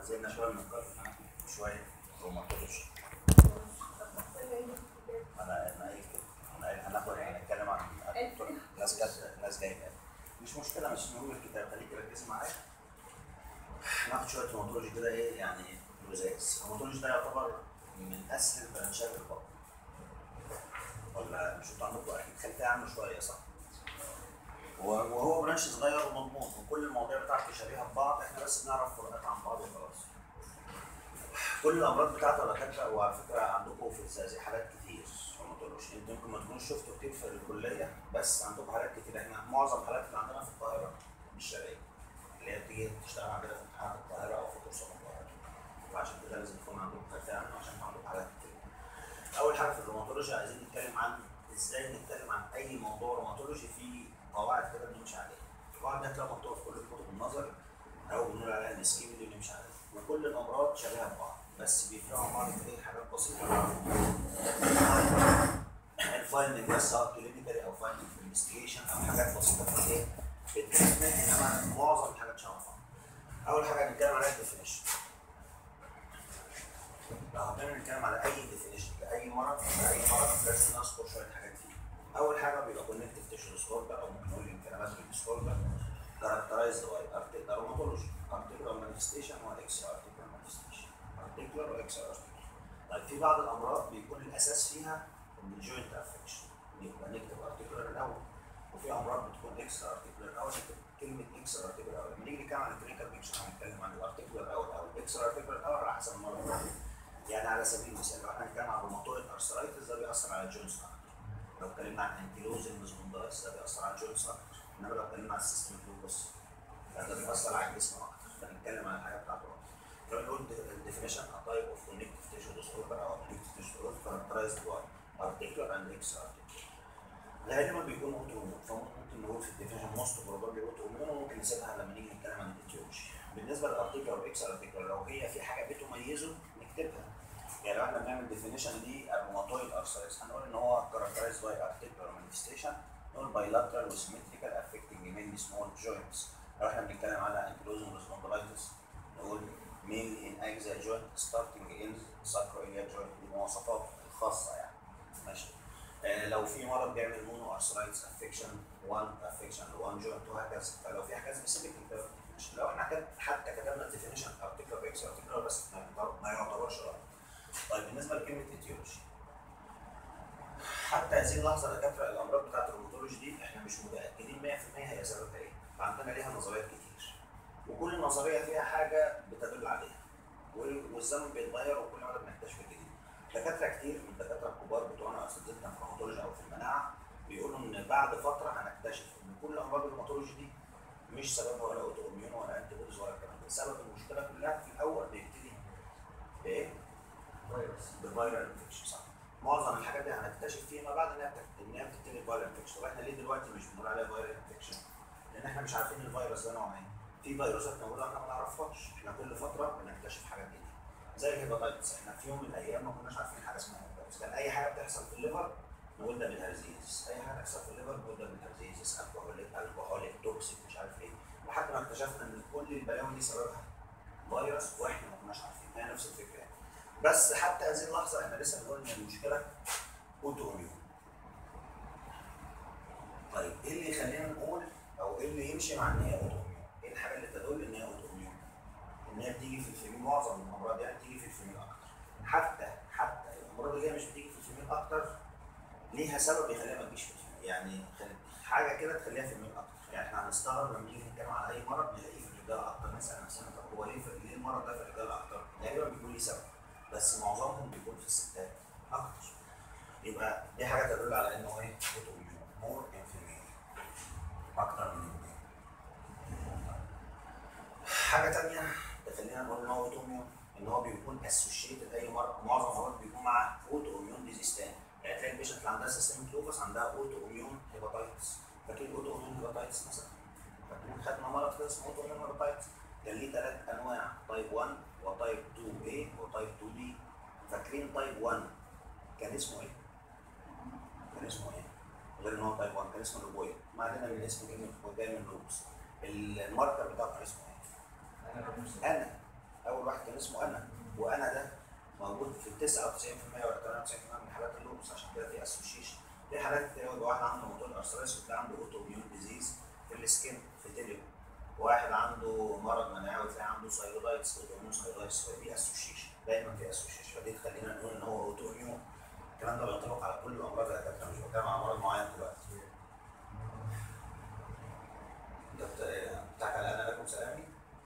نزلنا شويه من القلب شويه روماتولوجي انا انا قايل كده انا قايل هناخد هنتكلم عن الدكتور ناس جت ناس جايه مش مشكله مش مهم الكتاب خليك ركز معايا ناخد شويه روماتولوجي كده ايه يعني لزاز الروماتولوجي ده يعتبر من اسهل برانشات البطن ولا مش انتوا عندكم اكيد خلفيه عنه شويه صح؟ وهو برانش صغير ومضمون وكل المواضيع بتاعته شبيهه ببعض احنا بس بنعرف فروقات عن بعض وخلاص. كل الامراض بتاعته على فكره وعلى فكره عندكم في الزقازيق حالات كتير روماتولوجي انتوا يمكن ما تكونوش شفتوا كتير في الكليه بس عندكم حالات كتير احنا معظم الحالات اللي عندنا في القاهره مش شرقيه اللي هي بتيجي تشتغل عندنا في امتحانات القاهره او في كورسات القاهره فعشان كده لازم يكون عندكم خلفيه عنه عشان عندكم حالات كتير. اول حاجه في الروماتولوجي عايزين نتكلم عن ازاي نتكلم عن اي موضوع روماتولوجي في قواعد كده بنمشي عليها. القواعد دي هتلاقيها مكتوبه في كل كتب النظر او بنقول عليها السكيم اللي بنمشي عليها. وكل الامراض شبيهه ببعض بس بيفرقوا عن بعض في ايه حاجات بسيطه. الفايندنج بس سواء كلينيكالي او فايندنج في الانفستيجيشن او حاجات بسيطه في الايه؟ في التريتمنت انما معظم الحاجات شبه بعض. اول حاجه هنتكلم عليها الديفينيشن. لو هنبتدي نتكلم على اي ديفينيشن لاي مرض لاي مرض لازم نذكر شويه حاجات فيه. اول حاجه بيبقى كونكتيف تيشو ديسوردر او ممكن نقول انفلاماتوري ديسوردر كاركترايزد باي ارتيكولار روماتولوجي ارتيكولار مانيفستيشن واكس ارتيكولار مانيفستيشن ارتيكولار واكس ارتيكولار طيب في بعض الامراض بيكون الاساس فيها الجوينت افكشن يبقى نكتب ارتيكولار الاول وفي امراض بتكون اكس ارتيكولار الاول نكتب كلمه اكس ارتيكولار الاول لما نيجي نتكلم عن الكلينيكال بيكشن هنتكلم عن الارتيكولار الاول او الاكس ارتيكولار الاول على حسب المرض يعني على سبيل المثال لو احنا هنتكلم عن روماتويد ارثرايتس ده بيأثر على الجوينتس اكتر لو اتكلمنا عن انكيلوزنج سبوندايتس ده بيأثر على الجوينتس اكتر انما لو اتكلمنا عن السيستم لوبس فده بيأثر على الجسم اكتر فنتكلم عن الحاجه بتاعته لو نقول الديفينيشن a type of connective tissue disorder او connective tissue disorder characterized by articular and extra-articular غالبا بيكون اوتومون فممكن نقول في الديفينيشن موست بروبابلي اوتومون وممكن نسيبها لما نيجي نتكلم عن الاتيولوجي بالنسبه للارتيكولار والاكس ارتيكولار لو هي في حاجه بتميزه نكتبها يعني لو احنا بنعمل ديفينيشن للروماتويد ارثرايتس هنقول ان هو characterized by articular manifestation نقول bilateral وسيمتريكال affecting mainly small joints لو احنا بنتكلم على ankylosing spondylitis نقول mainly in axial joint starting in sacroiliac joint دي مواصفات الخاصه يعني ماشي آه لو في مرض بيعمل مونو ارثرايتس افكشن 1 افكشن لوان جوينت وهكذا فلو في حاجه سبيسيفيك لو احنا كت- حتى كتبنا الديفينيشن ارتيكلر اكس ارتيكلر بس ما- ما يعتبرش غلط طيب بالنسبه لكلمه اتيولوجي حتى هذه اللحظه يا دكاتره الامراض بتاعت الروماتولوجي دي احنا مش متاكدين 100% هي سببها ايه فعندنا ليها نظريات كتير وكل نظريه فيها حاجه بتدل عليها وال- والزمن بيتغير وكل مره بنكتشف جديد دكاتره كتير من الدكاتره الكبار بتوعنا اساتذتنا في الروماتولوجي او في المناعه بيقولوا ان بعد فتره هنكتشف ان كل امراض الروماتولوجي دي مش سببها ولا اوتو اميون ولا انتي بوديز ولا الكلام ده سبب المشكله كلها في الاول بيبتدي بايه؟ فيروس بالفيرال انفكشن صح معظم الحاجات دي هنكتشف فيما بعد انها بتك- انها بتبتدي فيرال انفكشن طب احنا ليه دلوقتي مش بنقول عليها فيرال انفكشن؟ لان احنا مش عارفين الفيروس ده نوعه ايه في فيروسات موجوده احنا ما نعرفهاش احنا كل فتره بنكتشف حاجات جديده زي الهيباتيتس احنا في يوم من الايام ما كناش عارفين حاجه اسمها هيباتيتس كان اي حاجه بتحصل في الليفر نقول ده بالهرزيز اي حاجه تحصل في الليفر نقول ده بالهرزيز الكحوليك الكحوليك توكسيك مش عارف ايه لحد ما اكتشفنا ان كل البلاوي دي سببها فيروس واحنا ما كناش عارفين هي نفس الفكره يعني. بس حتى هذه اللحظه احنا لسه بنقول ان المشكله اوتو اميون طيب ايه اللي يخلينا نقول او ايه اللي يمشي مع ان هي اوتو اميون؟ ايه الحاجه اللي تدل ان هي اوتو اميون؟ ان هي بتيجي في الفيميل معظم الامراض يعني بتيجي في الفيميل اكتر حتى حتى الامراض اللي هي مش بتيجي في الفيميل اكتر ليها سبب يخليها ما تجيش في الفيميل يعني خل- حاجه كده تخليها فيميل اكتر يعني احنا هنستغرب لما نيجي نتكلم على اي مرض نلاقيه في الرجاله اكتر نسال نفسنا طب هو ليه في- ليه المرض ده في الرجاله اكتر؟ غالبا بيكون ليه سبب بس معظمهم بيكون في الستات اكتر يبقى دي حاجه تدل على انه ايه؟ اوتو اميون مور ان فيميل اكتر من الميل حاجه ثانيه تخلينا نقول ان هو اوتو اميون ان هو بيكون اسوشيتد اي مرض معظم الامراض بيكون مع اوتو اميون ديزيز تاني يعني تلاقي البيشنت اللي عندها سيستميك لوبس عندها اوتو اميون هيباتايتس فاكرين اوتو اميون هيباتايتس مثلا فاكرين خدنا مرض كده اسمه اوتو اميون هيباتايتس كان ليه ثلاث انواع تايب 1 وتايب 2 A وتايب 2 B فاكرين تايب 1 كان اسمه ايه؟ كان اسمه ايه؟ غير ان هو تايب 1 كان اسمه لوبويد ما علينا من اسم كلمه جاي من لوبس الماركر بتاعه كان اسمه ايه؟ انا بمسك انا اول واحد واحد كان اسمه انا وانا ده موجود في 99% ولا 98% من حالات اللوبس عشان كده في اسوشيشن في حالات كتير قوي واحد عنده موتور ارثرايتس وتلاقي عنده اوتو اميون ديزيز في السكين في تيليو واحد عنده مرض مناعي وتلاقي عنده سايلولايتس اوتو اميون سايلولايتس ففي اسوشيشن دايما في اسوشيشن فدي تخلينا نقول ان هو اوتو اميون الكلام ده بينطبق على كل الامراض اللي احنا مش بتكلم على مرض معين دلوقتي انت بت- بتاعك على انا لكم سلامي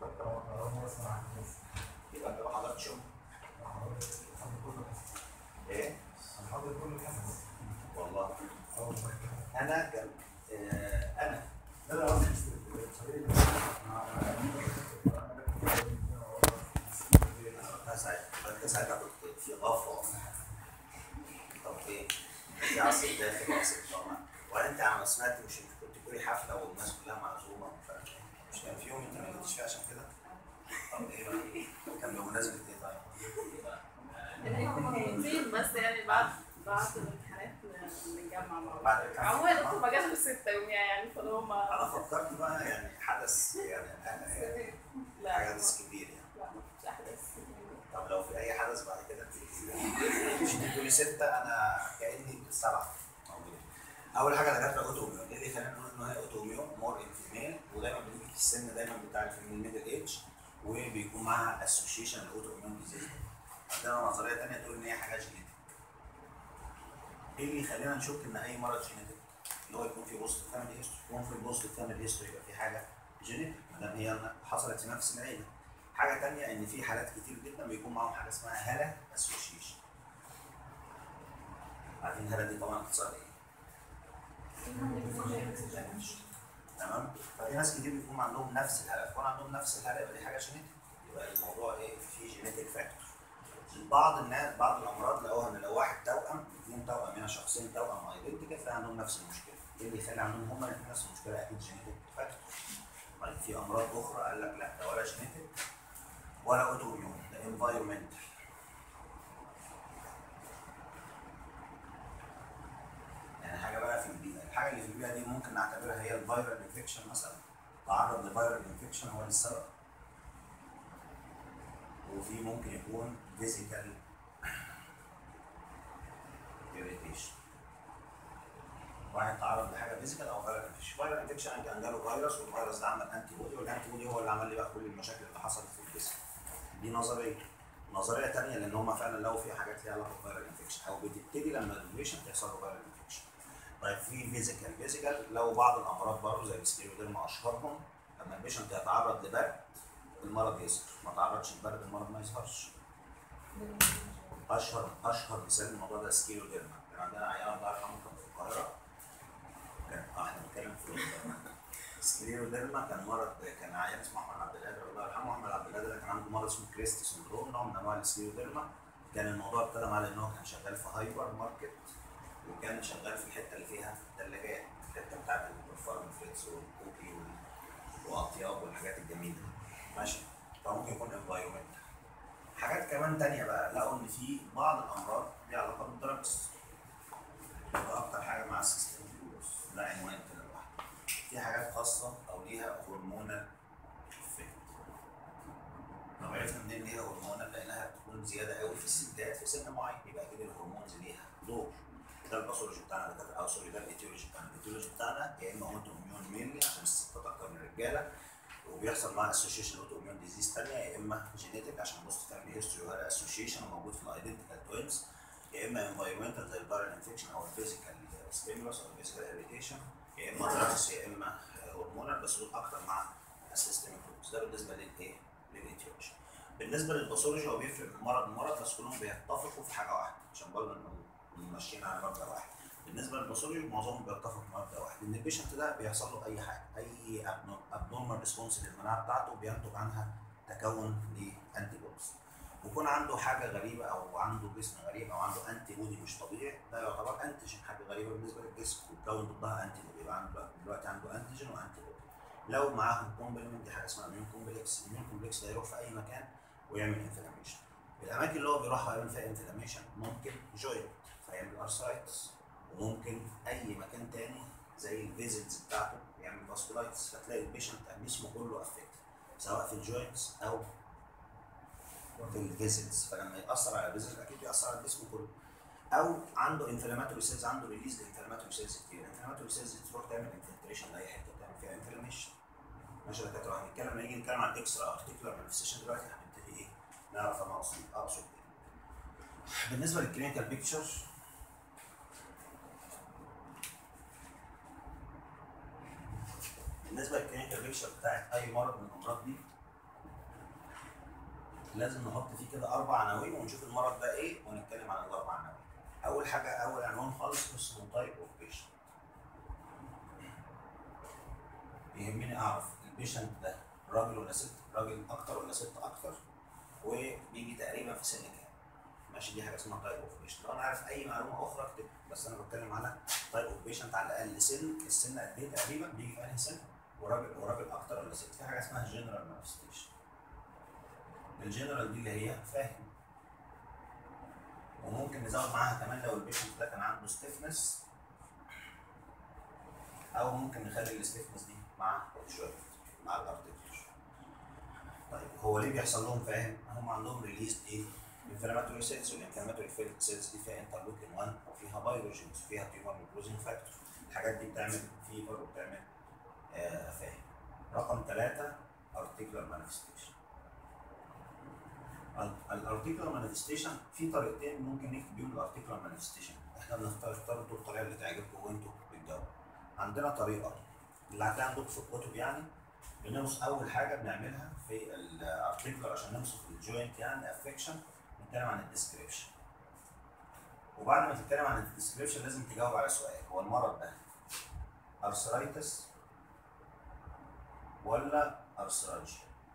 يبقى انت ما حضرتش يوم ايه والله انا كان آه انا انت ساعتها انت ساعتها كنت في غفوه ولا حاجه طب ايه؟ في عصر داخل وعصر طالع ولا انت عم سمعت مش انت كنت بتقولي حفله والناس كلها معزومه ومش عارف ايه مش كان في يوم انت ما جيتش فيه عشان كده؟ طب ايه بقى؟ كان بمناسبه ايه طيب؟ فين بس يعني بعد بعد الامتحانات نتجمع مع بعض بعد الامتحانات. عموما الدكتور ما جاش غير ستة يوميا يعني فاللي هم انا فكرت بقى يعني حدث يعني أنا يعني لا حدث كبير يعني لا مفيش احداث طب لو في اي حدث بعد كده تقولي- مش تقولي سته انا كاني سبعه موجودين. اول حاجه دكاتره اوتو اميون ايه اللي يخلينا نقول ان هي اوتو اميون مور ان فيميل ودايما بنيجي في السن دايما بتاع الفيميل ميدل ايج وبيكون معاها اسوشيشن الاوتو اميون ديزيز عندنا نظريه ثانيه تقول ان هي حاجه جينيتك ايه اللي يخلينا نشك ان اي مرض جينيتك اللي هو يكون في بوست فاميلي هيستوري يكون في البوست فاميلي هيستوري يبقى في حاجه جينيتك ما دام هي حصلت في نفس العيله حاجه تانية ان في حالات كتير جدا بيكون معاهم حاجه اسمها هالا اسوشيشن عارفين هالا دي طبعا اختصار ايه؟ تمام ففي ناس كتير بيكون عندهم نفس الهاله يكون عندهم نفس الهاله يبقى دي حاجه جينيتك يبقى الموضوع ايه في جينيتك فاكتور بعض الناس بعض الامراض لقوها ان لو واحد توأم اثنين توأم يعني شخصين توأم ايدنتيكال فعندهم نفس المشكله ايه اللي يخلي عندهم هما الاثنين نفس المشكله اكيد جينيتك فاكتور طيب في امراض اخرى قال لك لا ده ولا جينيتك ولا اوتو اميون ده انفايرمنتال يعني حاجه بقى في البيئه الحاجه اللي في البيئه دي ممكن نعتبرها هي الفيرال انفكشن مثلا تعرض لفيرال انفكشن هو السبب وفي ممكن يكون فيزيكال irritation واحد تعرض لحاجه فيزيكال او فيرال انفكشن فيرال انفكشن كان جاله فيروس والفيروس ده عمل انتي بودي والانتي بودي هو اللي عمل لي بقى كل المشاكل اللي حصلت في الجسم دي نظريه نظريه ثانيه لان هم فعلا لو في حاجات ليها علاقه بفيرال انفكشن او بتبتدي لما الانفكشن تحصل له فيرال انفكشن طيب في فيزيكال فيزيكال لو بعض الامراض برضه زي السكليروديرما اشهرهم لما البيشنت يتعرض لبرد المرض يظهر ما تعرضش لبرد المرض ما يظهرش اشهر اشهر مثال الموضوع ده سكيلوديرما كان عندنا عيان الله يرحمه كان في القاهره كان اه احنا بنتكلم في سكليروديرما كان مرض كان عيان اسمه احمد عبد القادر الله يرحمه احمد عبد القادر ده كان عنده مرض اسمه كريست سندروم نوع من انواع السكليروديرما كان الموضوع ابتدى معاه لان هو كان شغال في هايبر ماركت وكان شغال في الحته اللي فيها ثلاجات الحته بتاعت الفارم فليكس والكوكي وال- واطياب والحاجات الجميله دي. ماشي فممكن يكون انفايرمنت حاجات كمان تانية بقى لقوا ان في بعض الامراض ليها علاقه بالدرجز وده اكتر حاجه مع السيستم ده عنوان كده لوحده في حاجات خاصه او ليها هرمونال افكت لو عرفنا منين ليها هرمونال لانها بتكون زياده قوي في الستات في سن معين يبقى اكيد الهرمونز ليها دور ده الباثولوجي بتاعنا ده او سوري ده الايتيولوجي بتاعنا الايتيولوجي بتاعنا يا اما اوتو اميون مينلي عشان الستات اكتر من الرجاله وبيحصل معاها اسوشيشن اوتو اميون ديزيز ثانيه يا اما جينيتك عشان بوست فاميلي هيستوري ولا اسوشيشن موجود في الايدنتيكال توينز يا اما انفايرمنتال زي الفيرال انفكشن او الفيزيكال ستيمولس او الفيزيكال اريتيشن يا اما دراجز يا اما هرمونال بس دول اكتر مع السيستميك روز ده بالنسبه للايه؟ للايتيولوجي بالنسبه للباثولوجي هو بيفرق من مرض لمرض بس كلهم بيتفقوا في حاجه واحده عشان برضه نبقى ماشيين على مبدا واحد بالنسبه للباثولوجي معظمهم بيتفق في مبدا واحد ان البيشنت ده بيحصل له اي حاجه اي ابنورمال ريسبونس للمناعه بتاعته بينتج عنها تكون لانتي بوديز ويكون عنده حاجه غريبه او عنده جسم غريب او عنده انتي بودي مش طبيعي ده يعتبر انتيجين حاجه غريبه بالنسبه للجسم ويتكون ضدها انتي بودي يبقى عنده دلوقتي عنده انتيجين وانتي بودي لو معاهم كومبلمنت دي حاجه اسمها اميون كومبلكس الاميون كومبلكس ده يروح في اي مكان ويعمل انفلاميشن الاماكن اللي هو بيروحها يعمل فيها انفلاميشن ممكن جوينت فيعمل ارثرايتس وممكن اي مكان تاني زي الفيزلز بتاعته يعمل فاسكولايتس فتلاقي البيشنت جسمه كله افكت سواء في الجوينتس او الفيزلز فلما ياثر على الفيزلز اكيد بيأثر على الجسم كله او عنده انفلاماتوري سيلز عنده ريليز انفلاماتوري سيلز كتير الانفلاماتوري سيلز تروح تعمل انفلتريشن لاي حته تعمل فيها انفلاميشن ماشي يا دكاتره هنتكلم لما نيجي نتكلم عن اكسترا ارتيكولار مانيفستيشن دلوقتي هنبتدي ايه نعرف انا اقصد اقصد ايه بالنسبه للكلينيكال بيكتشر بالنسبه للكلينيكال بيكتشر بتاعت اي مرض من الامراض دي لازم نحط فيه كده اربع عناوين ونشوف المرض ده ايه ونتكلم عن الاربع عناوين اول حاجه اول عنوان خالص اسمه تايب اوف بيشنت يهمني اعرف البيشنت ده راجل ولا ست راجل اكتر ولا ست اكتر وبيجي تقريبا في سن كام ماشي دي حاجه اسمها تايب اوف بيشنت لو انا عارف اي معلومه اخرى اكتب بس انا بتكلم على تايب اوف بيشنت على الاقل سن السن قد ايه تقريبا بيجي في انهي سن وراجل وراجل اكتر ولا ست في حاجه اسمها جنرال مانيفستيشن الجنرال دي اللي هي فاهم وممكن نزود معاها كمان لو البيشنت ده كان عنده ستيفنس او ممكن نخلي الستيفنس دي مع الجوينت مع الارتكتور طيب هو ليه بيحصل لهم فاهم هم عندهم ريليز ايه انفلاماتوري سيلز والانفلاماتوري سيلز دي فيها انترلوكين 1 وفيها بايروجينز وفيها تيومر نيكروزين فاكتور الحاجات دي بتعمل فيفر وبتعمل آه فاهم رقم ثلاثة ارتيكولار مانيفستيشن الارتيكولار مانيفستيشن في طريقتين ممكن نكتب بيهم الارتيكولار مانيفستيشن احنا بنختار اختاروا الطريقه اللي تعجبكم وانتوا بتجاوبوا عندنا طريقه اللي هتلاقي عندكم في الكتب يعني بنوصف اول حاجه بنعملها في الارتيكولار عشان نوصف الجوينت يعني افكشن نتكلم عن الديسكريبشن وبعد ما تتكلم عن الديسكريبشن لازم تجاوب على سؤال هو المرض ده ارثرايتس ولا ارثراجي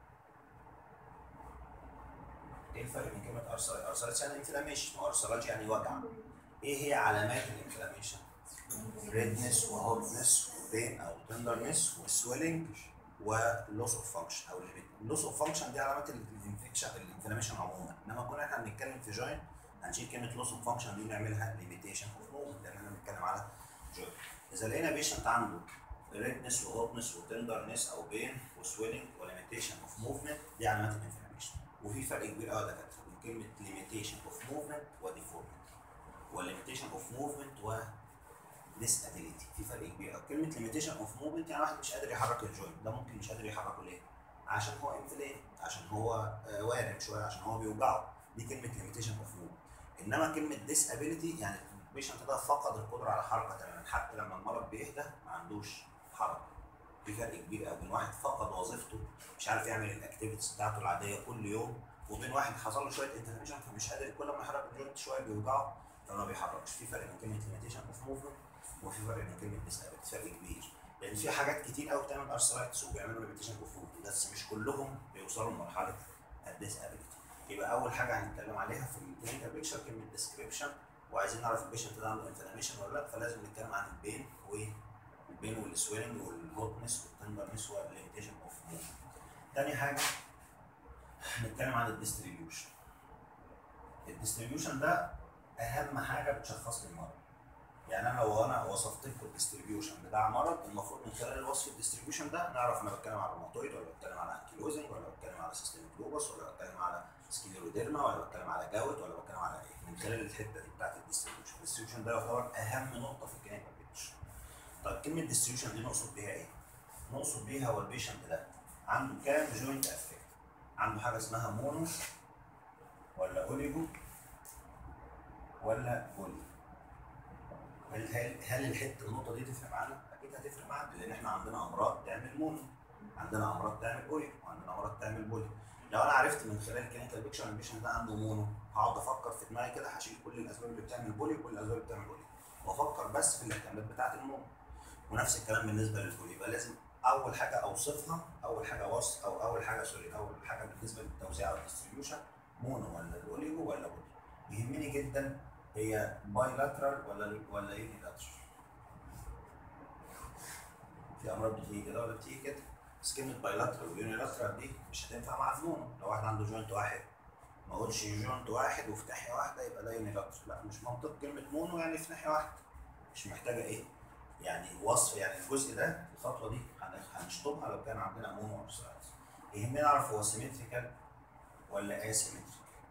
ايه الفرق بين كلمه ارثرايتس ارثرايتس يعني انفلاميشن وارثراجي يعني وجع ايه هي علامات الانفلاميشن ريدنس وهوتنس وبين او تندرنس وسويلنج ولوس اوف فانكشن او اللوس اوف فانكشن دي علامات الانفكشن الانفلاميشن عموما انما كنا احنا بنتكلم في جوينت هنشيل كلمه لوس اوف فانكشن دي ونعملها ليميتيشن اوف موفمنت لان احنا بنتكلم على جوينت اذا لقينا بيشنت عنده ريدنس وهوتنس وتندرنس او بين وسويلنج وليميتيشن اوف موفمنت دي علامات الانفلاميشن وفي فرق كبير قوي يا دكاتره بين كلمه ليميتيشن اوف موفمنت وديفورميتي والليميتيشن اوف موفمنت و disability في فرق كبير قوي كلمه ليميتيشن اوف موفمنت يعني واحد مش قادر يحرك الجوينت ده ممكن مش قادر يحركه ليه؟ عشان هو انفلام عشان هو آه وارم شويه عشان هو بيوجعه دي كلمه ليميتيشن اوف موفمنت انما كلمه disability يعني البيشنت ده فقد القدره على الحركه تماما حتى لما المرض بيهدى ما عندوش حركه في فرق كبير قوي بين واحد فقد وظيفته مش عارف يعمل الاكتيفيتيز بتاعته العاديه كل يوم وبين واحد حصل له شويه انفلاميشن فمش قادر كل ما يحرك الجوينت شويه بيوجعه فما بيحركش في فرق بين كلمه ليميتيشن اوف موفمنت وفي فرق بين كلمه disability فرق كبير لان في حاجات كتير قوي بتعمل ارثرايتس وبيعملوا ليميتيشن اوف موفمنت بس مش كلهم بيوصلوا لمرحله الديسابيلتي يبقى اول حاجه هنتكلم عليها في الكلينيكال بيكشر كلمه ديسكريبشن وعايزين نعرف البيشنت ده عنده انفلاميشن ولا لا فلازم نتكلم عن البين والبين والسويلنج والهوتنس والتندرنس والليميتيشن اوف موفمنت تاني حاجه هنتكلم عن الديستريبيوشن الديستريبيوشن ده اهم حاجه بتشخص لي المرض يعني انا لو انا وصفت لكم الديستريبيوشن بتاع مرض المفروض من خلال وصف الديستريبيوشن ده نعرف انا بتكلم على روماتويد ولا بتكلم على انكيلوزنج ولا بتكلم على سيستميك لوبس ولا بتكلم على سكيليروديرما ولا بتكلم على جاوت ولا بتكلم على ايه من خلال الحته دي بتاعت الديستريبيوشن الديستريبيوشن ده يعتبر اهم نقطه في الكلينيكال بيكتشر طيب كلمه ديستريبيوشن دي نقصد بيها ايه؟ نقصد بيها هو البيشنت ده عنده كام جوينت افكت عنده حاجه اسمها مونو ولا اوليجو ولا بولي هل هل هل الحته النقطه دي تفرق معانا؟ اكيد هتفرق معانا لان احنا عندنا امراض تعمل مونو عندنا امراض تعمل اوليجو وعندنا امراض تعمل بولي لو انا عرفت من خلال الكلينيكال بيكشر ان البيشنت ده عنده مونو هقعد افكر في دماغي كده هشيل كل الاسباب اللي بتعمل بولي وكل الاسباب اللي بتعمل بولي وافكر بس في الاحتمالات بتاعه المونو ونفس الكلام بالنسبه للبولي يبقى لازم اول حاجه اوصفها اول حاجه وصف او اول حاجه سوري اول حاجه بالنسبه للتوزيع او الديستريبيوشن مونو ولا الاوليجو ولا بولي يهمني جدا هي بايلاترال ولا ولا يونيلاترال في امراض بتيجي كده ولا بتيجي كده بس كلمه بايلاترال ويونيلاترال دي مش هتنفع مع المونو لو واحد عنده جوينت واحد ما اقولش جوينت واحد وفي ناحيه واحده يبقى ده يونيلاترال لا مش منطق كلمه مونو يعني في ناحيه واحده مش محتاجه ايه يعني وصف يعني الجزء ده الخطوه دي هنشطبها لو كان عندنا مونو ارثرايتس يهمني نعرف هو سيمتريكال ولا اسيمتريكال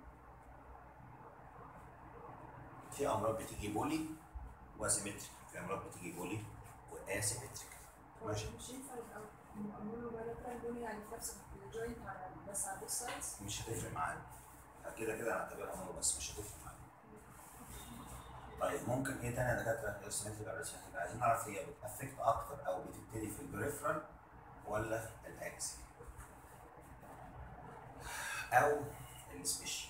في امراض بتيجي بولي واسيمتريك في امراض بتيجي بولي واسيمتريك ماشي مش ينفع يبقى معمول له بقى بني يعني في نفس الجوينت على بس على بوث سايدز مش هتفرق معانا كده كده هنعتبرها مرة بس مش هتفرق معانا طيب ممكن ايه تاني يا دكاتره السيمتريك او الاسيمتريك عايزين نعرف هي بتافكت اكتر او بتبتدي في البريفرال ولا الاكسي او السبيشال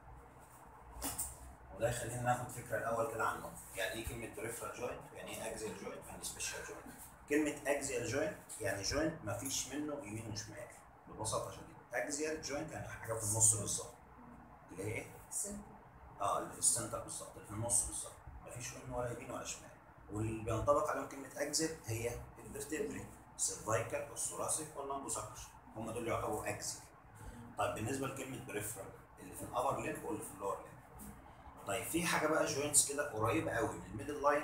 وده يخلينا ناخد فكره الاول كده عنهم يعني ايه كلمه بريفرال جوينت يعني ايه اكزيال جوينت يعني سبيشال جوينت كلمه اكزيال جوينت يعني جوينت ما فيش منه يمين وشمال ببساطه شديده اكزيال جوينت يعني حاجه في النص بالظبط اللي هي ايه السن اه اللي في السنتر بالظبط اللي في النص بالظبط مفيش منه ولا يمين ولا شمال واللي بينطبق عليهم كلمه اكزيال هي الفرتبري السيرفايكال والثوراسيك واللامبوساكرش هم دول اللي يعتبروا اكزيال طيب بالنسبه لكلمه بريفرال اللي في الابر ليمب واللي في اللور ليمب طيب في حاجه بقى جوينتس كده قريبه قوي من الميدل لاين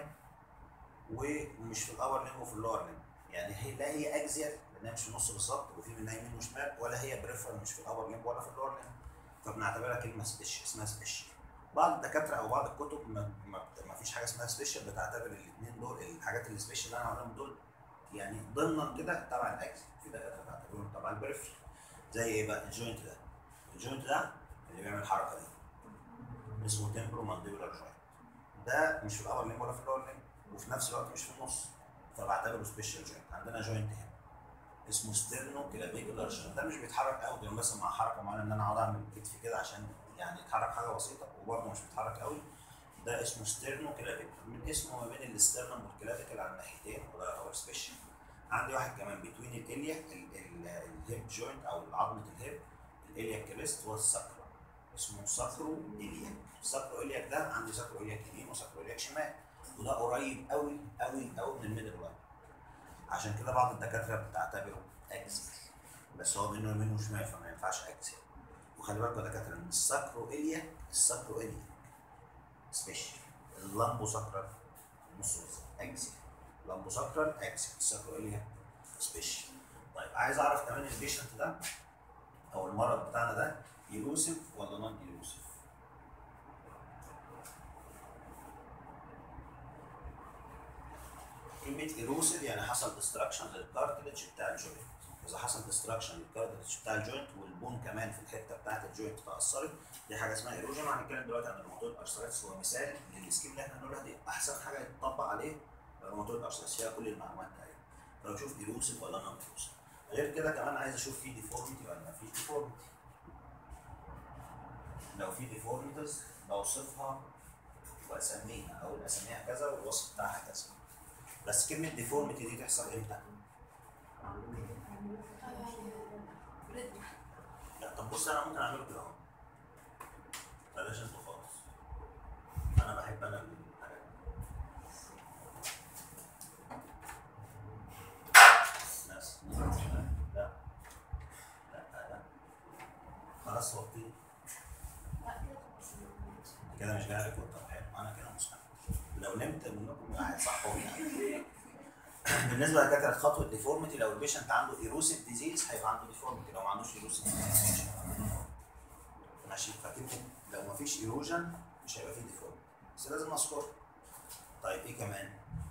ومش في الابر ليمب وفي اللور ليمب يعني هي لا هي اكزيال لانها مش في النص بالظبط وفي منها يمين وشمال ولا هي بريفرال مش في الابر ليمب ولا في اللور ليمب فبنعتبرها كلمه سبيشال اسمها سبيشال بعض الدكاتره او بعض الكتب ما, ما, ما فيش حاجه اسمها سبيشال بتعتبر الاثنين دول الحاجات السبيشال اللي انا هقولهم دول يعني ضمنا كده تبع الاكزيال في دكاتره بتعتبرهم تبع البريفرال زي ايه بقى الجوينت ده الجوينت ده اللي بيعمل الحركه دي اسمه تمبرو مانديبولار جوينت ده مش في الابر ليمب ولا في اللور ليمب وفي نفس الوقت مش في النص فبعتبره سبيشال جوينت عندنا جوينت هنا اسمه ستيرنو كلافيكولار جوينت ده مش بيتحرك قوي غير مثلا مع حركه معينه ان انا اقعد اعمل كتفي كده عشان يعني يتحرك حاجه بسيطه وبرضه مش بيتحرك قوي ده اسمه ستيرنو كلافيكولار من اسمه ما بين الاسترنم والكلافيكل على الناحيتين وده يعتبر سبيشال عندي واحد كمان بتوين الاليا الهيب جوينت او عظمه الهيب الاليا كريست والساكرو اسمه ساكرو الياك ساكرو الياك ده عندي ساكرو الياك يمين وساكرو الياك شمال وده قريب قوي قوي قوي من الميدل لاين عشان كده بعض الدكاتره بتعتبره اكسل بس هو منه يمين وشمال فما ينفعش اكسل وخلي بالكوا يا دكاتره ان الساكرو الياك الساكرو الياك سبيشال اللامبو ساكرال نص اكسل لامبو ساكرال اكسل الساكرو الياك سبيشال طيب عايز اعرف كمان البيشنت ده او المرض بتاعنا ده يلوسف ولا نون يلوسف كلمة ايروسيف يعني حصل ديستراكشن للكارتلج بتاع الجوينت إذا حصل ديستراكشن للكارتلج بتاع الجوينت والبون كمان في الحتة بتاعت الجوينت اتأثرت دي حاجة اسمها ايروجن وهنتكلم دلوقتي عن الروماتويد ارثرايتس هو مثال للسكيم اللي احنا بنقولها دي أحسن حاجة يتطبق عليه الروماتويد ارثرايتس فيها كل المعلومات تقريبا فبشوف ايروسيف ولا نون ايروسيف غير كده كمان عايز اشوف في ديفورميتي ولا ما فيش ديفورميتي لو في ديفورميتيز بوصفها واسميها او اسميها كذا والوصف بتاعها كذا بس كلمه ديفورميتي دي تحصل امتى؟ لا طب بص انا ممكن اعمله كده اهو بلاش انتوا خالص انا بحب انا الحاجات دي. بس لا لا لا خلاص وطيه كده مش جاي لك وطه حلو انا كده مستعد لو نمت منكم واحد صحوني يعني بالنسبه لدكاتره خطوه ديفورميتي لو البيشنت عنده ايروسيف ديزيز هيبقى عنده ديفورميتي لو ما عندوش ايروسيف ديزيز ماشي فكده لو ما فيش ايروجن مش هيبقى فيه ديفورميتي بس لازم نذكر طيب ايه كمان؟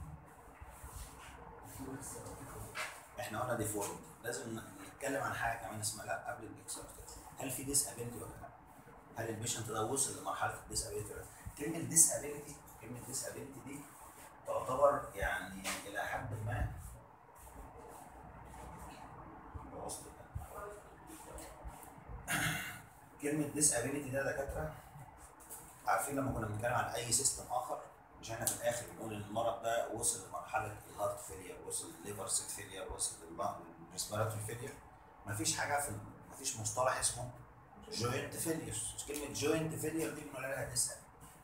احنا قلنا ديفورميتي لازم نتكلم عن حاجه كمان اسمها لا قبل الاكسبت هل في ديس ابيلتي ولا لا؟ هل البيشنت ده وصل لمرحله الديس ابيلتي ولا لا؟ كلمه ديس ابيلتي كلمه ديس ابيلتي دي تعتبر يعني الى حد ما وصلت. كلمه ديس ابيلتي ده دكاتره عارفين لما كنا بنتكلم عن اي سيستم اخر مش احنا في الاخر بنقول ان المرض ده وصل لمرحله الهارت فيلير وصل لليفر سيل فيلير وصل للريسبيراتوري فيلير مفيش حاجه في مفيش مصطلح اسمه جوينت فيلير كلمه جوينت فيلير دي بنقول عليها ديس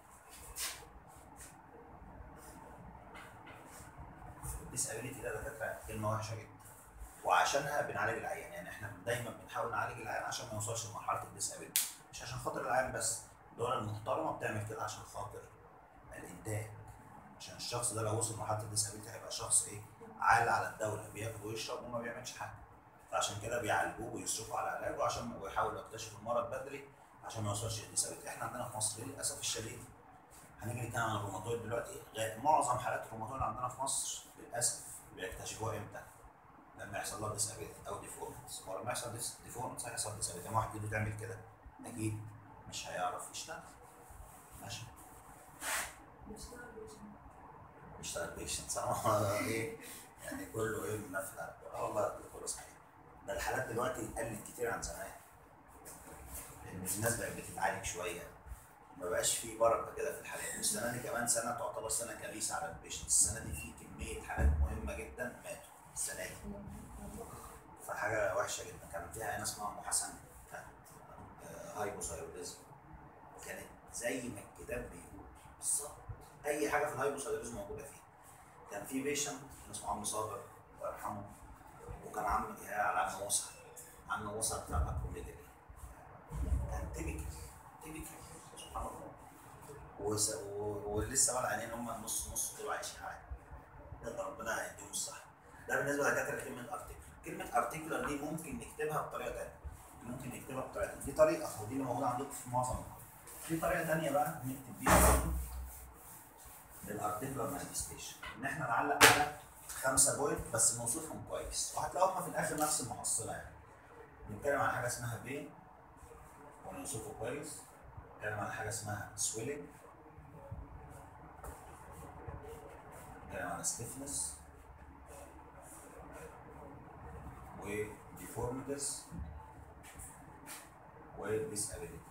الديسابيليتي ده دكاتره كلمه وحشه جدا وعشانها بنعالج العيان يعني احنا دايما بنحاول نعالج العيان عشان ما يوصلش لمرحله الديسابيليتي مش عشان خاطر العيان بس الدول المحترمه بتعمل كده عشان خاطر الانتاج عشان الشخص ده لو وصل لمرحله الديسابيليتي هيبقى شخص ايه عال على الدوله بياكل ويشرب وما بيعملش حاجه فعشان كده بيعالجوه ويصرفوا على علاجه عشان ويحاولوا يكتشفوا المرض بدري عشان ما يوصلش للديسابيليتي احنا عندنا في مصر للاسف الشديد هنيجي نتكلم عن الروماتويد دلوقتي غير معظم حالات الروماتويد عندنا في مصر للاسف بيكتشفوها امتى؟ لما يحصل لها ديسابيلتي او ديفورمنس ولما يحصل ديفورمنس هيحصل ديسابيلتي لما واحد ايده تعمل كده اكيد مش هيعرف يشتغل ماشي بيشتغل بيشتغل يشتغل بيشنت صح ايه يعني كله ايه من نفس اه والله ده كله صحيح ده الحالات دلوقتي قلت كتير عن زمان لان الناس بقت بتتعالج شويه ما بقاش في بركه كده في الحالات والسنه دي كمان سنه تعتبر سنه كبيسه على البيشنت السنه دي في كميه حالات مهمه جدا ماتوا السنه دي فحاجه وحشه جدا كان فيها ناس اسمها ام حسن كانت آه، هايبوثايروديزم كانت زي ما الكتاب بيقول بالظبط اي حاجه في الهايبوثايروديزم موجوده فيها كان في بيشنت اسمه عم صابر الله يرحمه وكان عم يا على عم موسى عم موسى بتاع الاكروميجالي كان تيبيكال تيبيكال سبحان الله وس- و- ولسه بقى عينين هم نص نص طلعوا عايشين عادي يلا ربنا يديهم الصحه ده بالنسبه لدكاتره كلمه ارتكل كلمه ارتكلر دي ممكن نكتبها بطريقه ثانيه ممكن نكتبها بطريقه ثانيه دي طريقه ودي اللي موجوده عندكم في معظم المواقع. في طريقه ثانيه بقى نكتب بيها برضه للارتكلر مانيفستيشن ان احنا نعلق على خمسه بوينت بس نوصفهم كويس وهتلاقوهم في الاخر نفس المحصله يعني نتكلم عن حاجه اسمها بين ونوصفه كويس نتكلم عن حاجه اسمها سويلنج نتكلم عن ستيفنس وديفورميتيز وديسابيليتي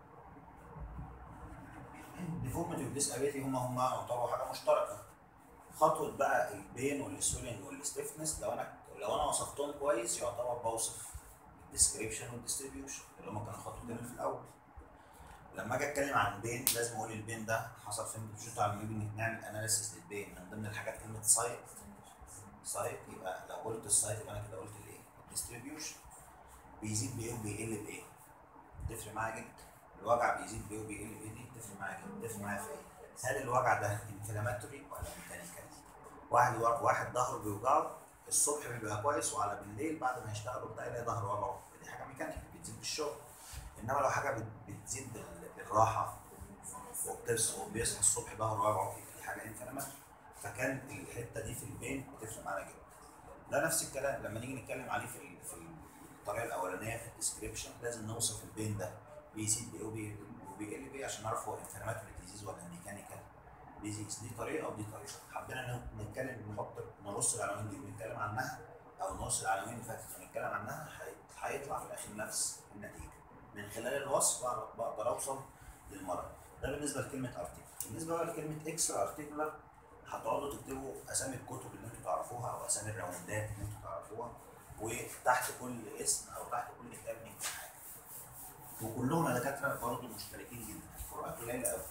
ديفورميتي وديسابيليتي هما هما يعتبروا حاجه مشتركه خطوه بقى البين والسويلنج والستيفنس لو انا لو انا وصفتهم كويس يعتبر بوصف الديسكريبشن والديستريبيوشن اللي هما كانوا خطوتين في الاول لما اجي اتكلم عن بين لازم اقول البين ده حصل فين بتشوف على نيجي نعمل اناليسيس للبين من ضمن الحاجات كلمه سايت سايت يبقى لو قلت السايت يبقى انا كده قلت الايه؟ الديستريبيوشن بيزيد بايه وبيقل بايه؟ تفرق معايا جدا الوجع بيزيد بايه وبيقل بايه دي تفرق معايا جدا تفرق معايا في ايه؟ هل الوجع ده انفلاماتوري ولا ميكانيكال؟ واحد واحد ظهره بيوجعه الصبح بيبقى كويس وعلى بالليل بعد ما يشتغل وبتاع يلاقي ظهره وجعه دي حاجه ميكانيكال بتزيد بالشغل انما لو حاجه بت- بتزيد بال- بالراحه وبتصحى وبيصحى الصبح ظهره وجعه دي حاجه انفلاماتوري فكان الحته دي في البين بتفرق معانا جدا ده نفس الكلام لما نيجي نتكلم عليه في ال- في الطريقه الاولانيه في الديسكريبشن لازم نوصف البين ده بيزيد بايه وبي- وبيقل بايه عشان نعرف هو انفلاماتوري ديزيز ولا ميكانيكال ديزيز دي طريقه ودي طريقه حبينا ن- نتكلم نحط نرص العناوين دي ونتكلم عنها او نرص العناوين اللي فاتت ونتكلم عنها هي- هيطلع في الاخر نفس النتيجه من خلال الوصف بعرف- بقدر اوصل للمرض ده بالنسبه لكلمه ارتيكل بالنسبه بقى لكلمه اكسترا ارتيكولار هتقعدوا تكتبوا اسامي الكتب اللي انتوا تعرفوها او اسامي الراوندات اللي انتوا تعرفوها وتحت كل اسم او تحت كل كتاب نكتب حاجه وكلهم يا دكاتره برضه مشتركين جدا الفروقات قليله قوي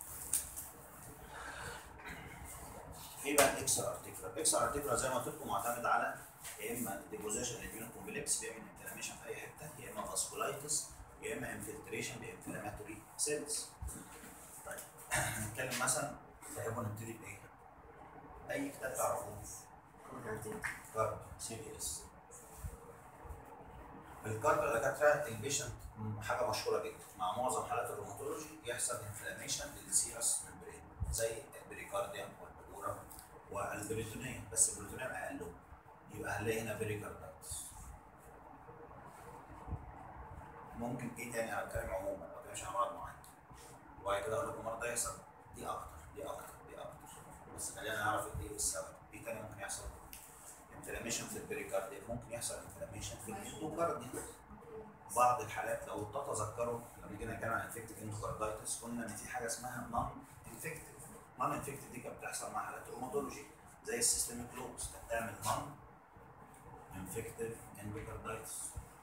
ايه بقى الاكسترا ارتيكولار؟ الاكسترا ارتيكولار زي ما قلت لكم معتمد على يا اما ديبوزيشن البيون كومبلكس بيعمل انفلاميشن في اي حته يا اما فاسكولايتس يا اما انفلتريشن بانفلاماتوري سيلز طيب نتكلم مثلا تحبوا نبتدي بايه؟ اي كتاب تعرفوه كارد سي بي اس الكارد يا دكاتره البيشنت حاجه مشهوره جدا مع معظم حالات الروماتولوجي يحصل انفلاميشن للسيرس ممبرين زي البريكارديوم والبدوره والبريتونيوم بس البريتونيوم اقلهم يبقى هنلاقي هنا بريكاردايتس ممكن ايه تاني انا بتكلم عموما ما بتكلمش عن مرض معين وبعد كده اقول لكم المرض ده يحصل دي اكتر دي اكتر دي اكتر بس خلينا نعرف ايه السبب ايه تاني ممكن يحصل انفلاميشن في البريكارديوم ممكن يحصل انفلاميشن في الاندوكارديوم بعض الحالات لو تتذكروا لما جينا نتكلم عن انفكتيف اندوكاردايتس قلنا ان في حاجه اسمها نون انفكتيف نون انفكتيف دي كانت بتحصل مع حالات روماتولوجي زي السيستميك لوبس كانت تعمل نون انفكتيف اندوكاردايتس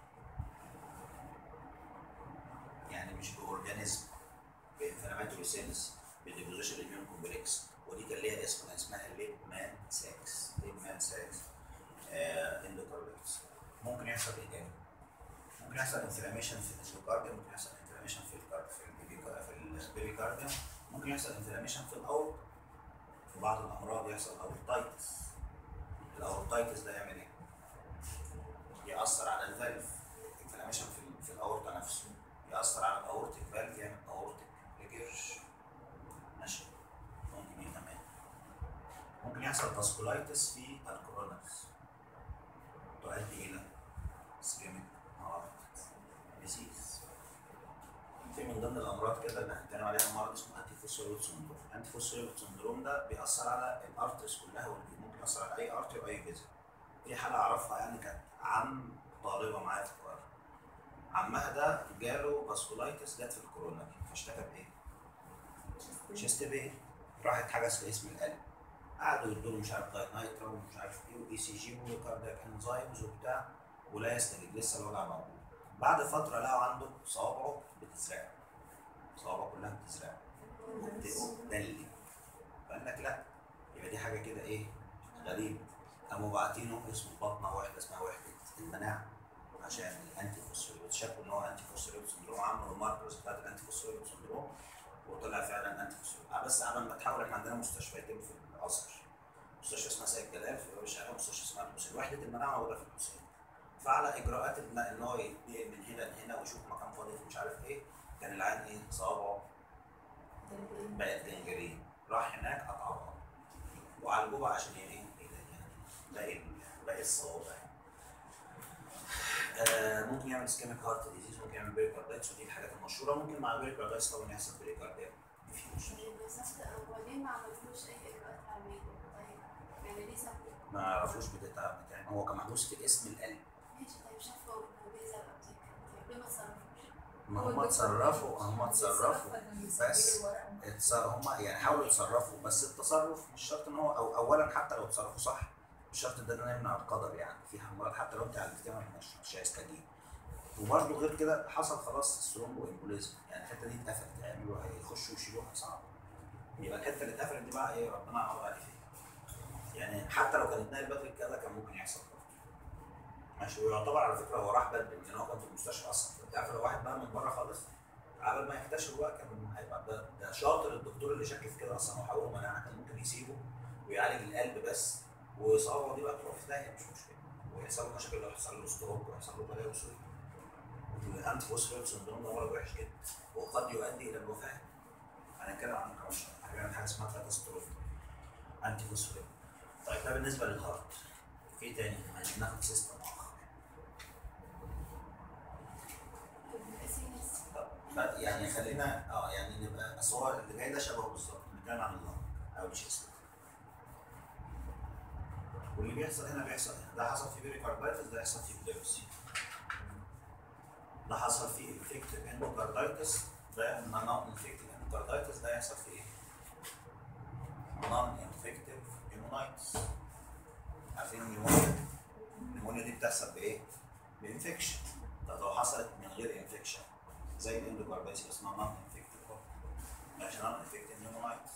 يعني مش باورجانيزم بانفلاماتوري سيلز بديبوزيشن الاميون كومبلكس ودي كان ليها اسم كان اسمها ليب مان ساكس ليب مان ساكس آه اندوكاردايتس ممكن يحصل ايه تاني؟ ممكن يحصل انفلاميشن في الاندوكارديوم ممكن يحصل انفلاميشن في الكارد في البيبيكا- في البيبيكارديوم ممكن يحصل انفلاميشن في الاورط في بعض الامراض يحصل اورتايتس الاورتايتس ده يعمل ايه؟ يأثر على الفالف انفلاميشن في ال- في الاورطه نفسه يأثر على الاورتيك فالف يعمل اورتيك ريجيرش ماشي فاسكولايتس في الكورونرز تؤدي الى اسكيميك هارت ديزيز في من ضمن الامراض كده اللي هنتكلم عليها مرض اسمه انتي فوسفوريد سندروم انتي فوسفوريد سندروم ده بيأثر على الارترز كلها ممكن يأثر على اي ارتري واي فيزل في حاله اعرفها يعني كانت عم طالبه معايا في القرآن عمها ده جاله فاسكولايتس جت في الكورونا فاشتكى بايه؟ شيست بين راحت حجز في اسم القلب قعدوا يدوا له مش عارف دايت نايترو ومش عارف ايه واي سي جي وكاردياك انزايمز وبتاع ولا يستجيب لسه الوجع موجود بعد فتره لقوا عنده صوابعه بتزرع صوابعه كلها بتزرع وبتدلي فقال لك لا يبقى دي حاجه كده ايه غريب قاموا باعتينه اسمه بطنه واحده اسمها وحده المناعه عشان الانتي فوسفوريد شافوا ان هو انتي فوسفوريد سندروم عملوا الماركرز بتاعت الانتي فوسفوريد سندروم وطلع فعلا انتي فوسفوريد بس قبل ما تحاول احنا عندنا مستشفيتين في الازهر مستشفى اسمها سيد جلال في باب الشارع ومستشفى اسمها الحسين وحده المناعه موجوده في الحسين فعلى اجراءات ان ان هو يتنقل من هنا لهنا ويشوف مكان فاضي مش عارف ايه كان العيان ايه صوابعه بقت جنجرين راح هناك قطعوها وعالجوه بقى عشان ايه يعني باقي باقي الصوابع آه ممكن يعمل اسكيميك هارت ديزيز ممكن يعمل بريكاردايتس ودي الحاجات المشهوره ممكن مع بريكاردايتس طبعا يحصل بريكارديا ديفيوجن وبعدين ما عملتلوش اي اجراءات عمليه طيب يعني ليه سابوا ما يعرفوش بتتعب بتعمل هو كان محبوس في اسم القلب ماشي طيب شافوا انه بيزرع أبتيك. طيب ليه ما تصرفوش؟ ما هم اتصرفوا هم اتصرفوا بس اتص- هم يعني حاولوا يتصرفوا بس التصرف مش شرط ان هو أو اولا حتى لو اتصرفوا صح مش شرط ده ان أنا يمنع القدر يعني في مرات حتى لو انت عالجتها مش مش هيستجيب وبرده غير كده حصل خلاص الثرومبو امبوليزم يعني الحته دي اتقفلت يعملوا هيخشوا يشيلوها صعب يبقى الحته اللي اتقفلت دي بقى ايه ربنا يعوض عليه فيها يعني حتى لو كانت ناقل بدري كده كان ممكن يحصل برضه ماشي ويعتبر على فكره هو راح بدري لان هو كان في المستشفى اصلا اتقفل واحد بقى من بره خالص قبل ما يكتشف بقى كان هيبقى ده, ده شاطر الدكتور اللي شك في كده اصلا هو حوله مناعه كان ممكن يسيبه ويعالج القلب بس وصوابعه دي بقى تروح في داهيه مش مشكله ويحصل له مشاكل لو يحصل له ستروك ويحصل له بلاوي سوري الانتي فوسفوريد سندروم ده مرض وحش جدا وقد يؤدي الى الوفاه هنتكلم عن كمان شويه هنعمل حاجه اسمها كاتاستروف انتي فوسفوريد طيب ده بالنسبه للهارت في تاني عايزين ناخد سيستم اخر الاسينس طب ف- يعني خلينا اه يعني نبقى بس هو اللي جاي ده شبهه بالظبط بنتكلم عن اللنج او الشيست واللي بيحصل هنا بيحصل هنا ده حصل في بيريكاردايتس ده يحصل في بليبسي ده حصل في انفكتيف اندوكاردايتس ده نون انفكتيف اندوكاردايتس ده يحصل في ايه؟ نون انفكتيف هيمونايتس عارفين النيمونيا؟ النيمونيا دي بتحصل بايه؟ بانفكشن طب لو حصلت من غير انفكشن زي الاندوكاردايتس اسمها نون انفكتيف ماشي نون انفكتيف نيمونايتس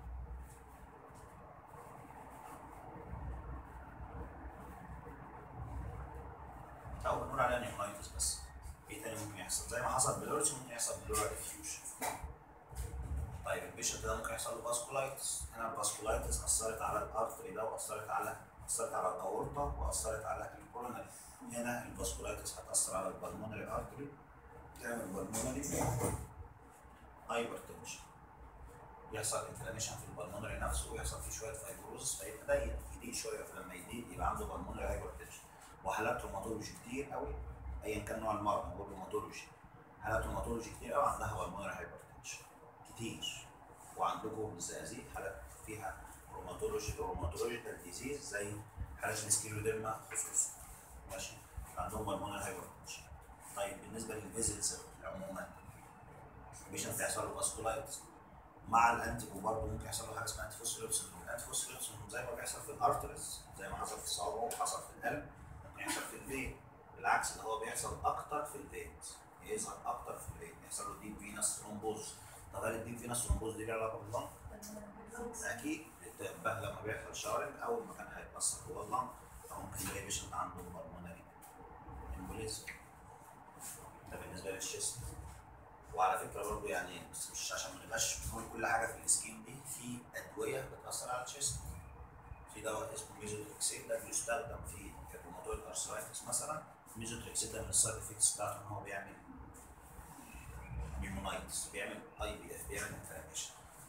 او بنقول عليها نيمونايتس بس ايه تاني ممكن يحصل زي ما حصل بلوريس ممكن يحصل بلورا ديفيوجن طيب البيشنت ده ممكن يحصل له فاسكولايتس هنا الفاسكولايتس اثرت على الارتري ده واثرت على اثرت على الاورطه واثرت على الكوروناري هنا الفاسكولايتس هتاثر على البلمونري ارتري تعمل بالمونري هايبر تنشن يحصل انفلاميشن في البلمونري نفسه ويحصل فيه شويه فايبروزس فيبقى ضيق يضيق شويه فلما يضيق يبقى عنده بالمونري هايبر تنشن وحالات روماتولوجي كتير قوي ايا كان نوع المرض بقول روماتولوجي حالات روماتولوجي كتير قوي عندها بالمونري هايبر تنشن كتير وعندكم بالزقازيق حالات فيها روماتولوجي روماتولوجيكال ديزيز زي حالات السكيلوديرما خصوصا ماشي عندهم بالمونري هايبر تنشن طيب بالنسبه للفيزيتس عموما البيشنت هيحصل له فاسكولايتس مع الانتي وبرضه ممكن يحصل له حاجه اسمها انتي فوسفوريد سندروم الانتي فوسفوريد سندروم زي ما بيحصل في الارترز زي ما حصل في الصوابع وحصل في القلب ممكن يحصل في الفين بالعكس ده هو بيحصل اكتر في الفينز يظهر اكتر في الفين يحصل له ديب فينس ثرومبوز طب هل الديب فينس ثرومبوز دي ليها علاقه باللنج؟ اكيد بتبقى لما بيحصل شارب اول مكان هيتاثر هو اللنج فممكن تلاقي بيشنت عنده بالمونري امبوليزم ده بالنسبه للشيست وعلى فكره برضه يعني بس مش عشان ما نبقاش بنقول كل حاجه في السكين دي في ادويه بتاثر على الشيست في دواء اسمه ميزوتريكسيد ده بيستخدم في الروماتويد ارثرايتس مثلا ميزوتريكسيد ده من السايد افكتس بتاعته ان هو بيعمل نيمونايتس بيعمل اي بي اف بيعمل انفلاميشن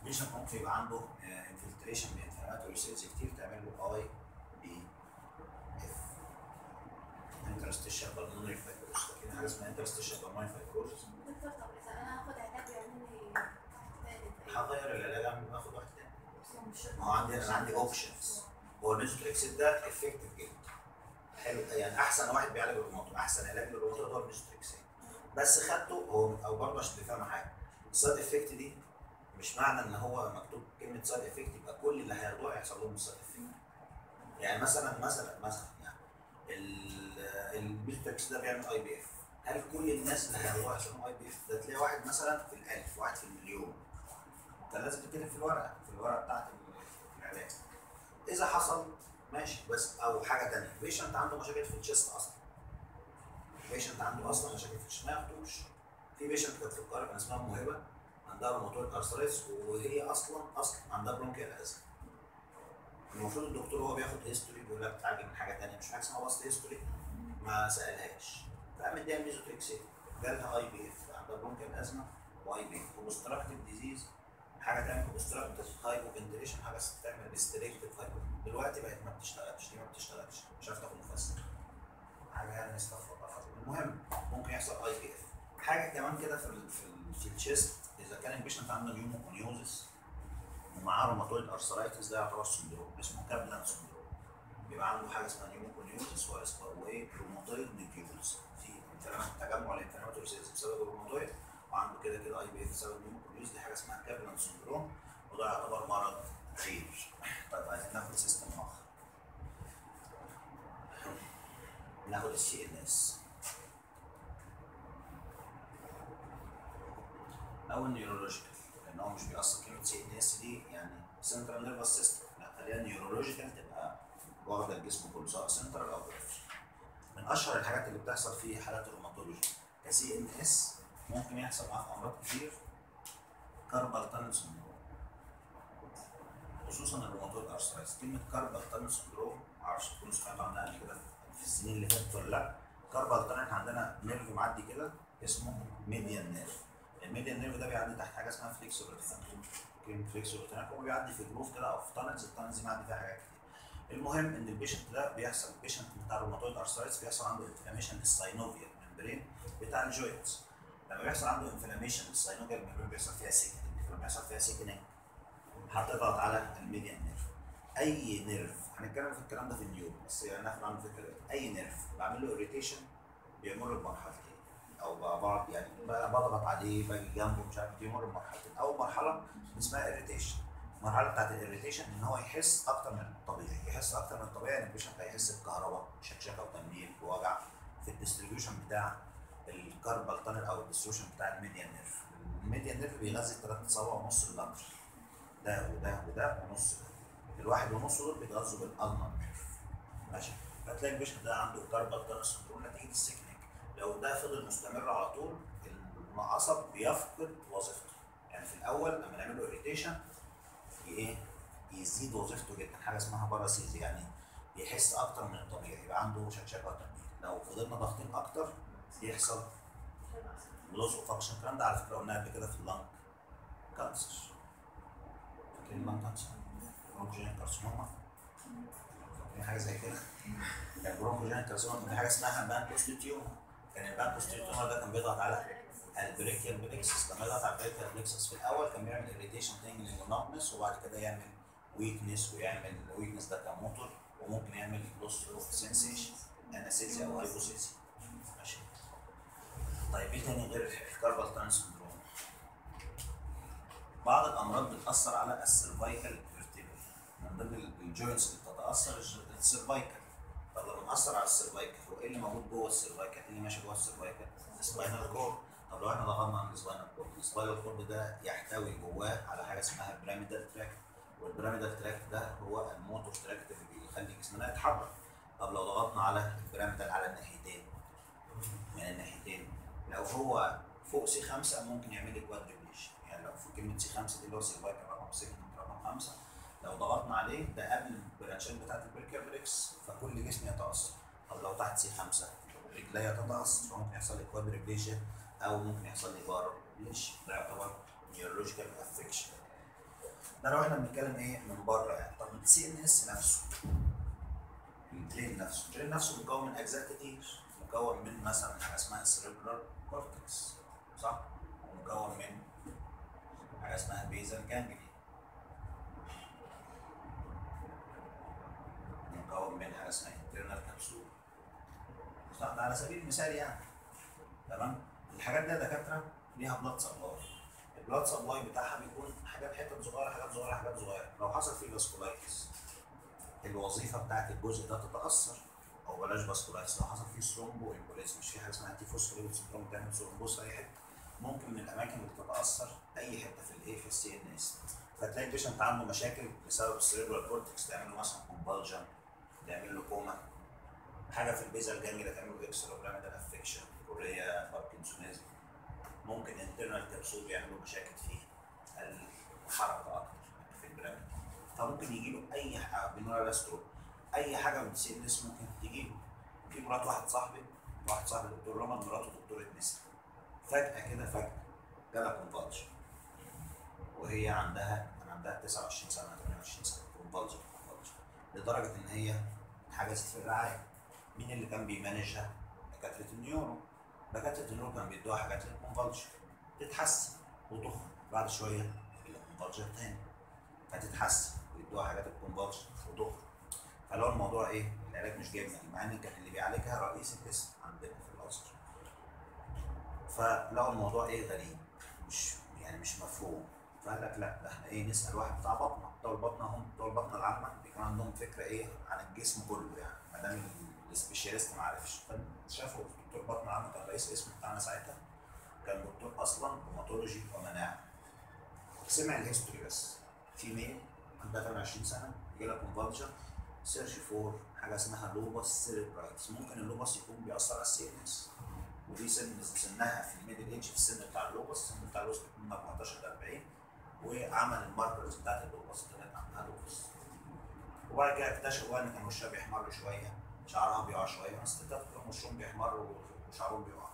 بيشنت ممكن يبقى عنده انفلتريشن من انفلاماتوري سيلز كتير تعمل له اي بي اف انترستيشن بالمونري فايبروز لكن حاجه اسمها انترستيشن بالمونري فايبروز دكتور طب اذا انا هاخد علاج يعمل لي ثالث هغير العلاج اعمل باخد واحد تاني مش ما هو عندي انا عندي اوبشنز هو الميزوتريكسيد ده افكتيف جدا حلو يعني احسن واحد بيعالج الروماتويد احسن علاج للروماتويد هو الميزوتريكسيد بس خدته هو او برضه عشان تفهم حاجه السايد افكت دي مش معنى ان هو مكتوب كلمه سايد افكت يبقى كل اللي هياخدوها هيحصل لهم سايد افكت يعني مثلا مثلا مثلا يعني الميزوتريكس ده بيعمل اي بي اف هل كل الناس اللي هياخدوها هيحصل لهم اي بي اف ده تلاقي واحد مثلا في الالف واحد في المليون كان لازم تكتب في الورقه في الورقه بتاعت العلاج اذا حصل ماشي بس او حاجه ثانيه بيشنت عنده مشاكل في الشيست اصلا بيشنت عنده اصلا مشاكل في الشيست ما ياخدوش في بيشنت كانت في القاهره كان اسمها موهبه عندها روماتويد ارثرايتس وهي اصلا اصلا عندها برونكيال ازمه المفروض الدكتور هو بياخد هيستوري بيقول لها بتعالج من حاجه ثانيه مش حاجه اسمها وسط هيستوري ما سالهاش فقام مديها ميزوتريكسيد جالها اي بي اف عندها برونكيال ازمه واي بي اف وبستراكتيف ديزيز حاجه تعمل اوبستراكتيف هايبو فنتريشن حاجه تعمل ريستريكتيف هايبو دلوقتي بقت ما بتشتغلش دي ما بتشتغلش مش عارف تاخد مفسر حاجه يعني استغفر الله العظيم. المهم ممكن يحصل اي بي اف حاجه كمان كده في ال في, ال في الشيست اذا كان البيشنت عنده نيوموكونيوزس ومعاه روماتويد ارثرايتس ده يعتبر سندروم اسمه كابلان سندروم بيبقى عنده حاجه اسمها نيوموكونيوزس وايه روماتويد نيوكيولز في انفلامات تجمع الانفلاماتوري سيلز بسبب الروماتويد وعنده كده كده اي بي اف بسبب النيوموكونيوز دي حاجه اسمها كابلان سندروم وده يعتبر مرض غير طيب عايزين ناخد سيستم اخر ناخد السي ان اس او النيورولوجيكال لان هو مش بيأثر كلمه سي ان اس دي يعني سنترال نيرفس سيستم لا خليها نيورولوجيكال تبقى واخده الجسم كله سواء سنترال او بريفرال من اشهر الحاجات اللي بتحصل في حالات الروماتولوجي كسي ان اس ممكن يحصل معاه امراض كتير كاربال تانل سندروم خصوصا الروماتويد ارثرايتس كلمه كاربال تانل سندروم معرفش تكونوا سمعتوا عنها قبل كده في السنين اللي فاتت ولا لا كاربال تانل عندنا نيرف معدي كده اسمه ميديان نيرف الميديان نيرف ده بيعدي تحت حاجه اسمها فليكسور كلمه فليكسور هو بيعدي في جروف كده او في تانلز التانلز دي معدي فيها حاجات كتير المهم ان البيشنت ده بيحصل البيشنت بتاع الروماتويد ارثرايتس بيحصل عنده انفلاميشن للساينوفيال ممبرين بتاع الجوينتس لما بيحصل عنده انفلاميشن للساينوفيال ممبرين بيحصل فيها سيكنينج لما بيحصل فيها سيكنينج هتضغط على الميديان نيرف اي نيرف هنتكلم في الكلام ده في النيورو بس يعني ناخد عنه فكره اي نيرف بعمل له اريتيشن بيمر بمرحلتين او بقعد يعني بضغط عليه باجي جنبه مش عارف بيمر بمرحلتين اول مرحله اسمها اريتيشن المرحله بتاعت الاريتيشن ان هو يحس اكتر من الطبيعي يحس اكتر من الطبيعي ان البيشنت هيحس بكهرباء شكشكه وتنميل ووجع في الديستريبيوشن بتاع الكاربال تانل او الديستريبيوشن بتاع الميديان نيرف الميديان نيرف بيغذي ثلاث صوابع ونص اللنج ده وده وده ونص ده الواحد ونص دول بيتغذوا بالالمر نيرف ماشي فتلاقي البيشنت ده عنده كاربال تانل سندروم نتيجه السكنينج لو ده فضل مستمر على طول العصب بيفقد وظيفته يعني في الاول لما نعمل له اريتيشن ايه يزيد وظيفته جدا حاجه اسمها باراسيز يعني يحس اكتر من الطبيعي يبقى عنده شكشكه وتنميل لو فضلنا ضاغطين اكتر يحصل لوس اوف فانكشن الكلام ده على فكره قلناه قبل كده في اللنج كانسر فاكرين اللنج كانسر برونكوجينيك كارسينوما فاكرين حاجه زي كده يعني برونكوجينيك كارسينوما كان في حاجه اسمها بانكوستيتيوما كان البانكوستيتيوما ده كان بيضغط على البريكيال بليكسس لما يضغط على البريكيال بليكسس في الاول كان بيعمل اريتيشن تنجلينج ونقنس وبعد كده يعمل ويكنس ويعمل ويكنس ده كموتور وممكن يعمل لوس اوف سنسيشن انستيزيا او هايبوسيزيا ماشي طيب ايه تاني غير الكاربال تان سندروم بعض الامراض بتاثر على السيرفايكال فيرتيبل من ضمن الجوينتس اللي بتتاثر السيرفايكال طب لما ناثر على السيرفايكال هو ايه اللي موجود جوه السيرفايكال؟ ايه اللي ماشي جوه السيرفايكال؟ السباينال كورد طب لو احنا ضغطنا على السباينال كورد السباينال كورد ده يحتوي جواه على حاجه اسمها البيراميدال تراكت والبيراميدال تراكت ده هو الموتور تراكت اللي بيخلي جسمنا يتحرك طب لو ضغطنا على البيراميدال على الناحيتين من الناحيتين لو هو فوق سي 5 ممكن يعمل لي كوادريبليشن يعني لو في كلمه سي 5 دي اللي هو سيرفايكال رقم 6 رقم 5 لو ضغطنا عليه ده قبل البرانشات بتاعت البريكيال بريكس فكل جسمي يتاثر طب لو تحت سي 5 رجليا تتاثر فممكن يحصل لي كوادريبليشن او ممكن يحصل لي بارابليشن ده يعتبر نيورولوجيكال افكشن ده لو احنا بنتكلم ايه من بره يعني طب السي ان اس نفسه البرين نفسه البرين نفسه مكون من اجزاء كتير مكون من مثلا حاجه اسمها السيربرال كورتكس صح؟ ومكون من حاجه اسمها بيزل جانجلي مكون من حاجه اسمها انترنال كبسول صح ده على سبيل المثال يعني تمام الحاجات دي يا دكاتره ليها بلاد سبلاي البلاد سبلاي بتاعها بيكون حاجات حتت صغيره حاجات صغيره حاجات صغيره لو حصل فيه فاسكولايتس الوظيفه بتاعت الجزء ده تتاثر او بلاش فاسكولايتس لو حصل فيه ثرومبو امبوليزم مش في حاجه اسمها انتي فوسفوريد سندروم بتعمل ثرومبوس في اي حته ممكن من الاماكن اللي بتتاثر اي حته في الايه في السي ان اس فتلاقي البيشنت عنده مشاكل بسبب السيريبرال كورتكس تعمل له مثلا كومبالجن تعمل له كوما حاجه في البيزل جانجل تعمل له اكسترا بيراميدال افكشن كوريا باركنسونيزم ممكن انترنال كبسول يعملوا مشاكل فيه الحركه اكتر في البيراميد فممكن يجي له اي حاجه بنورال ستروك اي حاجه من السي ان اس ممكن تجي له في مرات واحد صاحبي واحد صاحبي دكتور رمض مراته دكتوره نسا فجاه كده فجاه جالها كونفالجن وهي عندها كان عندها 29 سنه 28 سنه كونفالجن كونفالجن لدرجه ان هي اتحجزت في الرعايه مين اللي كان بيمانجها؟ دكاتره النيورو دكاتره النيورو كانوا بيدوها حاجات للكونفالجن تتحسن وتخرج بعد شويه الكونفالجن تاني فتتحسن ويدوها حاجات الكونفالجن وتخرج فلو الموضوع ايه؟ العلاج مش جايب نتيجه مع ان كان اللي بيعالجها رئيس القسم عندنا في الازهر فلقوا الموضوع ايه غريب مش يعني مش مفهوم فقال لك لا ده احنا ايه نسال واحد بتاع بطنه بتوع البطنه هم بتوع البطنه العامه بيكون عندهم فكره ايه عن الجسم كله يعني ما دام السبيشاليست ما عرفش فشافوا دكتور بطنه عامه كان رئيس القسم بتاعنا ساعتها كان دكتور اصلا روماتولوجي ومناعه سمع الهيستوري بس في ميل عندها 28 سنه يجي لها كونفالجن سيرش فور حاجه اسمها لوبس سيريبرايتس ممكن اللوبس يكون بيأثر على السي ان اس ودي سن سنها في الميدل ايج في السن بتاع اللوبس السن بتاع اللوبس من 14 ل 40 وعمل الماركرز بتاعت اللوبس طلعت عندها لوبس وبعد كده اكتشفوا بقى ان كان وشها بيحمر شويه شعرها بيقع شويه بس الستات كلهم وشهم بيحمر وشعرهم بيقع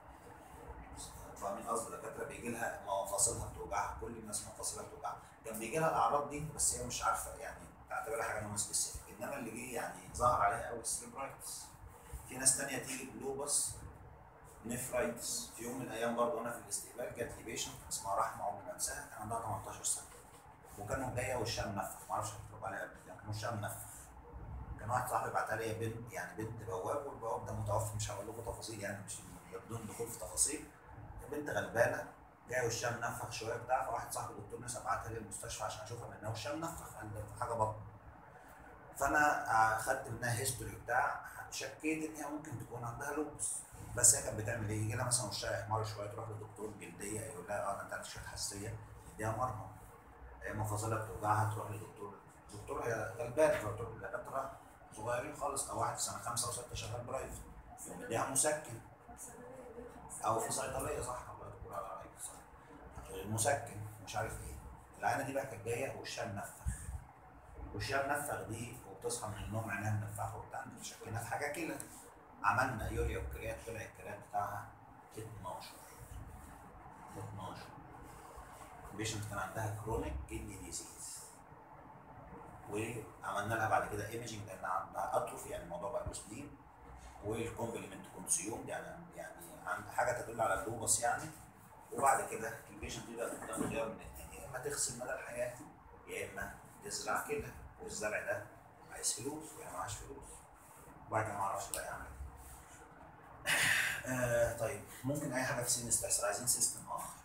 فاهمين قصدي الدكاتره بيجي لها مفاصلها بتوجعها كل الناس مفاصلها بتوجعها كان بيجي لها الاعراض دي بس هي مش عارفه يعني تعتبرها حاجه نون سبيسيفيك انما اللي جه يعني ظهر عليها قوي السيربرايتس في ناس تانية تيجي بلوبس نفرايتس في يوم من الايام برضه انا في الاستقبال جات لي بيشنت اسمها رحمه عمري ما انساها كان عندها 18 سنه وكانوا جايه وشها منفخ ما اعرفش هتكتب عليها قبل كده كان وشها منفخ كان واحد صاحبي بعتها لي بنت يعني بنت بواب والبواب ده متوفي مش هقول لكم تفاصيل يعني مش بدون دخول في تفاصيل بنت غلبانه جايه وشها منفخ شويه بتاع فواحد صاحبي دكتور نسا بعتها لي المستشفى عشان اشوفها لانها وشها منفخ قال ده حاجه بطن فانا خدت منها هيستوري بتاع شكيت ان هي ممكن تكون عندها لوبس بس هي كانت بتعمل ايه؟ يجي لها مثلا وشها يحمر شويه تروح لدكتور جلديه يقول لها اه ده انت عندك شويه حساسيه يديها مرهم هي مفاصلها بتوجعها تروح لدكتور دكتور هي غلبانه دكتور دكاتره صغيرين خالص او واحد في سنه خمسه او سته شغال برايفت يديها مسكن او في صيدليه صح الله يذكر على رأيك صح مسكن مش عارف ايه العينه دي بقى كانت جايه وشها منفخ وشها منفخ دي وبتصحى من النوم عينها منفخه وبتاع شكينا في حاجه كده عملنا يوريا وكريات طلع الكريات بتاعها 12 12 البيشنت كان عندها كرونيك كيدني ديزيز وعملنا لها بعد كده ايمجنج لان عندها اتروفي يعني الموضوع بقى له سنين والكومبلمنت كونسيوم يعني يعني عند حاجه تدل على اللوبس يعني وبعد كده البيشنت دي بقى قدام خيار من الاثنين يا اما تغسل مدى الحياه يا اما تزرع كده والزرع ده عايز فلوس وهي معاش فلوس وبعد كده ما اعرفش بقى يعمل ايه آه طيب ممكن اي حاجه في سن استحسن عايزين سيستم اخر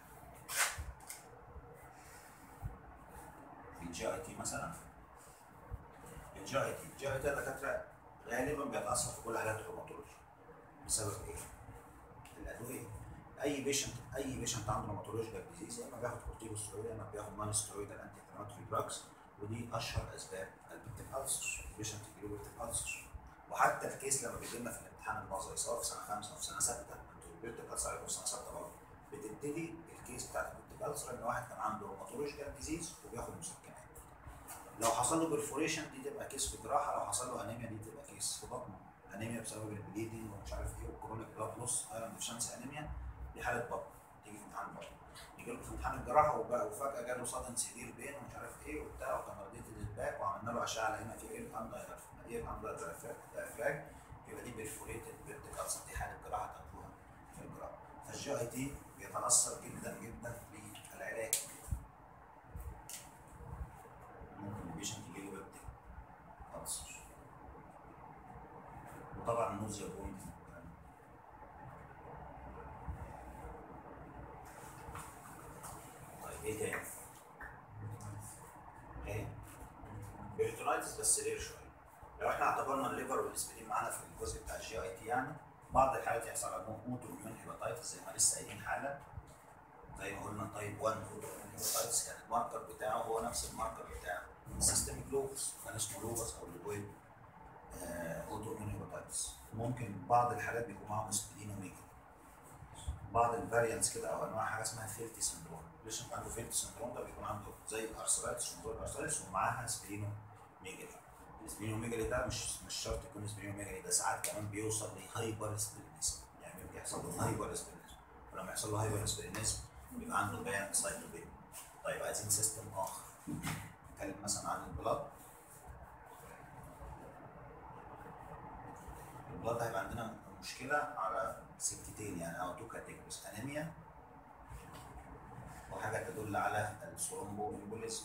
الجي اي تي مثلا الجي اي تي الجي اي تي الدكاتره غالبا بيتاثر في كل حالات الروماتولوجي بسبب ايه؟ الادويه اي بيشنت اي بيشنت عنده روماتولوجيكال ديزيز يا اما بياخد كورتيكوستيرويد يا اما بياخد نون ستيرويد انتي انفلاماتوري دراجز ودي اشهر اسباب البيبتيك السر بيشنت يجيله بيبتيك السر وحتى الكيس لما بيجي لنا في الامتحان النظري سواء في سنه خمسه او في سنه سته انتوا البيبتيك السر عليكم في سنه سته برضه بتبتدي الكيس بتاعت البيبتيك السر ان واحد كان عنده روماتولوجيكال ديزيز وبياخد مسكنات لو حصل له برفوريشن دي تبقى كيس في جراحه لو حصل له انيميا دي تبقى كيس في بطنه انيميا بسبب البليدنج ومش عارف ايه وكرونيك بلاد لوس ايرون ديفشنسي انيميا دي حاله بطن تيجي في امتحان بطن يجي له في امتحان الجراحه وبقى وفجاه جاله صدن سيفير بين ومش عارف ايه وبتاع وكان رديت للباك وعملنا له اشعه لقينا في ايه اندر ايه اندر دايفراج يبقى دي بيرفوريتد بيرتيكالس دي حاله جراحه تاخدوها في الجراحه فالجي اي تي بيتاثر جدا جدا بالعلاج ممكن البيشنت يجي له بيبتيك ألسر وطبعا النوزيا بوينت طيب ايه تاني؟ ايه؟ بيرتونايتس بس رير شويه لو احنا اعتبرنا الليفر والاسبرين معانا في الجزء بتاع الجي اي تي يعني بعض الحالات يحصل عندهم اوتو اميون هيباتايتس زي ما لسه قايلين حالا زي ما قلنا تايب 1 اوتو اميون هيباتايتس كان الماركر بتاعه هو نفس الماركر بتاع السيستميك لوبس كان اسمه لوبس او لوبويد اوتو اميون هيباتايتس ممكن بعض الحالات بيكون معاهم سبلينوميجا بعض الفاريانتس كده او انواع حاجه اسمها فيلتي سندروم البيشنت عنده فيلتي سندروم ده بيكون عنده زي الارثرايتس موضوع الارثرايتس ومعاها سبلينوميجالي السبلينوميجالي ده مش مش شرط يكون سبلينوميجالي ده ساعات كمان بيوصل لهايبر سبلينيزم يعني بيحصل له هايبر سبلينيزم ولما يحصل له هايبر سبلينيزم بيبقى عنده بيان سايتوبين طيب عايزين سيستم اخر نتكلم مثلا عن البلاد البلاد هيبقى عندنا مشكله على سكتين يعني او تو كاتيجوريز انيميا وحاجه تدل على الثرومبو امبوليزم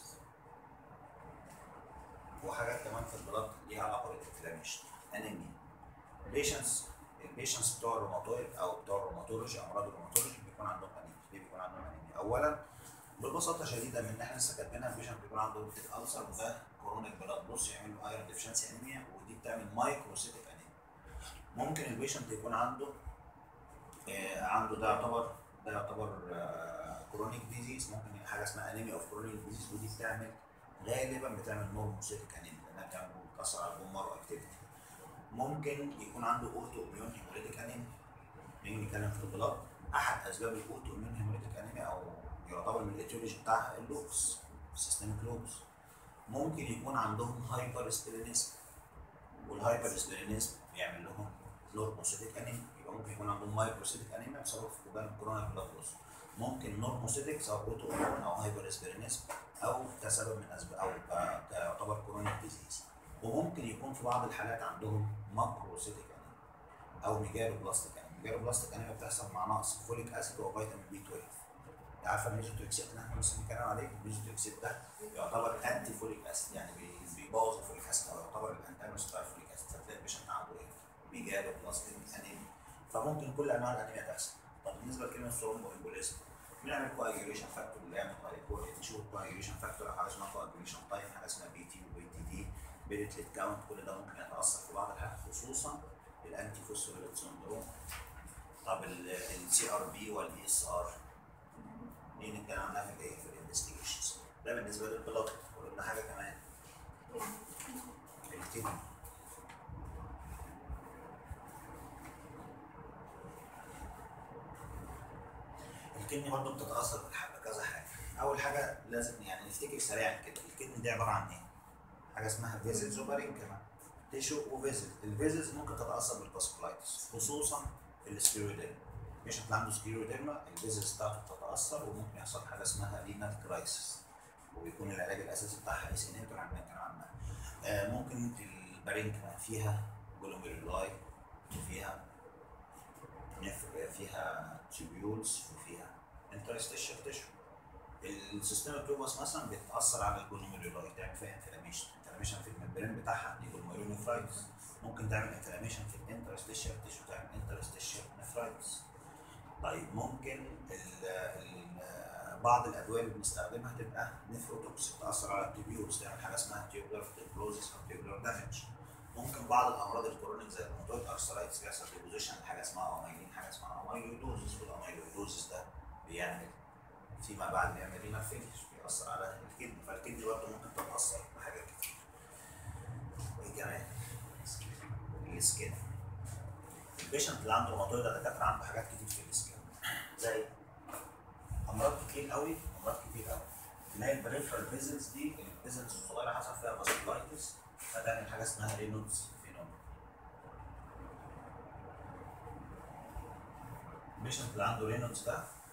وحاجات كمان في البلاد ليها علاقه بالانفلاميشن انيميا البيشنتس البيشنتس بتوع الروماتويد او بتوع الروماتولوجي امراض الروماتولوجي بيكون عندهم انيميا ليه بيكون عندهم انيميا اولا ببساطه شديده من ان احنا لسه كاتبينها البيشنت بيكون عنده روبتيك السر وده كورونيك بلاد بص يعمل له ايرون ديفشنسي انيميا ودي بتعمل مايكروسيتيك انيميا ممكن البيشنت يكون عنده آه عنده ده يعتبر ده يعتبر آه كرونيك ديزيز ممكن حاجه اسمها انيميا اوف كرونيك ديزيز ودي بتعمل غالبا بتعمل نورموسيتيك انيميا لانها بتعمل بتاثر على البومار واكتيفيتي ممكن يكون عنده اوتو اميون هيموليتيك انيميا نيجي نتكلم في البلاد احد اسباب الاوتو اميون هيموليتيك انيميا او يعتبر من الايتيولوجي بتاعها اللوكس سيستميك لوكس ممكن يكون عندهم هايبر سبلينيزم والهايبر سبلينيزم بيعمل لهم نورموسيتيك انيميا يبقى ممكن يكون عندهم مايكروسيتيك انيميا بسبب فقدان كورونا بلاد لوس ممكن نورموسيتيك سواء اوتو اميون او هايبر سبلينيزم او كسبب من اسباب او ك- كيعتبر كورونيك ديزيز وممكن يكون في بعض الحالات عندهم ماكروسيتيك انيميا او ميجالو بلاستيك انيميا ميجالو بلاستيك انيميا بتحصل مع نقص فوليك اسيد وفيتامين بي 12 انت عارفه الميزوتريكسيت اللي احنا لسه بنتكلم عليه الميزوتريكسيت ده يعتبر انتي فوليك اسيد يعني بي- بيبوظ الفوليك اسيد او يعتبر الانتاجونست بتاع الفوليك اسيد فتلاقي البيشنت عنده ايه؟ ميجالو بلاستيك انيميا فممكن كل انواع الانيميا تحصل طب بالنسبه لكلمه ثرومبو امبوليزم بنعمل كواجيوليشن فاكتور اللي يعمل نشوف كواجيوليشن فاكتور حاجه اسمها كواجيوليشن تايم حاجه اسمها بي تي وبي تي دي بيريتليت كاونت كل ده ممكن يتاثر في بعض الحالات خصوصا الانتي فوسفوريليت سندروم طب السي ار بي والاي اس ار دي نتكلم عنها في الايه في الانفستيجيشنز ده بالنسبه للبلاد وقلنا حاجه كمان الكدني الكدني برضه بتتاثر بالح- بكذا حاجه اول حاجه لازم يعني نفتكر سريعا كده الكدني دي عباره عن ايه حاجه اسمها فيزلز وبارينكما تيشو وفيزل الفيزلز ممكن تتاثر بالفاسكولايتس خصوصا في السكيروديرما البيشنت اللي عنده سكيروديرما الفيزلز بتاعته بتتاثر وممكن يحصل حاجه اسمها رينال كرايسيس ويكون العلاج الاساسي بتاعها ايس انهبيتور عندنا كلام عنها آه ممكن البارينكما فيها جلوميرولاي وفيها نفر فيها تيبيولز وفيها انترستيشن تيشو السيستم التوبس مثلا بتاثر على الجلوميرولاي تعمل فيها انفلاميشن انفلاميشن في الممبرين بتاعها دي جلوميرونيفرايتس ممكن تعمل انفلاميشن في الانترستيشن تيشو تعمل انترستيشن نفرايتس طيب ممكن ال ال بعض الادويه اللي بنستخدمها تبقى نفروتوكس تاثر على التيبيولز تعمل حاجه اسمها تيوبولار تيبروزيس او تيوبولار دامج ممكن بعض الامراض الكرونيك زي الروماتويد ارثرايتس بيحصل ديبوزيشن لحاجه اسمها اميلين حاجه اسمها اميلويدوزيس والاميلويدوزيس ده بيعمل فيما بعد بيعمل رينال فيلير بيأثر على الكدني فالكدني برضه ممكن تتأثر بحاجات كتير. وايه كمان؟ السكين البيشنت اللي عنده روماتويد ده دكاتره عنده حاجات كتير في السكين زي امراض كتير قوي امراض كتير قوي تلاقي البريفرال فيزلز دي الفيزلز الصغيره حصل فيها فاسكولايتس فتعمل حاجه اسمها رينولدز فينومين البيشنت اللي عنده رينولدز ده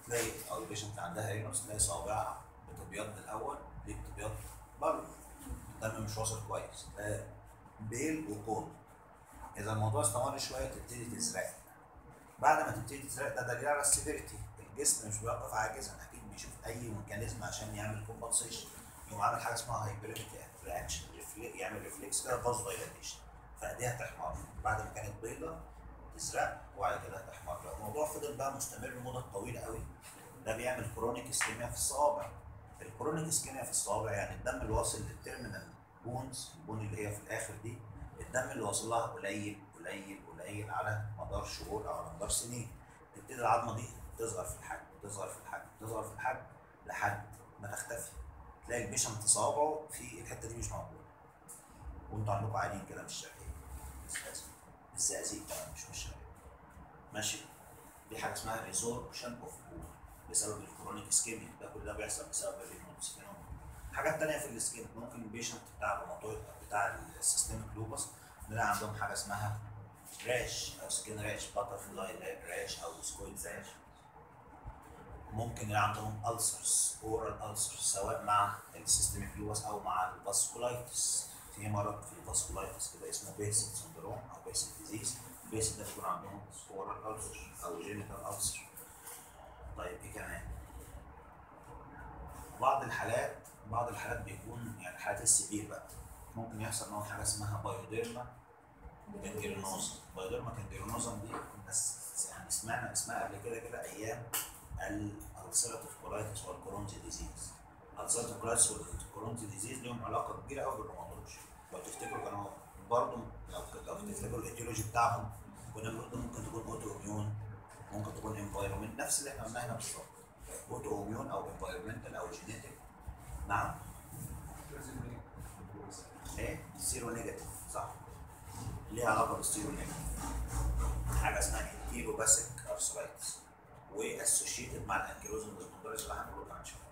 تلاقي او البيشنت عندها رينوس تلاقي صوابعها بتبيض الاول دي بتبيض بره الدم مش واصل كويس ده بيل وكون اذا الموضوع استمر شويه تبتدي تزرق بعد ما تبتدي تزرق ده دليل على السيفيريتي الجسم مش بيوقف عاجزا اكيد بيشوف اي ميكانيزم عشان يعمل كومبنسيشن يقوم عامل حاجه اسمها هايبريميك رياكشن يعمل ريفلكس كده فازو دايلاتيشن فايديها تحمر بعد ما كانت بيضه تزرق وبعد كده تحمر لو الموضوع فضل بقى مستمر لمده طويله قوي ده بيعمل كرونيك اسكيميا في الصوابع الكرونيك اسكيميا في الصوابع يعني الدم اللي واصل للتيرمينال بونز البون اللي هي في الاخر دي الدم اللي واصل لها قليل قليل قليل على مدار شهور او على مدار سنين تبتدي العظمه دي تصغر في الحجم تصغر في الحجم تصغر في الحجم لحد ما تختفي تلاقي البيشنت صوابعه في الحته دي مش موجوده وانتوا عندكم عينين كده مش شايفين الزقازيق كمان مش مش شايفين ماشي دي حاجه اسمها ريزوربشن اوف بول بسبب الكرونيك اسكيميا ده كل ده بيحصل بسبب الرينوس فينومينا حاجات تانية في السكين ممكن البيشنت بتاع الروماتويد بتاع السيستميك لوبس نلاقي عندهم حاجه اسمها راش او سكين راش باتر فلاي راش او سكويد راش ممكن يبقى عندهم ألسرز اورال ألسرز سواء مع السيستميك لوبس او مع الفاسكولايتس في مرض في الفاسكولايتس كده اسمه بيسل سندروم او بيسل ديزيز البيسل ده بيكون عندهم اورال ألسر او جينيتال ألسر طيب ايه كمان بعض الحالات بعض الحالات بيكون يعني الحالات السبير بقى ممكن يحصل معاهم حاجه اسمها بايوديرما كانجيرونوزا بايوديرما كانجيرونوزا دي بس يعني سمعنا اسمها قبل كده كده ايام الالسيراتيف كولايتس والكورونتي ديزيز الالسيراتيف كولايتس والكورونتي ديزيز لهم علاقه كبيره قوي بالروماتولوجي لو تفتكروا كانوا برضه لو لو تفتكروا الايتيولوجي بتاعهم كنا بنقول ممكن تكون اوتو اميون ممكن تكون انفايرمنت نفس اللي احنا قلناه هنا بالظبط اوتو اميون او انفايرمنتال او جينيتك نعم ايه سيرو نيجاتيف صح ليها علاقه بالسيرو نيجاتيف حاجه اسمها انتيرو باسيك ارثرايتس واسوشيتد مع الانكيلوزم بالمدرج اللي هنقوله كمان شويه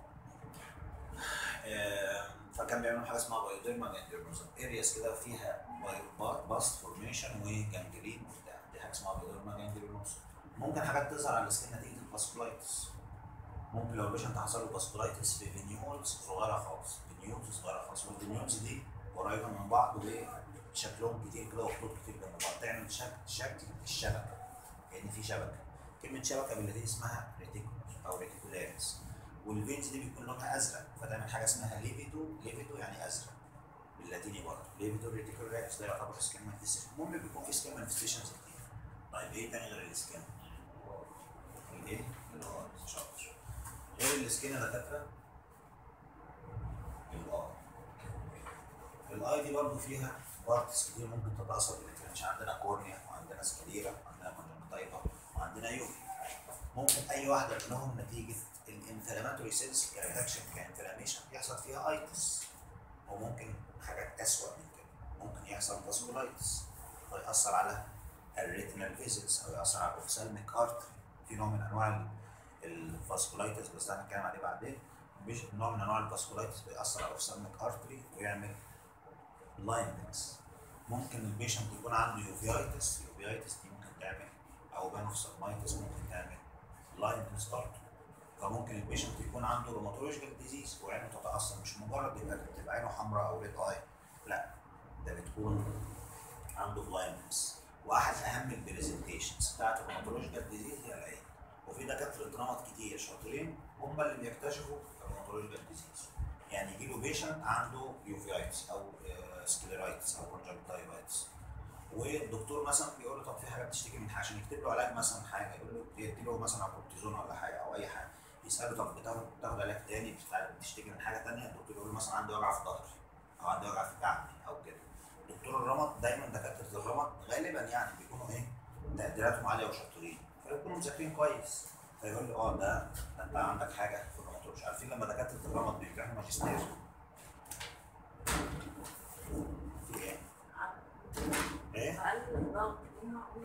آه، فكان بيعملوا حاجه اسمها بايوديرما جانجرينوزم ارياس كده فيها باست فورميشن وجانجرين وبتاع دي حاجه اسمها بايوديرما جانجرينوزم ممكن حاجات تظهر على السكين نتيجه الفاسكولايتس ممكن لو البيشنت حصل له فاسكولايتس في فينيولز صغيره خالص فينيولز صغيره خالص والفينيولز دي قريبه من بعض وشكلهم كتير كده وخطوط كتير جنب بعض تعمل شكل شكل الشبكه كان في شبكه كلمه شبكه باللاتيني اسمها ريتيكولوس او ريتيكولاريس والفينز دي بيكون لونها ازرق فتعمل حاجه اسمها ليفيتو ليفيتو يعني ازرق باللاتيني برضه ليفيتو ريتيكولاريس ده يعتبر سكان مانفستيشن المهم بيكون في سكان مانفستيشنز كتير طيب ايه تاني غير السكان؟ الايه؟ الار شاطر غير السكين يا دكاتره الار الاي دي برضه فيها بارتس كتير ممكن تتاثر بالانفلاميشن عندنا كورنيا وعندنا سكليرا وعندنا كونجنكتيفا وعندنا يوفي ممكن اي واحده منهم نتيجه الانفلاماتوري سيلز كرياكشن كانفلاميشن يحصل فيها ايتس وممكن حاجات اسوء من كده ممكن يحصل فاسكولايتس ويأثر على الريتينال فيزيتس او يأثر على الاوفسالميك ارتري في نوع من انواع الفاسكولايتس بس ده هنتكلم عليه بعدين مش نوع من انواع الفاسكولايتس بيأثر على الاوفسالميك ارتري ويعمل بلايندنس ممكن البيشنت يكون عنده يوفيايتس يوفيايتس دي ممكن تعمل او بانوفسالمايتس ممكن تعمل بلايندنس برضه فممكن البيشنت يكون عنده روماتولوجيكال ديزيز وعينه تتاثر مش مجرد يبقى بتبقى عينه حمراء او ريد اي لا ده بتكون عنده بلايندنس واحد اهم البرزنتيشنز بتاعت الروماتولوجيكال ديزيز هي العين وفي دكاتره رمد كتير شاطرين هم اللي بيكتشفوا الروماتولوجيكال ديزيز يعني يجي له بيشنت عنده يوفيايتس او سكليرايتس او كونجكتيفايتس والدكتور مثلا بيقول له طب في حاجه بتشتكي من حاجه عشان يكتب له علاج مثلا حاجه يقول له يدي له مثلا كورتيزون ولا حاجه او اي حاجه يساله طب بتاخد بتاخد علاج تاني بتاع- بتشتكي من حاجه تانيه الدكتور يقول له مثلا عندي وجع في ظهري او عندي وجع في كعبي او كده دكتور الرمد دايما دكاتره الرمد غالبا يعني بيكونوا ايه تقديراتهم عاليه وشاطرين فيكونوا مذاكرين كويس فيقول لي اه ده ده انت عندك حاجه في الروماتولوجي عارفين لما دكاتره الرمد بيمتحنوا ماجستير في ايه؟ ايه؟ اقل الضغط دي معقول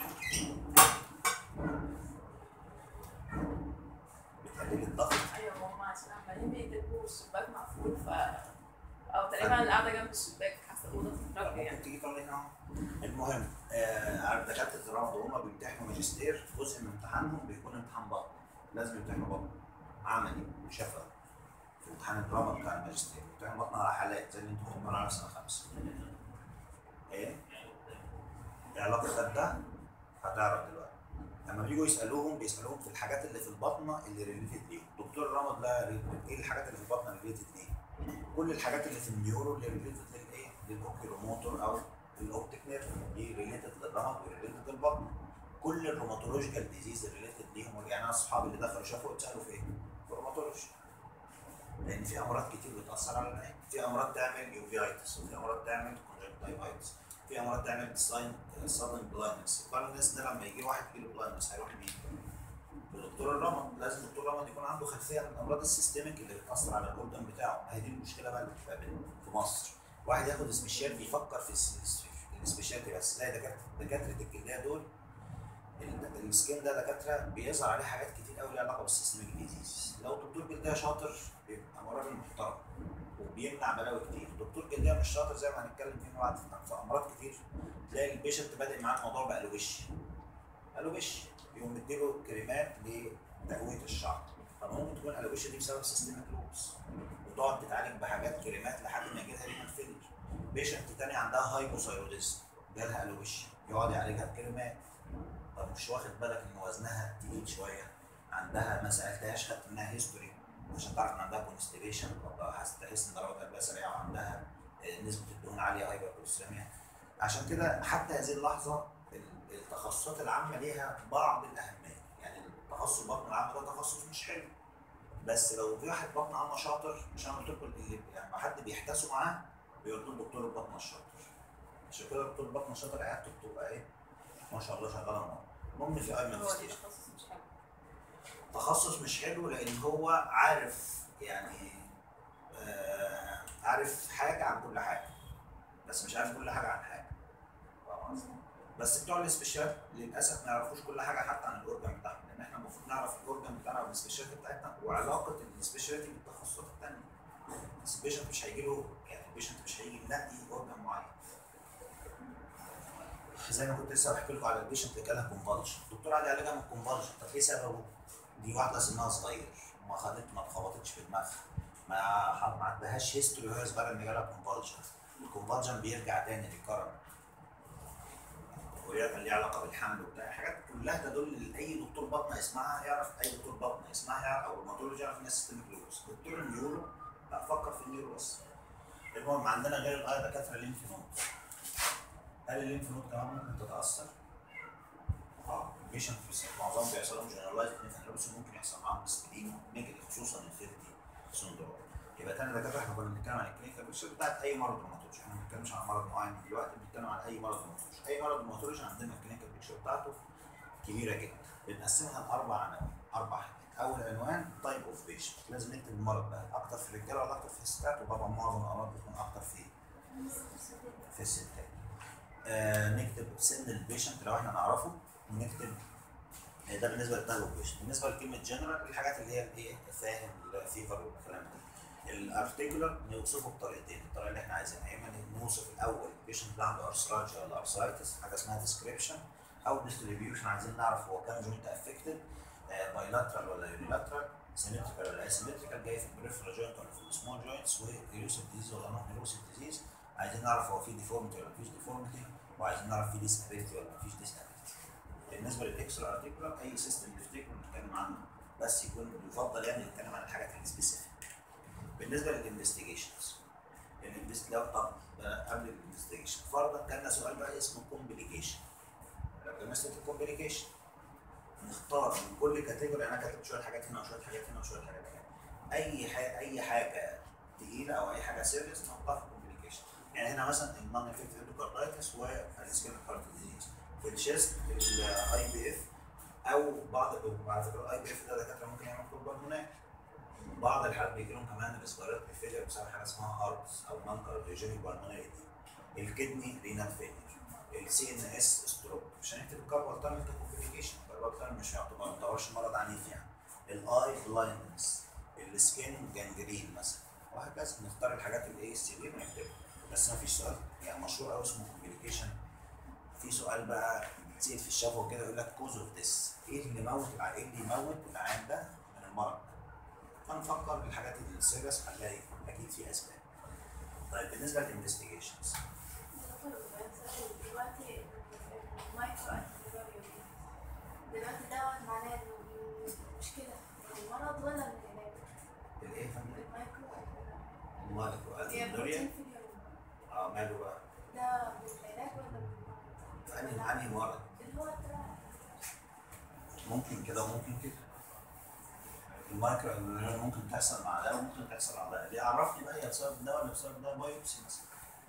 بتقلل الضغط ايوه هم عشان عمالين بيكتبوا الشباك مقفول ف او تقريبا القعده جنب الشباك حسب اوضه الراجل ممكن يعني تيجي تقول هنا اهو المهم آه عارف دكاتره الرمد وهم بيمتحنوا ماجستير جزء من امتحانهم بيكون امتحان بطن لازم يمتحنوا بطن عملي شفوي في امتحان الدراما بتاع الماجستير يمتحنوا بطن على حالات زي اللي انتوا بتعملوا على سنه خمسه ايه؟ ايه علاقه ده بده؟ هتعرف دلوقتي لما بييجوا يسالوهم بيسالوهم في الحاجات اللي في البطنه اللي ريليتد ليهم دكتور رمض ده related. ايه الحاجات اللي في البطنه ريليتد ليه؟ كل الحاجات اللي في النيورو اللي ريليتد للايه؟ للاوكيلوموتور او الاوبتيك نيرف دي ريليتد للرمد وريليتد للبطن كل الروماتولوجيكال ديزيز ريليتد ليهم يعني انا اصحابي اللي دخلوا شافوا اتسالوا في ايه؟ في الروماتولوجي لان في امراض كتير بتاثر على العين في امراض تعمل يوفيايتس وفي امراض تعمل كونجكتيفايتس في امراض تعمل ساين سادن بلايندنس كل الناس ده لما يجي واحد يجي له بلايندنس هيروح لمين؟ لدكتور الرمد لازم دكتور الرمد يكون عنده خلفيه عن الامراض السيستميك اللي بتاثر على الاوردن بتاعه ما هي دي المشكله بقى اللي بتبقى في مصر واحد ياخد سبيشال بيفكر في الس- السبيشاليتي بس لا دكاتره دكاتره الكليه دول ال- السكين ده دكاتره بيظهر عليه حاجات كتير قوي ليها علاقه بالسيستميك ديزيز لو دكتور جلديه شاطر بيبقى راجل محترم وبيمنع بلاوي كتير دكتور جلديه مش شاطر زي ما هنتكلم فيه بعد في امراض كتير تلاقي البيشنت بادئ معاه الموضوع بقى له وش بقى له وش يقوم مديله كريمات لتقويه الشعر فممكن تكون الوش دي بسبب سيستميك لوبس وتقعد تتعالج بحاجات كريمات لحد ما يجي لها رينال فيلر بيشنت تاني عندها هايبوثايروديزم جالها الوش يقعد يعالجها بكريمات طب مش واخد بالك ان وزنها تقيل شويه عندها ما سالتهاش خدت منها هيستوري عشان تعرف ان عندها كونستيبيشن او تحس ان ضربات قلبها سريعه وعندها آه، نسبه الدهون عاليه هايبر كوليستريميا عشان كده حتى هذه اللحظه ال- التخصصات العامه ليها بعض الاهميه يعني تخصص البطن العام ده تخصص مش حلو بس لو في واحد بطن عامه شاطر مش انا قلت لكم اللي لما حد بيحتسوا معاه بيودوه لدكتور البطن الشاطر عشان كده دكتور البطن الشاطر عيادته بتبقى ايه ما شاء الله شغاله نار المهم في اي هو مانفستيشن التخصص مش حلو تخصص مش حلو لان هو عارف يعني آه عارف حاجه عن كل حاجه بس مش عارف كل حاجه عن حاجه فاهم قصدي؟ بس بتوع السبيشال للاسف ما يعرفوش كل حاجه حتى عن الاورجن بتاعهم لان احنا المفروض نعرف الاورجن بتاعنا والسبيشاليتي بتاعتنا وعلاقه السبيشاليتي بالتخصصات الثانيه البيشنت مش هيجي له يعني البيشنت مش هيجي ينقي اورجن معين زي ما كنت لسه بحكي لكم على البيشنت اللي جالها كونفالجن الدكتور قعد يعالجها من الكونفالجن طب ايه سببه؟ دي واحده سنها صغير ما خدت ما اتخبطتش في دماغها ما ح- ما عندهاش هيستوري وهي صغيره ان جالها كونفالجن الكونفالجن بيرجع تاني للكرم وهي كان ليها علاقه بالحمل وبتاع حاجات كلها تدل لاي دكتور بطنه يسمعها يعرف اي دكتور بطنه يسمعها يعرف او روماتولوجي يعرف الناس سيستميك لوبس دكتور النيورو لا فكر في النيورو بس المهم عندنا غير الاي دكاتره الليمف نود هل الليمف نود كمان ممكن تتاثر؟ اه البيشنت معظمهم بيحصل لهم جنرالايز ليمف ممكن يحصل معاهم سكلين نيجل خصوصا الفيرتي سندروم يبقى تاني دكاتره احنا كنا بنتكلم عن الكلينيكال بيكتشر بتاعت اي مرض روماتولوجي احنا ما بنتكلمش عن مرض معين دلوقتي بنتكلم عن اي مرض روماتولوجي اي مرض روماتولوجي عندنا الكلينيكال بيكتشر بتاعته كبيره جدا بنقسمها لاربع عناوين اربع حاجات اول عنوان تايب اوف بيشنت لازم نكتب المرض ده اكتر في الرجاله ولا اكتر في الستات وطبعا معظم الامراض بتكون اكتر في في الستات آه نكتب سن البيشنت لو احنا نعرفه ونكتب آه، ده بالنسبه للتايب اوف بيشنت بالنسبه لكلمه جنرال الحاجات اللي هي الايه الفاهم الفيفر والكلام ده الارتيكولار نوصفه بطريقتين الطريقه اللي احنا عايزينها يا اما نوصف الاول البيشنت ده عنده ارثرايتس ولا ارثرايتس حاجه اسمها ديسكريبشن او ديستريبيوشن عايزين نعرف هو كام جوينت افكتد بايلاترال ولا يونيلاترال سيمتريكال ولا اسيمتريكال جاي في البريفرال جوينت ولا في السمول جوينتس ويوسف ديزيز ولا نون يوسف ديزيز عايزين نعرف هو في ديفورميتي ولا مفيش ديفورميتي وعايزين نعرف في ديسابيلتي ولا مفيش ديسابيلتي بالنسبه للاكسترا ارتيكولار اي سيستم نفتكره نتكلم عنه بس يكون يفضل يعني نتكلم عن الحاجات السبيسيفيك بالنسبه للانفستيجيشنز الانفست لو طب آه، قبل الانفستيجيشن فرضا كان سؤال بقى اسمه كومبليكيشن لو مسألة الكومبليكيشن نختار من كل كاتيجوري انا كاتب شويه حاجات هنا وشويه حاجات هنا وشويه حاجات هنا اي حاجه اي حاجه تقيله او اي حاجه سيريس نحطها في الكومبليكيشن يعني هنا مثلا النون افكتيف اندوكاردايتس والسكين هارت ديزيز في الشيست الاي بي اف او بعض وعلى فكره الاي بي اف ده دكاتره ممكن يعمل كتب بالمونات بعض الحالات بيجي لهم كمان الريسبيراتوري فيلير بسبب حاجه اسمها ارتس او نون كارديوجينيك بالمونري دي الكدني رينال فيلير السي ان اس ستروك مش هنكتب الكاربال تانل كومبليكيشن الكاربال تانل مش هيعتبر ما يعتبرش مرض عنيف يعني الاي بلايندنس السكين جانجرين مثلا وهكذا نختار الحاجات الايه السيفير ونكتبها بس ما فيش سؤال يعني مشهور قوي اسمه كومبليكيشن في سؤال بقى تسال في الشفوه كده يقول لك كوز اوف ذس ايه اللي يموت الع- ايه اللي يموت العيان ده من المرض فنفكر بالحاجات السيريس هنلاقي اكيد في اسباب طيب بالنسبه للانفستيجيشنز دكتور دلوقتي المايكرو انتيبيوتيك دلوقتي دوت معناه إنه مشكلة من المرض ولا من العلاج؟ الايه يا فندم؟ المايكرو انتيبيوتيك مالكو هي الدوريا بروتين في اليوم اه ماله بقى ده من العلاج ولا من المرض؟ انهي انهي مرض اللي هو التراب ممكن كده وممكن كده المايكرو انفلونزا ممكن تحصل مع ده وممكن تحصل مع ده دي عرفني بقى هي بسبب ده ولا بسبب ده بايوبسي مثلا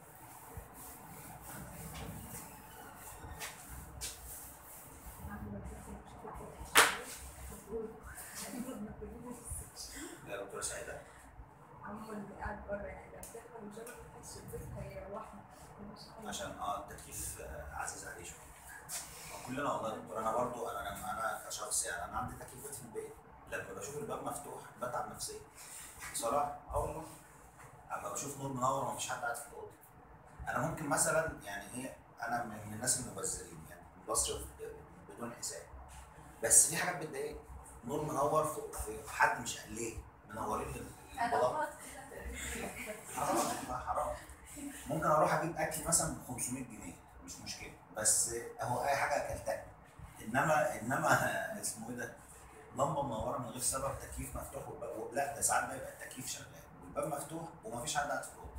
يا دكتوره سعيده عمو اللي قاعد بره يعني لو دخل وشرب الحس البيت هيروحنا عشان اه التكييف آه، عزيز عليه شويه كلنا والله يا دكتور انا برضو انا انا انا كشخص يعني انا عندي تكييفات في البيت لما بشوف الباب مفتوح بتعب نفسيا بصراحه اه والله اما بشوف نور منور ومفيش حد قاعد في الاوضه انا ممكن مثلا يعني ايه انا من من الناس المبذرين يعني بصرف بدون حساب بس في حاجات بتضايقني نور منور في في حد مش قال ليه منورين انا البلاط بقعد كده حرام والله حرام ممكن اروح اجيب اكل مثلا ب 500 جنيه مش مشكله بس اهو اي حاجه اكلتها انما انما اسمه ايه ده لمبه منوره من غير سبب تكييف مفتوح والباب لا ده ساعات بيبقى التكييف شغال والباب مفتوح ومفيش حد قاعد في الاوضه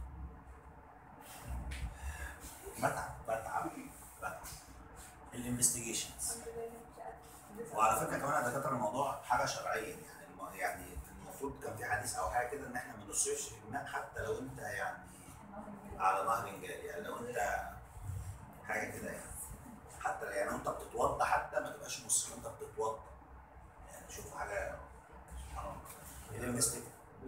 بتعب بتعب بتعب الانفستيجيشنز الحمد لله مش قادرة. وعلى فكره كمان يا دكاتره الموضوع حاجه شرعيه يعني الم- يعني المفروض كان في حديث او حاجه كده ان احنا ما نصرفش في الماء حتى لو انت يعني على نهر جاري يعني لو انت حاجه كده يعني حتى يعني لو انت بتتوضى حتى ما تبقاش مسلم وانت بتتوضى يعني شوف حاجه حرام الانفستيج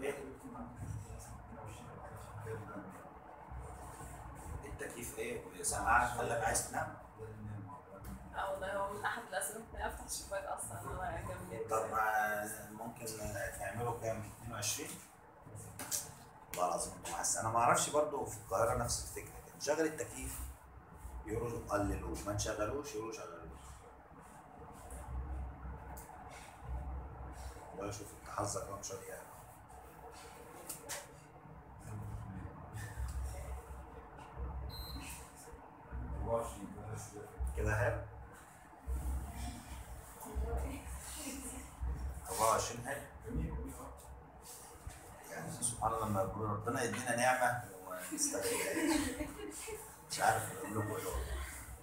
التكييف ايه سماعك خلاك عايز تنام اه والله هو من احد الاسباب اني افتح الشباك اصلا انا جنب طب ما ممكن تعملوا كام 22 والله العظيم انتوا محس انا ما اعرفش برضه في القاهره نفس الفكره كده نشغل التكييف يقولوا قللوه ما نشغلوش يقولوا شغلوه والله شوف انت حظك بقى مش راضي يعني. كده حلو 24 حلو يعني سبحان الله لما يقول ربنا يدينا نعمه وما نستغلهاش مش عارف اقول لكم ايه والله.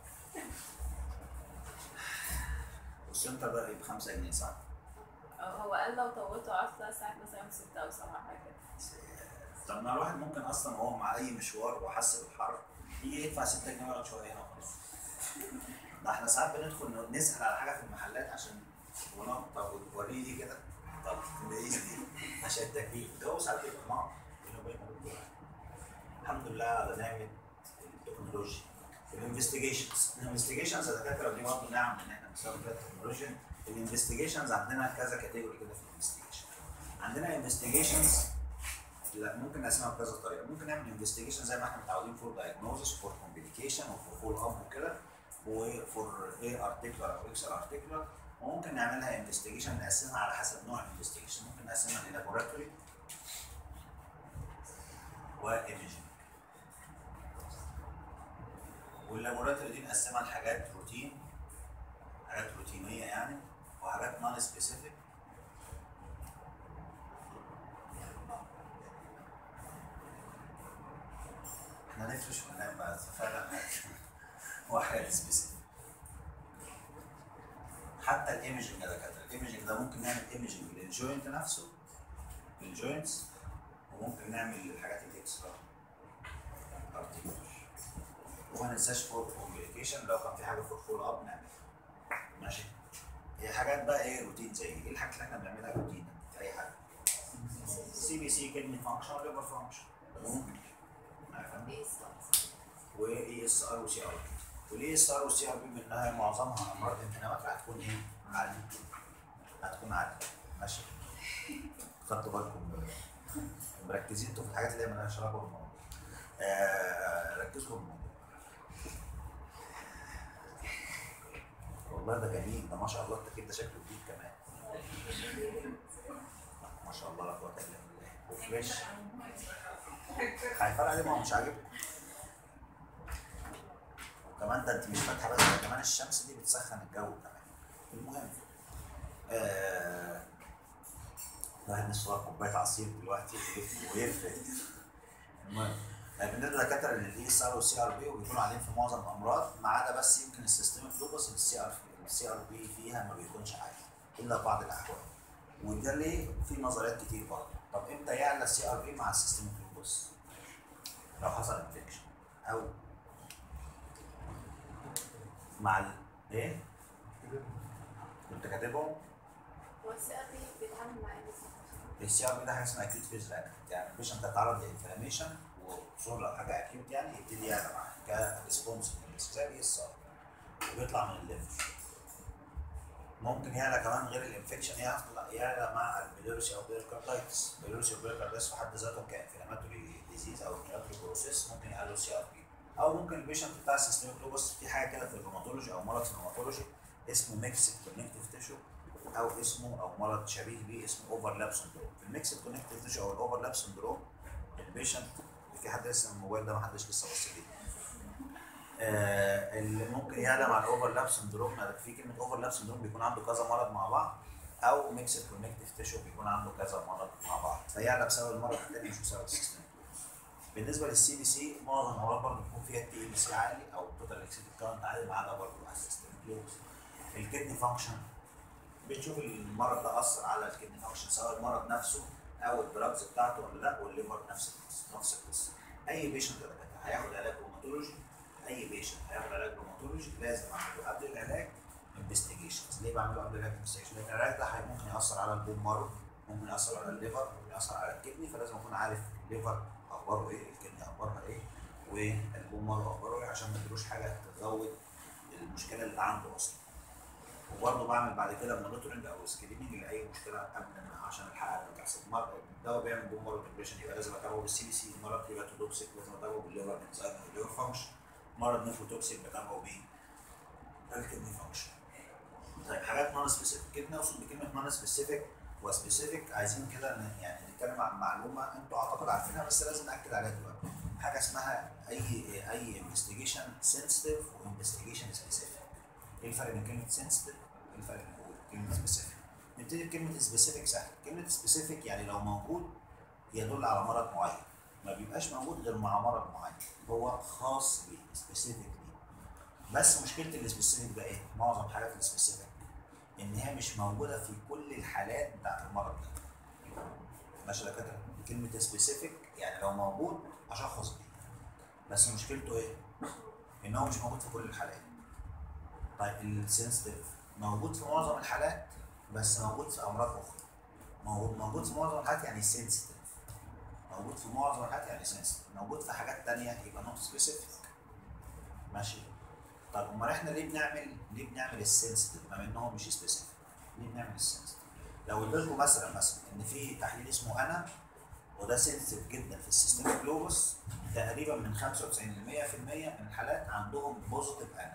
والسنتر ده ب 5 جنيه صح؟ هو قال لو طولته 10 ساعات مثلا 6 او 7 حاجه كده طب ما الواحد ممكن اصلا وهو مع اي مشوار وحس بالحر يجي يدفع 6 جنيه ويقعد شويه هنا وخلاص. ده احنا ساعات بندخل نسال على حاجه في المحلات عشان ونقعد طب وريني دي كده طب ايه دي عشان التكييف الجو ساعات بيبقى نار بيني وبينك. الحمد لله على نعمه التكنولوجيا الانفستيجيشنز الانفستيجيشنز يا دكاتره دي برضه نعم ان احنا بنستخدم فيها التكنولوجيا الانفستيجيشنز عندنا كذا كاتيجوري كده في الانفستيجيشن عندنا انفستيجيشنز لا ممكن نقسمها بكذا طريقه ممكن نعمل انفستيجيشن زي ما احنا متعودين فور دايجنوزس فور كومبليكيشن وفور فول اب وكده وفور ايه ارتكلر او اكسل ارتكلر وممكن نعملها انفستيجيشن نقسمها على حسب نوع الانفستيجيشن ممكن نقسمها للابوراتوري وايمجنج واللابوراتوري دي نقسمها لحاجات روتين حاجات روتينيه يعني وحاجات نون سبيسيفيك احنا نفرش وننام بقى فعلا وحاجات سبيسيفيك حتى الايمجنج يا دكاتره الايمجنج ده ممكن نعمل ايمجنج للجوينت نفسه للجوينتس وممكن نعمل الحاجات الاكسترا ارتيكولر وما ننساش فور كومبليكيشن لو كان في حاجه فور فول اب نعمل ماشي هي حاجات بقى ايه روتين زي ايه الحاجات اللي احنا بنعملها روتين في اي حاجه سي بي سي كدني فانكشن ليفر فانكشن ممكن عارفة؟ ايه الصوت؟ واي اس ار وسي ار والاي اس ار والسي ار بي منها معظمها امراض الانحناوات هتكون ايه؟ عاليه هتكون عاليه ماشي خدتوا بالكم مركزين انتوا في الحاجات اللي هي مالهاش علاقه بالموضوع آه ركزوا في الموضوع والله ده جميل ده ما شاء الله التكييف ده شكله جديد كمان ما شاء الله لا قوه الا بالله وفريش هيفرق عليه ما هو مش عاجبكم وكمان ده انت مش فاتحه بس ده كمان الشمس دي بتسخن الجو كمان المهم آه الواحد نفسه يشرب كوبايه عصير دلوقتي ويف- ويفرق المهم آه، بالنسبه للدكاتره اللي الاي اس ار والسي ار بي وبيكونوا عليهم في معظم الامراض ما عدا بس يمكن السيستميك لوبس السي ار السي ار بي فيها ما بيكونش عالي الا في بعض الاحوال وده ليه في نظريات كتير برضه طب امتى يعلى السي ار بي مع السيستميك لوبس لو حصل انفكشن او مع ال ايه كنت كاتبهم هو السي ار بي بيتعامل مع ايه بالظبط؟ السي ار بي ده حاجه اسمها اكيوت فيز يعني البيشنت تتعرض لانفلاميشن وخصوصا لو حاجه اكيوت يعني يبتدي يعلى معاك كريسبونس زي الاي اس ار وبيطلع من الليفر ممكن يعلى كمان غير الانفكشن يعلى يعلى مع البيلوريسي او بيركاردايتس البيلوريسي او بيركاردايتس في حد ذاتهم كانفلاماتوري ديزيز او انفلاماتوري بروسيس ممكن يعلوا السي ار بي او ممكن البيشنت بتاع السيستميك لوبس في حاجه كده في الروماتولوجي او مرض في الروماتولوجي اسمه ميكس كونكتيف تيشو او اسمه او مرض شبيه بيه اسمه اوفرلاب سندروم في الميكس كونكتيف تيشو او الاوفرلاب سندروم البيشنت في حد لسه الموبايل ده ما حدش لسه بص ليه آه اللي ممكن يعلى مع الاوفرلاب سندروم في كلمه اوفرلاب سندروم بيكون عنده كذا مرض مع بعض او ميكس كونكتيف تيشو بيكون عنده كذا مرض مع بعض فيعلى بسبب المرض الثاني مش بسبب السيستم بالنسبه للسي بي سي معظم الامراض برضه بيكون فيها تي ام سي عالي او توتال اكسيتد كاونت عالي ما عدا برضه مع السيستم كلوز الكدني فانكشن بتشوف المرض ده اثر على الكدني فانكشن سواء المرض نفسه او الدراجز بتاعته ولا لا والليفر نفس القصه نفس القصه اي بيشنت هياخد علاج روماتولوجي اي بيشنت هياخد علاج روماتولوجي لازم اعمله قبل العلاج انفستيجيشنز ليه بعمله قبل العلاج انفستيجيشن؟ لان العلاج ده هي- ممكن ياثر على البون مارو ممكن ياثر على الليفر ممكن ياثر على الكدني فلازم اكون عارف الليفر اخباره ايه الكدني اخبارها ايه والبون مارو اخباره ايه عشان ما اديلوش حاجه تزود المشكله اللي عنده اصلا وبرضه بعمل بعد كده مونيتورنج او سكريننج لاي مشكله قبل ما عشان الحقها ما تحصل مرض الدواء بيعمل بون مارو ديبريشن يبقى لازم اتابعه بالسي بي سي مرض هيباتوتوكسيك لازم اتابعه بالليفر انزايم والليفر فانكشن مرض نيفروتوكسيك بتابعه بيه الكدني فانكشن طيب حاجات نون سبيسيفيك كده نقصد بكلمه نون سبيسيفيك وسبيسيفيك عايزين كده ن- يعني نتكلم عن معلومه انتوا اعتقد عارفينها بس لازم ناكد عليها دلوقتي حاجه اسمها اي اي انفستيجيشن سنسيتيف وانفستيجيشن سبيسيفيك ايه الفرق بين كلمه سنسيتيف وايه الفرق بين كلمه سبيسيفيك نبتدي بكلمه سبيسيفيك سهل كلمه سبيسيفيك يعني لو موجود يدل على مرض معين ما بيبقاش موجود غير مع مرض معين هو خاص بيه سبيسيفيك ليه بس مشكله السبيسيفيك ده ايه؟ معظم حالات السبيسيفيك ان هي مش موجوده في كل الحالات بتاعت المرض ده ماشي يا دكاتره كلمه سبيسيفيك يعني لو موجود اشخص بيه بس مشكلته ايه؟ ان هو مش موجود في كل الحالات طيب السنسيتيف موجود في معظم الحالات بس موجود في امراض اخرى موجود موجود في معظم الحالات يعني سنسيتيف موجود في معظم الحالات يعني سنسيتيف موجود في حاجات تانية يبقى نوت سبيسيفيك ماشي طب امال احنا ليه بنعمل ليه بنعمل السنسيتيف بما ان هو مش سبيسيفيك ليه بنعمل السنسيتيف لو قلت لكم مثلا مثلا ان في تحليل اسمه انا وده سنسيتيف جدا في السيستم جلوبس تقريبا من 95 ل 100% من الحالات عندهم بوزيتيف انا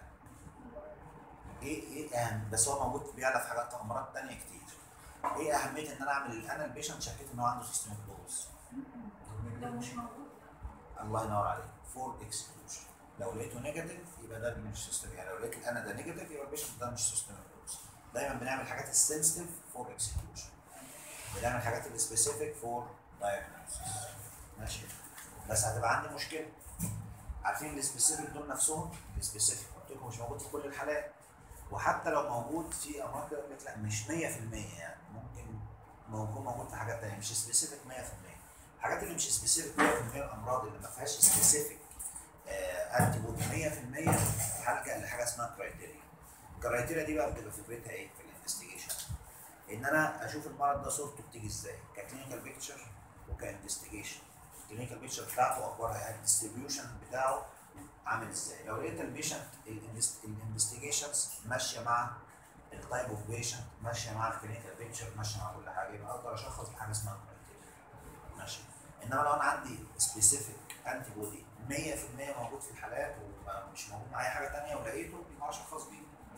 ايه ايه اهم بس هو موجود بيعلى في حاجات امراض تانية كتير ايه اهميه ان انا اعمل الانا البيشنت شكيت ان هو عنده سيستم جلوبس لو مش موجود الله ينور عليك فور اكسكلوجن لو لقيته نيجاتيف يبقى ده مش سيستم يعني لو لقيت الانا ده نيجاتيف يبقى البيشنت ده مش سيستم جلوبس دايما بنعمل حاجات السنسيتيف فور اكسكلوجن بنعمل حاجات السبيسيفيك فور دايجنوستس ماشي بس هتبقى عندي مشكله عارفين السبيسيفيك دول نفسهم السبيسيفيك قلت لكم مش موجود في كل الحالات وحتى لو موجود في امراض كده يقول لك لا مش 100% يعني ممكن موجود موجود في حاجات تانية مش سبيسيفيك 100% الحاجات اللي مش سبيسيفيك 100% الامراض اللي ما فيهاش سبيسيفيك انتي بودي 100% هلجا لحاجه اسمها كرايتيريا الكرايتيريا دي بقى بتبقى فكرتها ايه في الانفستيجيشن ان انا اشوف المرض ده صورته بتيجي ازاي ككلينيكال بيكتشر وكانفستيجيشن الكلينيكال بيكتشر بتاعته اخبارها ايه الديستريبيوشن بتاعه عامل ازاي لو لقيت البيشنت الانفستيجيشنز ماشيه مع التايب اوف بيشنت ماشيه مع الكلينيكال بيكتشر ماشيه مع كل حاجه يبقى اقدر اشخص بحاجه اسمها كرايتيريا ماشي انما لو انا عندي سبيسيفيك انتي بودي 100% موجود في الحالات ومش موجود معايا حاجه ثانيه ولقيته يبقى اشخص بيه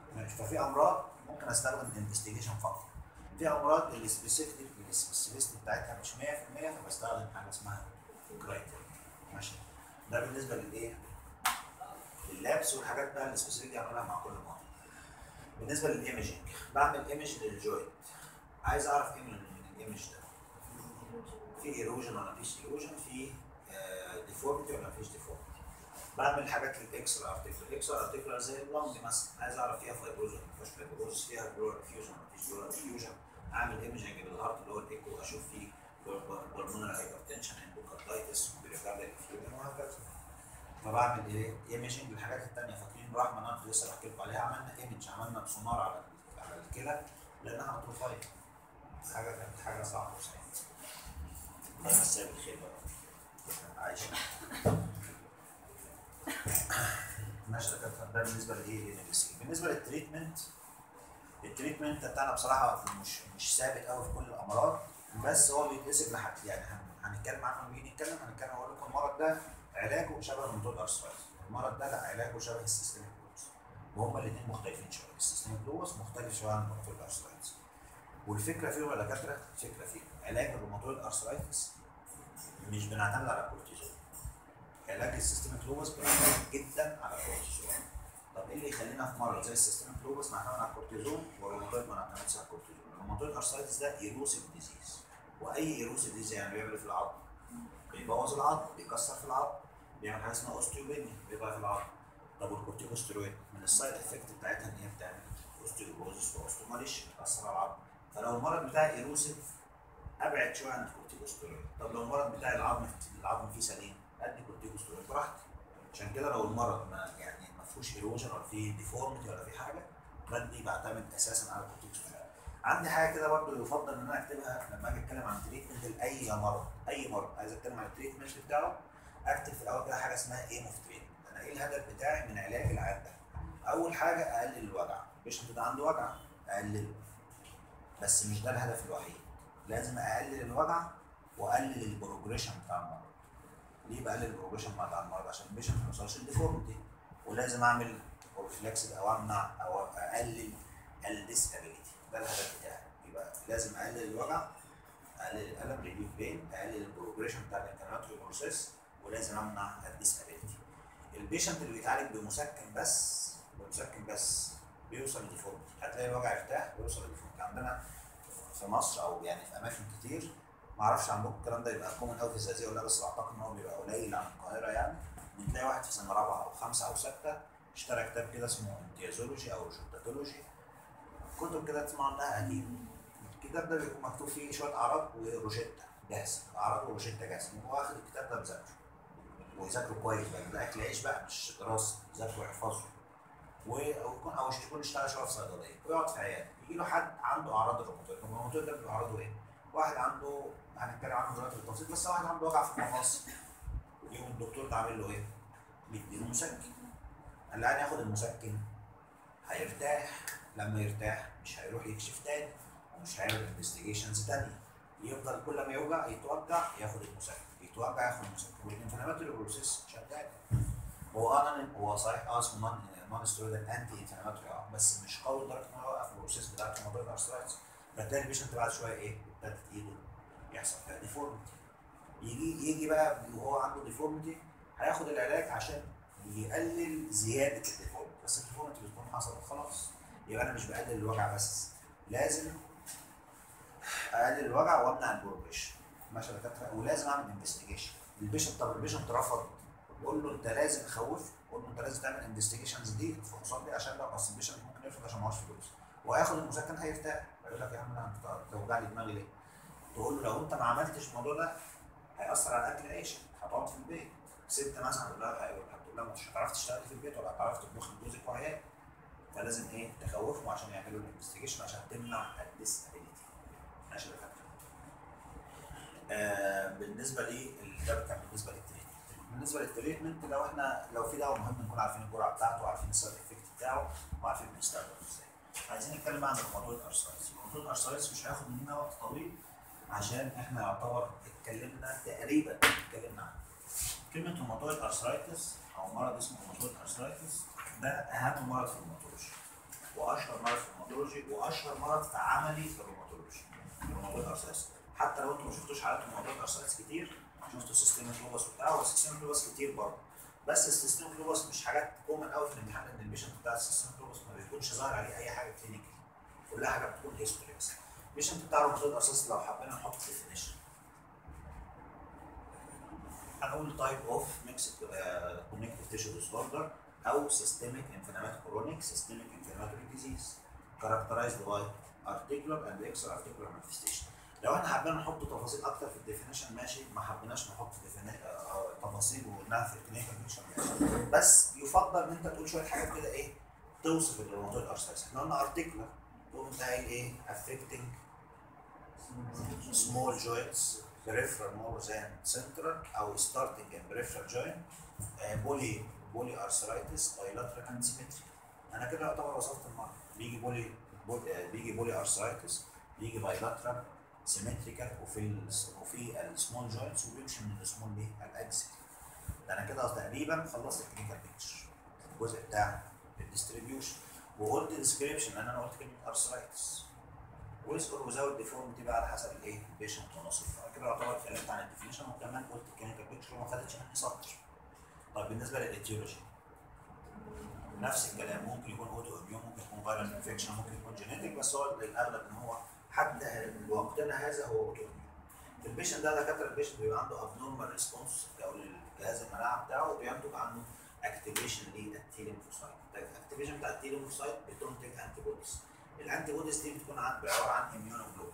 ماشي ففي امراض ممكن استخدم انفستيجيشن فقط في امراض السبيسيفيك السبيسيفيستي بتاعتها مش 100% فبستخدم حاجه اسمها كرايتيريا ماشي ده بالنسبه للايه؟ لللابس والحاجات بقى السبيسيفيك دي اعملها مع كل مره بالنسبه للايمجنج بعمل ايمج للجوينت عايز اعرف ايه من الايمج ده في ايروجن ولا مفيش ايروجن في ديفورميتي ولا مفيش ديفورميتي بعمل حاجات للاكسر ارتيكولار الاكسر ارتيكولار زي اللونج مثلا عايز اعرف فيها فايبروز ولا مفيش فايبروز فيها بلور فيوجن ولا مفيش بلور فيوجن اعمل ايمجنج للهارت اللي هو الايكو اشوف فيه بالمونر هايبرتنشن اندوكاردايتس بريكارديال فيوجن وهكذا فبعمل ايه ايمجنج للحاجات الثانيه فاكرين رحمه انا كنت لسه بحكي لكم عليها عملنا ايمج عملنا بسونار على على الكلى لانها اتروفايد حاجه كانت حاجه صعبه بصراحه الله يمسيها بالخير بقى عايشه ماشي يا كابتن ده بالنسبه لايه للنفسي بالنسبه للتريتمنت التريتمنت بتاعنا بصراحه مش مش ثابت قوي في كل الامراض بس هو بيتقسم لحاجات يعني هن- هنتكلم عنه لما نيجي نتكلم هنتكلم اقول لكم المرض ده علاجه شبه الموتور ارثرايتس المرض ده لا علاجه شبه السيستميك لوبس وهما الاثنين مختلفين شويه السيستميك لوبس مختلف شويه عن الموتور ارثرايتس والفكره فيهم يا دكاتره الفكره فيه علاج الروماتويد ارثرايتس مش بنعتمد على الكورتيزون علاج السيستميك لوبس بيعتمد جدا على الكورتيزون طب ايه اللي يخلينا في مرض زي السيستميك لوبس نعتمد على الكورتيزون والروماتويد ما نعتمدش على الكورتيزون الروماتويد ارثرايتس ده ايروسيف ديزيز واي ايروسيف ديزيز يعني بيعمل إيه في العظم بيبوظ العظم بيكسر في العظم بيعمل حاجه اسمها اوستيوبينيا بيبقى في العظم طب والكورتيكوستيرويد من السايد افكت بتاعتها ان هي بتعمل اوستيوبروزس واوستوماليش بتاثر على العظم فلو المرض بتاعي ايروسيف ابعد شويه عن الكورتيكوستيرويد طب لو المرض بتاعي العظم العظم فيه سليم ادي كورتيكوستيرويد براحتي عشان كده لو المرض ما يعني ما فيهوش ايروجن ولا فيه ديفورميتي ولا فيه حاجه بدي بعتمد اساسا على الكورتيكوستيرويد عندي حاجه كده برضه يفضل ان انا اكتبها لما اجي اتكلم عن تريتمنت لاي مرض اي مرض عايز اتكلم عن التريتمنت بتاعه اكتب في الاول كده حاجه اسمها ايم اوف تريتمنت انا ايه الهدف بتاعي من علاج العيان ده اول حاجه اقلل الوجع البيشنت ده عنده وجع اقلله بس مش ده الهدف الوحيد لازم اقلل الوجع واقلل البروجريشن بتاع المرض ليه بقلل البروجريشن بتاع المرض عشان البيشنت ما يوصلش للديفورميتي ولازم اعمل بروفلاكسد او امنع او اقلل الديسابيليتي ده الهدف بتاعي يبقى لازم اقلل الوجع اقلل الالم ريديوس بين اقلل البروجريشن بتاع الانفلاماتوري بروسيس ولازم امنع الديسابيليتي البيشنت اللي بيتعالج بمسكن بس بمسكن بس بيوصل لديفورميتي هتلاقي الوجع ارتاح بيوصل لديفورميتي عندنا في مصر او يعني في اماكن كتير ما اعرفش عندكم الكلام ده يبقى كومن قوي في الزقازيق ولا بس اعتقد ان هو بيبقى قليل عن القاهره يعني بتلاقي واحد في سنه رابعه او خمسه او سته اشترى كتاب كده اسمه امتيازولوجي او روشوتاتولوجي كتب كده تسمع عنها قديم الكتاب ده بيكون مكتوب فيه شويه اعراض وروشته جاهزه اعراض وروشته جاهزه هو واخد الكتاب ده مذاكره ويذاكره كويس بقى ده اكل عيش بقى مش دراسه يذاكره ويحفظه و- او يكون او يكون اشتغل شويه في صيدليه ويقعد في عياده يجي له حد عنده اعراض الروماتويد الروماتويد ده بيبقى اعراضه ايه؟ واحد عنده هنتكلم عنه دلوقتي بالتفصيل بس واحد عنده وجع في المفاصل يقوم الدكتور ده عامل له ايه؟ بيديله مسكن قال له ياخد المسكن هيرتاح لما يرتاح مش هيروح يكشف تاني ومش هيعمل انفستيجيشنز تانية يفضل كل ما يوجع يتوجع ياخد المسكن يتوجع ياخد المسكن والانفلاماتوري بروسيس شغال هو اه نون- هو صحيح اه اسمه نون نون ستيرويدال انتي انفلاماتوري اه بس مش قوي لدرجه ان هو يوقف البروسيس بتاعت الموضوع الارثرايتس فتلاقي البيشنت بعد شويه ايه ابتدت ايده يحصل فيها ديفورميتي يجي يجي بقى وهو عنده ديفورميتي هياخد العلاج عشان يقلل زياده الديفورميتي بس الديفورميتي بتكون حصلت خلاص يبقى انا مش بقلل الوجع بس لازم اقلل الوجع وامنع البروجريشن ماشي يا دكاتره ولازم اعمل انفستيجيشن البيشنت طب البيشنت رفض قول له انت لازم تخوف قول له انت لازم تعمل انفستيجيشنز دي الفحوصات دي عشان لو اصل البيشنت ممكن يرفض عشان معهوش فلوس وهياخد المسكن هيرتاح يقول لك يا عم لا انت توجع لي دماغي ليه؟ تقول له لو انت ما عملتش الموضوع ده هيأثر على اكل عيشك هتقعد في البيت ست مثلا هتقول لها هتقول لها مش هتعرفي تشتغلي في البيت ولا هتعرفي تطبخي لجوزك وعيالك فلازم ايه تخوفهم عشان يعملوا الانفستيجيشن عشان تمنع الديسابيليتي ماشي يا دكاتره آه بالنسبه لي ده كان بالنسبه للتريتمنت بالنسبه للتريتمنت لو احنا لو في دواء مهم نكون عارفين الجرعه بتاعته وعارفين السايد افكت بتاعه وعارفين بنستخدمه ازاي عايزين نتكلم بقى عن الروماتويد ارثرايتس الروماتويد ارثرايتس مش هياخد مننا وقت طويل عشان احنا يعتبر اتكلمنا تقريبا اتكلمنا عنه كلمه روماتويد ارثرايتس او مرض اسمه روماتويد ارثرايتس ده اهم مرض في الروماتولوجي واشهر مرض في الروماتولوجي واشهر مرض في عملي في الروماتولوجي الروماتويد ارثرايتس حتى لو انتم ما شفتوش حالات روماتويد ارثرايتس كتير شفتوا سيستم لوبس وبتاع هو سيستم لوبس كتير برضه بس السيستم لوبس مش حاجات كومن قوي في الامتحان ان البيشنت بتاع السيستم لوبس ما بيكونش ظاهر عليه اي حاجه كلينيكال كلها حاجه بتكون هيستوري بس البيشنت بتاع الروماتويد ارثرايتس لو حبينا نحط ديفينيشن هنقول تايب اوف ميكس كونكتيف تيشو ديسوردر او سيستميك انفلامات كرونيك سيستميك انفلاماتوري ديزيز كاركترايزد باي ارتيكولار اند اكسترا ارتيكولار مانيفستيشن لو احنا حابين نحط تفاصيل اكتر في الديفينيشن ماشي ما حبيناش نحط defini- آه، تفاصيل وقلناها في الكلينيكال بيكشر ماشي بس يفضل ان انت تقول شويه حاجات كده ايه توصف الروماتويد ارثرايتس احنا قلنا ارتيكولار تقوم انت قايل ايه affecting small joints peripheral more than central او starting in peripheral joint آه، بولي بولي ارثرايتس bilateral and symmetry انا كده يعتبر وصفت المرض بيجي بولي بول- آه، بيجي بولي ارثرايتس بيجي bilateral سيمتريكال وفي ال وفي السمول جوينتس وبيمشي من السمول دي الاكسل ده انا كده تقريبا خلصت الكلينيكال بيكتشر الجزء بتاع الديستريبيوشن وقلت ديسكريبشن لان انا قلت كلمه ارثرايتس ويز اور وزاوت ديفورمتي بقى على حسب الايه البيشنت ونصف انا كده يعتبر اتكلمت عن الديفينيشن وكمان قلت الكلينيكال بيكتشر وما خدتش مني سطر طيب بالنسبه للاتيولوجي نفس الكلام ممكن يكون اوتو اميون ممكن يكون فايرال انفكشن ممكن يكون جينيتك بس هو الاغلب ان هو حتى وقتنا هذا هو اوتو اميون في البيشنت ده دكاتره البيشنت بيبقى عنده ابنورمال ريسبونس او للجهاز المناعه بتاعه وبينتج عنه اكتيفيشن للتيليمفوسايت الاكتيفيشن بتاع التيليمفوسايت بتنتج انتي بوديز الانتي بوديز دي بتكون عن- عباره عن اميونوجلوبين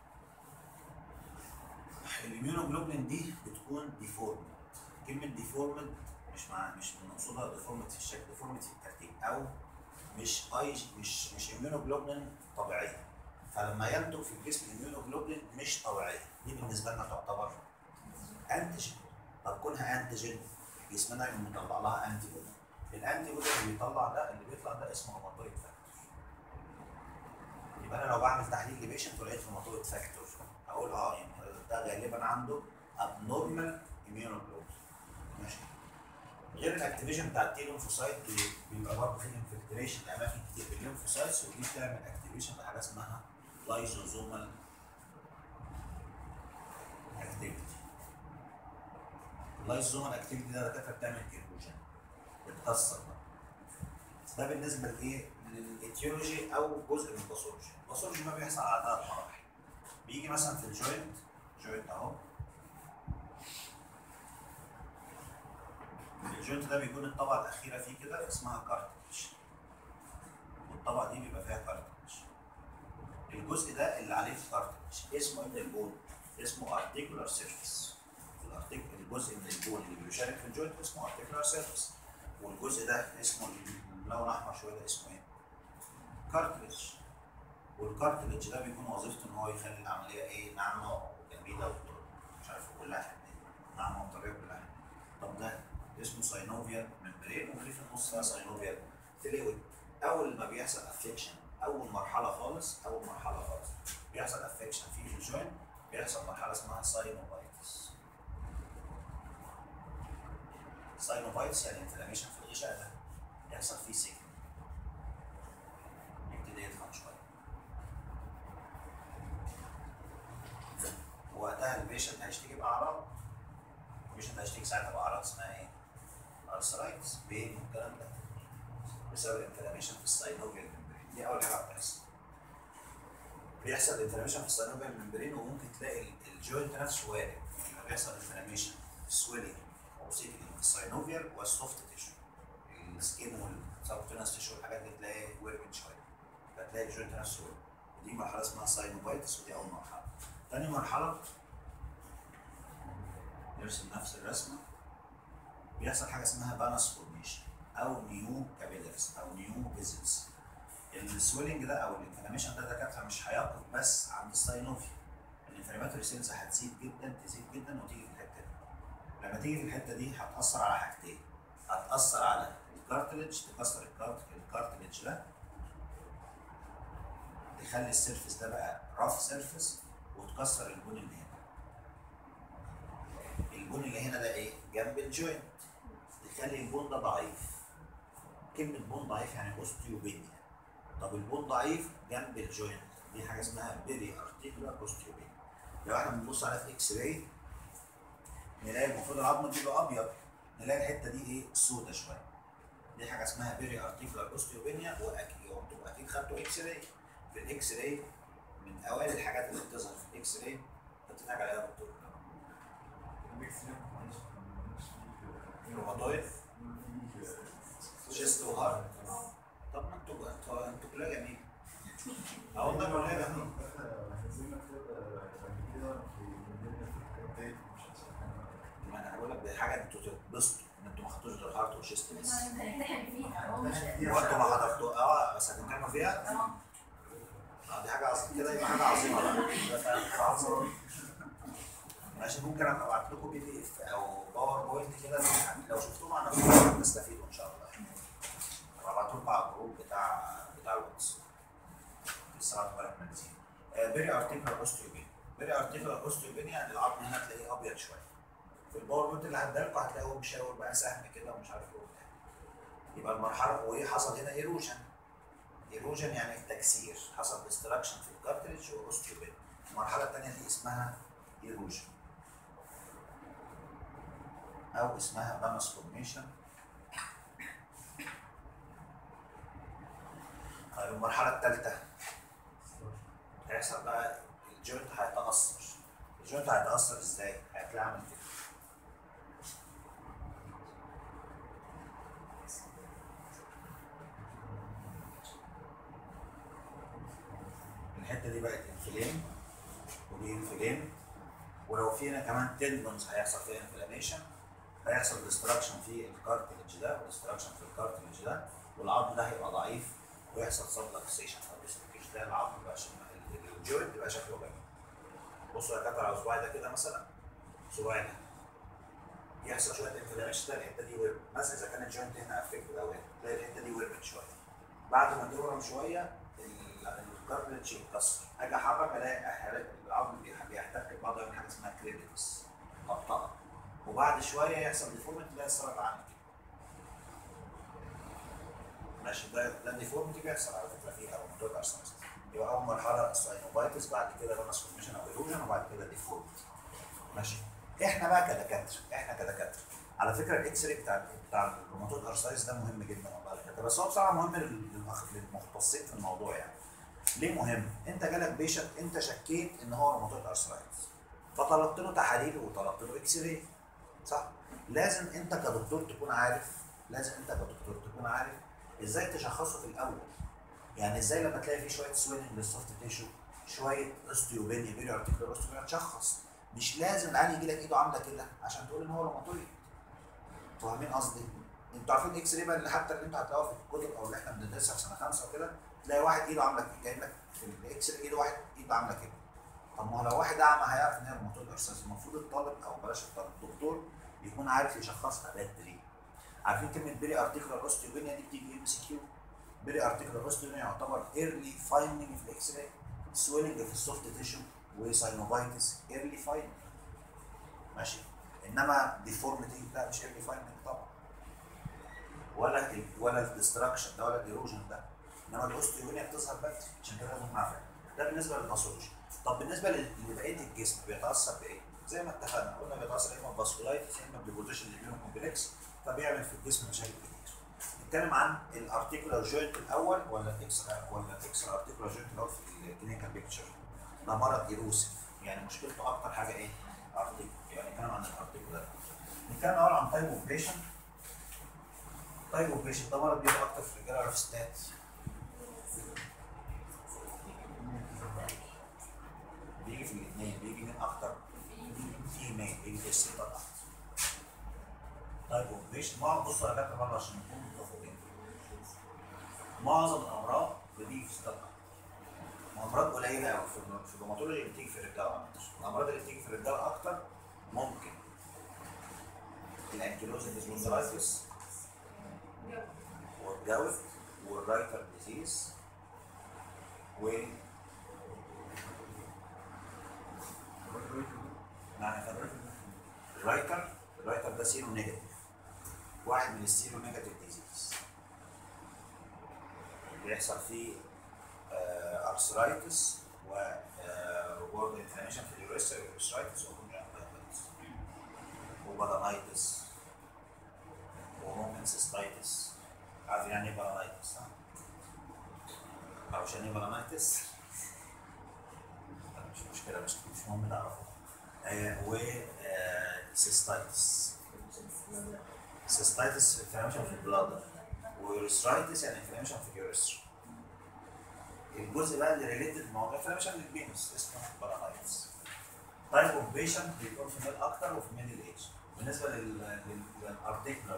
الاميونوجلوبين دي بتكون ديفورمد كلمه ديفورمد مش مع مش بنقصدها ديفورمد في الشكل ديفورمد في الترتيب او مش اي مش مش اميونوجلوبين طبيعيه فلما ينتج في الجسم اميونوجلوبين مش طبيعيه دي بالنسبه لنا تعتبر انتيجين طب كونها انتيجين جسمنا يقوم مطلع لها انتي بودي الانتي بودي اللي بيطلع ده اللي بيطلع ده اسمه روماتويد فاكتور يبقى انا لو بعمل تحليل لبيشنت ولقيت روماتويد فاكتور اقول اه يعني ده غالبا عنده ابنورمال اميونوجلوبين ماشي غير الاكتيفيشن بتاع التيلينفوسايت بيبقى برضه فيه انفلتريشن لاماكن كتير في الليمفوسايتس ودي بتعمل اكتيفيشن لحاجه اسمها لايزوزومال اكتيفيتي اللايزوزومال اكتيفيتي ده دكاتره بتعمل كيروجين بتكسر بقى. ده بالنسبه لايه؟ للاتيولوجي او جزء من الباثولوجي الباثولوجي ما بيحصل على ثلاث مراحل بيجي مثلا في الجوينت جوينت اهو الجوينت ده بيكون الطبقه الاخيره فيه كده اسمها كارتج والطبقه دي بيبقى فيها كارتج الجزء ده اللي عليه الكارتج اسمه ايه من البون اسمه ارتيكولار سيرفيس الارتيكل الجزء من البون اللي بيشارك في الجوينت اسمه ارتيكولار سيرفيس والجزء ده اسمه اللون احمر شويه ده اسمه ايه كارتلج والكارتلج ده بيكون وظيفته ان هو يخلي العمليه ايه ناعمه وجميله مش عارف كلها حنيه ناعمه وطريه كلها حنيه طب ده اسمه ساينوفيال ممبرين وفي في النص ده ساينوفيال فلويد اول ما بيحصل افكشن اول مرحله خالص اول مرحله خالص بيحصل افكشن فيه في الجوينت بيحصل مرحله اسمها ساينوفايتس ساينوفايتس يعني انفلاميشن في الغشاء ده يحصل فيه سكن يبتدي يتخن شويه وقتها البيشنت هيشتكي باعراض البيشنت هيشتكي ساعتها باعراض اسمها ايه؟ ارثرايتس بين والكلام ده بسبب انفلاميشن في الساينوفيال ممبرين دي اول حاجه بتحصل بيحصل انفلاميشن في الساينوفيال ممبرين وممكن تلاقي الجوينت نفسه وارد لما بيحصل انفلاميشن سويلنج او سيكنج في الساينوفيال والسوفت تيشو السكين والسبكتونس تيشو والحاجات دي تلاقي ورمت شويه فتلاقي الجوينت نفسه ورم ودي مرحله اسمها ساينوفايتس ودي اول مرحله تاني مرحله نرسم نفس الرسمه بيحصل حاجه اسمها بانس فورميشن او نيو كابيلاريز او نيو فيزلز السويلنج ده او الانفلاميشن ده دكاتره مش هيقف بس عند الساينوفيا الانفلاماتوري سيلز هتزيد جدا تزيد جدا وتيجي في الحته دي لما تيجي في الحته دي هتاثر على حاجتين هتاثر على الكارتلج تكسر الكارت الكارتلج ده تخلي السيرفس ده بقى رف سيرفس وتكسر البون اللي هنا البون اللي هنا ده ايه جنب الجوينت تخلي البون ده ضعيف كلمة بون ضعيف يعني اوستيوبينيا طب البون ضعيف جنب الجوينت دي حاجه اسمها بيري ارتيكولار اوستيوبين لو احنا بنبص عليها في اكس راي نلاقي المفروض العظم دي يبقى ابيض نلاقي الحته دي ايه سودة شويه دي حاجه اسمها بيري ارتيكولار اوستيوبينيا واكيد انتوا اكيد خدتوا اكس راي في الاكس راي من اوائل الحاجات اللي بتظهر في الاكس راي بتتحاج عليها يا دكتور روماتويد شيست وهارت طب ما انتوا انتوا انتوا كلها جميل اه والله كلها جميل ما انا بقول لك دي حاجه انتوا تتبسطوا ان انتوا ما خدتوش غير هارت وشيست بس هنمتحن فيها هو مش هو انتوا ما حضرتوا اه بس هتمتحنوا فيها اه اه دي حاجه عظيمه كده يبقى حاجه عظيمه بقى يبقى فعلا عظيمه ماشي ممكن ابقى ابعت لكم بي دي اف او باوربوينت كده لو شفتوه مع نفسكم تستفيدوا ان شاء الله ابقى ابعته لكم على الجروب بتاع بتاع الواتس لسه بعد امبارح منزلين بيري ارتيكولار اوستيوبين بيري ارتيكولار اوستيوبين يعني العظم هنا تلاقيه ابيض شويه في الباوربوينت اللي هديها لكم هتلاقوا مشاور بقى سهم كده ومش عارف ايه وبتاع يبقى المرحله وايه حصل هنا ايروجن ايروجن يعني تكسير حصل ديستراكشن في الكارتريج واوستيوبين المرحله الثانيه دي اسمها ايروجن او اسمها بانس فورميشن طيب المرحله الثالثه هيحصل بقى الجوينت هيتاثر الجوينت هيتاثر ازاي؟ هتلاقي عامل كده الحته دي بقت انفلام ودي انفلام ولو في هنا كمان تندونز هيحصل فيها انفلاميشن هيحصل ديستراكشن في الكارتلج ده وديستراكشن في الكارتلج ده والعظم ده هيبقى ضعيف ويحصل سبلكسيشن او ديستريكيشن ده العظم بقى شكله الجوينت بقى شكله جميل بصوا يا كابتن على صباعي ده كده مثلا صباعي ده يحصل شويه انفلاميشن تلاقي الحته دي ورم مثلا اذا كان الجوينت هنا افكتد او هنا تلاقي الحته دي ورمت شويه بعد ما تورم شويه الكارتلج يتكسر اجي احرك الاقي حالات العظم بيح- بيحتك ببعضه يعمل حاجه اسمها كريبتس طبطبه وبعد شويه يحصل ديفورمنت تلاقي السرطان عامل كده ماشي ده ده ديفورمتي بيحصل على فكره فيها روماتويد ارثرايتس يبقى اول مرحله ساينوفايتس بعد كده بانس فورميشن او ايروجن وبعد كده ديفورمتي ماشي احنا بقى كدكاتره احنا كدكاتره على فكره الاكس راي بتاع بتاع الروماتويد ارثرايتس ده مهم جدا والله كده بس هو بصراحه مهم للأخ- للمختصين في الموضوع يعني ليه مهم؟ انت جالك بيشنت انت شكيت ان هو روماتويد ارثرايتس فطلبت له تحاليل وطلبت له اكس راي صح؟ لازم انت كدكتور تكون عارف لازم انت كدكتور تكون عارف ازاي تشخصه في الاول يعني ازاي لما تلاقي فيه شويه سويلنج للسوفت تيشو شويه اوستيوبينيا بيري ارتيكولار اوستيوبينيا تشخص مش لازم العيان يجي لك ايده عامله كده عشان تقول ان هو روماتويد فاهمين قصدي؟ انتوا عارفين الاكس راي بقى اللي حتى اللي انتوا هتلاقوها في الكتب او اللي احنا بندرسها في سنه خمسه وكده تلاقي واحد ايده عامله كده جايب لك في الاكس راي ايده واحد ايده عامله كده طب ما هو لو واحد اعمى هيعرف ان هي روماتويد ارثرايتس المفروض الطالب او بلاش الطالب الدكتور يكون عارف يشخصها بدري عارفين كلمه بيري ارتيكولار اوستيوبينيا دي بتيجي ام سي كيو بيري ارتيكولار اوستيوبينيا يعتبر ايرلي فايندنج في الاكس راي سويلنج في السوفت تيشو وساينوفايتس ايرلي فايندنج ماشي انما ديفورميتي لا مش ايرلي فايندنج طبعا ولا ال ولا الديستراكشن ده ولا الايروجن ده انما الاوستيوبينيا بتظهر بدري عشان كده لازم نعرفها ده بالنسبه للباثولوجي طب بالنسبه لل- لبقيه الجسم بيتاثر بايه؟ زي ما اتفقنا قلنا بيتاثر اما بفاسكولايتس اما ببوزيشن الاميون كومبلكس فبيعمل في الجسم مشاكل كتير. نتكلم عن الارتيكولار جوينت الاول ولا الاكس ولا الاكس ارتيكولار جوينت الاول في الكلينيكال بيكتشر ده مرض ايروسيف يعني مشكلته اكتر حاجه ايه؟ ارتيكول يعني نتكلم عن الارتيكولار نتكلم اول عن تايب اوف بيشنت تايب اوف بيشنت ده مرض بيبقى اكتر في الرجاله ولا في الستات؟ بيجي في الاثنين بيجي من اكتر فيميل بيجي في الستات اكتر طيب وبيش ما بصوا يا جماعه مره عشان نكون متفقين معظم الامراض بتيجي في ستات امراض قليله قوي في الر- في الروماتولوجي بتيجي في الرجاله اكتر الامراض اللي بتيجي في الرجاله اكتر ممكن الانكيلوزيس سبوندلايتس والجوت والرايتر ديزيز و نعم يا فندم الرايتر الرايتر ده سيرو نيجاتيف واحد من السيرو نيجاتيف ديزيز بيحصل فيه ارثرايتس و وورد انفلاميشن في اليوريثرا والارثرايتس وكونجنكتيفايتس وبلانايتس وممكن سيستايتس عارفين يعني ايه بلانايتس صح؟ عارفين يعني ايه بلانايتس؟ لا، مش مشكلة مش مش مهم تعرفوا و سيستايتس سيستايتس انفلاميشن في البلادر ويوريثرايتس يعني انفلاميشن في اليوريثرا الجزء بقى اللي ريليتد موضوع انفلاميشن للبينس اسمه بارانايتس تايب اوف بيشنت بيكون في ميل اكتر وفي ميل ايج بالنسبه لل للارتيكولر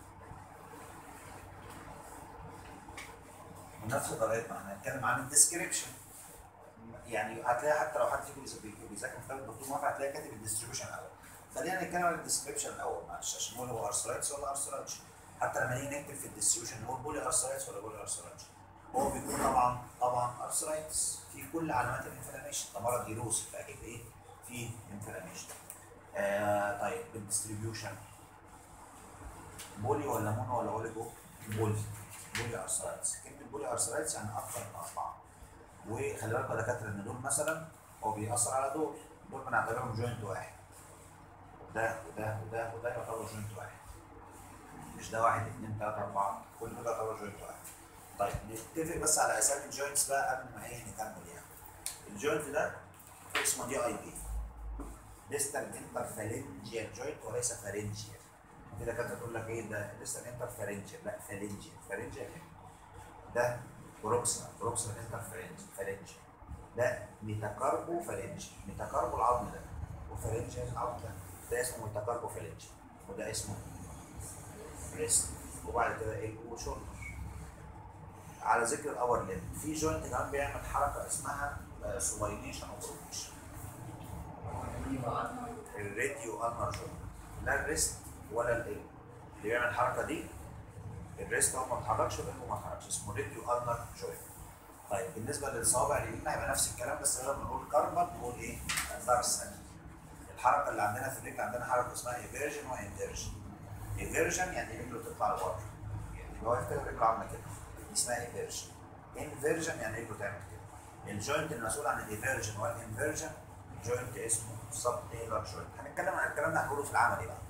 ونفس طريقتنا احنا هنتكلم عن الديسكريبشن يعني هتلاقي حتى لو حد فيكم بيذاكر- بيذاكر كتاب الدكتور موافق هتلاقي كاتب الديستريبيوشن الاول خلينا نتكلم عن الديسكريبشن الاول معلش عشان نقول هو ارثرايتس ولا ارثرايتس حتى لما نيجي نكتب في الديستريبيوشن نقول بولي ارثرايتس ولا بولي ارثرايتس هو بيكون طبعا طبعا ارثرايتس في كل علامات الانفلاميشن ده مرض يروس فاكيد ايه في انفلاميشن آه طيب بالديستريبيوشن بولي ولا مونو ولا اوليجو بولي بولي ارثرايتس كلمه بولي ارثرايتس يعني اكثر من اربعه وخلي بالك يا دكاتره ان دول مثلا هو بيأثر على دول دول بنعتبرهم جوينت واحد وده وده وده وده يعتبر جوينت واحد مش ده واحد اثنين ثلاثة أربعة كل دول يعتبر جوينت واحد طيب نتفق بس على أسامي الجوينتس بقى قبل ما إيه نكمل يعني الجوينت ده اسمه دي أي بي ديستال انترفالنجيال جوينت وليس فارنجيال كده كانت تقول لك ايه ده ديستال انترفالنجيال لا فالنجيال فالنجيال ده بروكسيمال بروكسيمال انترفالنجيال فالنجيال ده ميتاكاربو فالنجي ميتاكاربو العظم ده وفالنجي العظم ده ده اسمه ميتاكاربو فالنجي وده اسمه ريست وبعد كده ايه وشولدر على ذكر الاور ليم في جوينت كمان بيعمل حركه اسمها سوباينيشن او بروكيشن الراديو النر جوينت لا الريست ولا ال اللي بيعمل الحركه دي الريست هو ما اتحركش والقلب ما اتحركش اسمه راديو النر جوينت طيب بالنسبه للصوابع اليمين هيبقى نفس الكلام بس بدل ما نقول كاربت نقول ايه؟ دارسن الحركه اللي عندنا في الرجل عندنا حركه اسمها ايفيرجن وانفيرجن ايفيرجن يعني رجله تطلع لبره يعني يبقى واقف كده رجله عامله كده دي اسمها ايفيرجن انفيرجن يعني رجله تعمل كده الجوينت المسؤول عن الايفيرجن والانفيرجن جوينت اسمه سب تيلر جوينت هنتكلم عن الكلام ده هنقوله في العملي بقى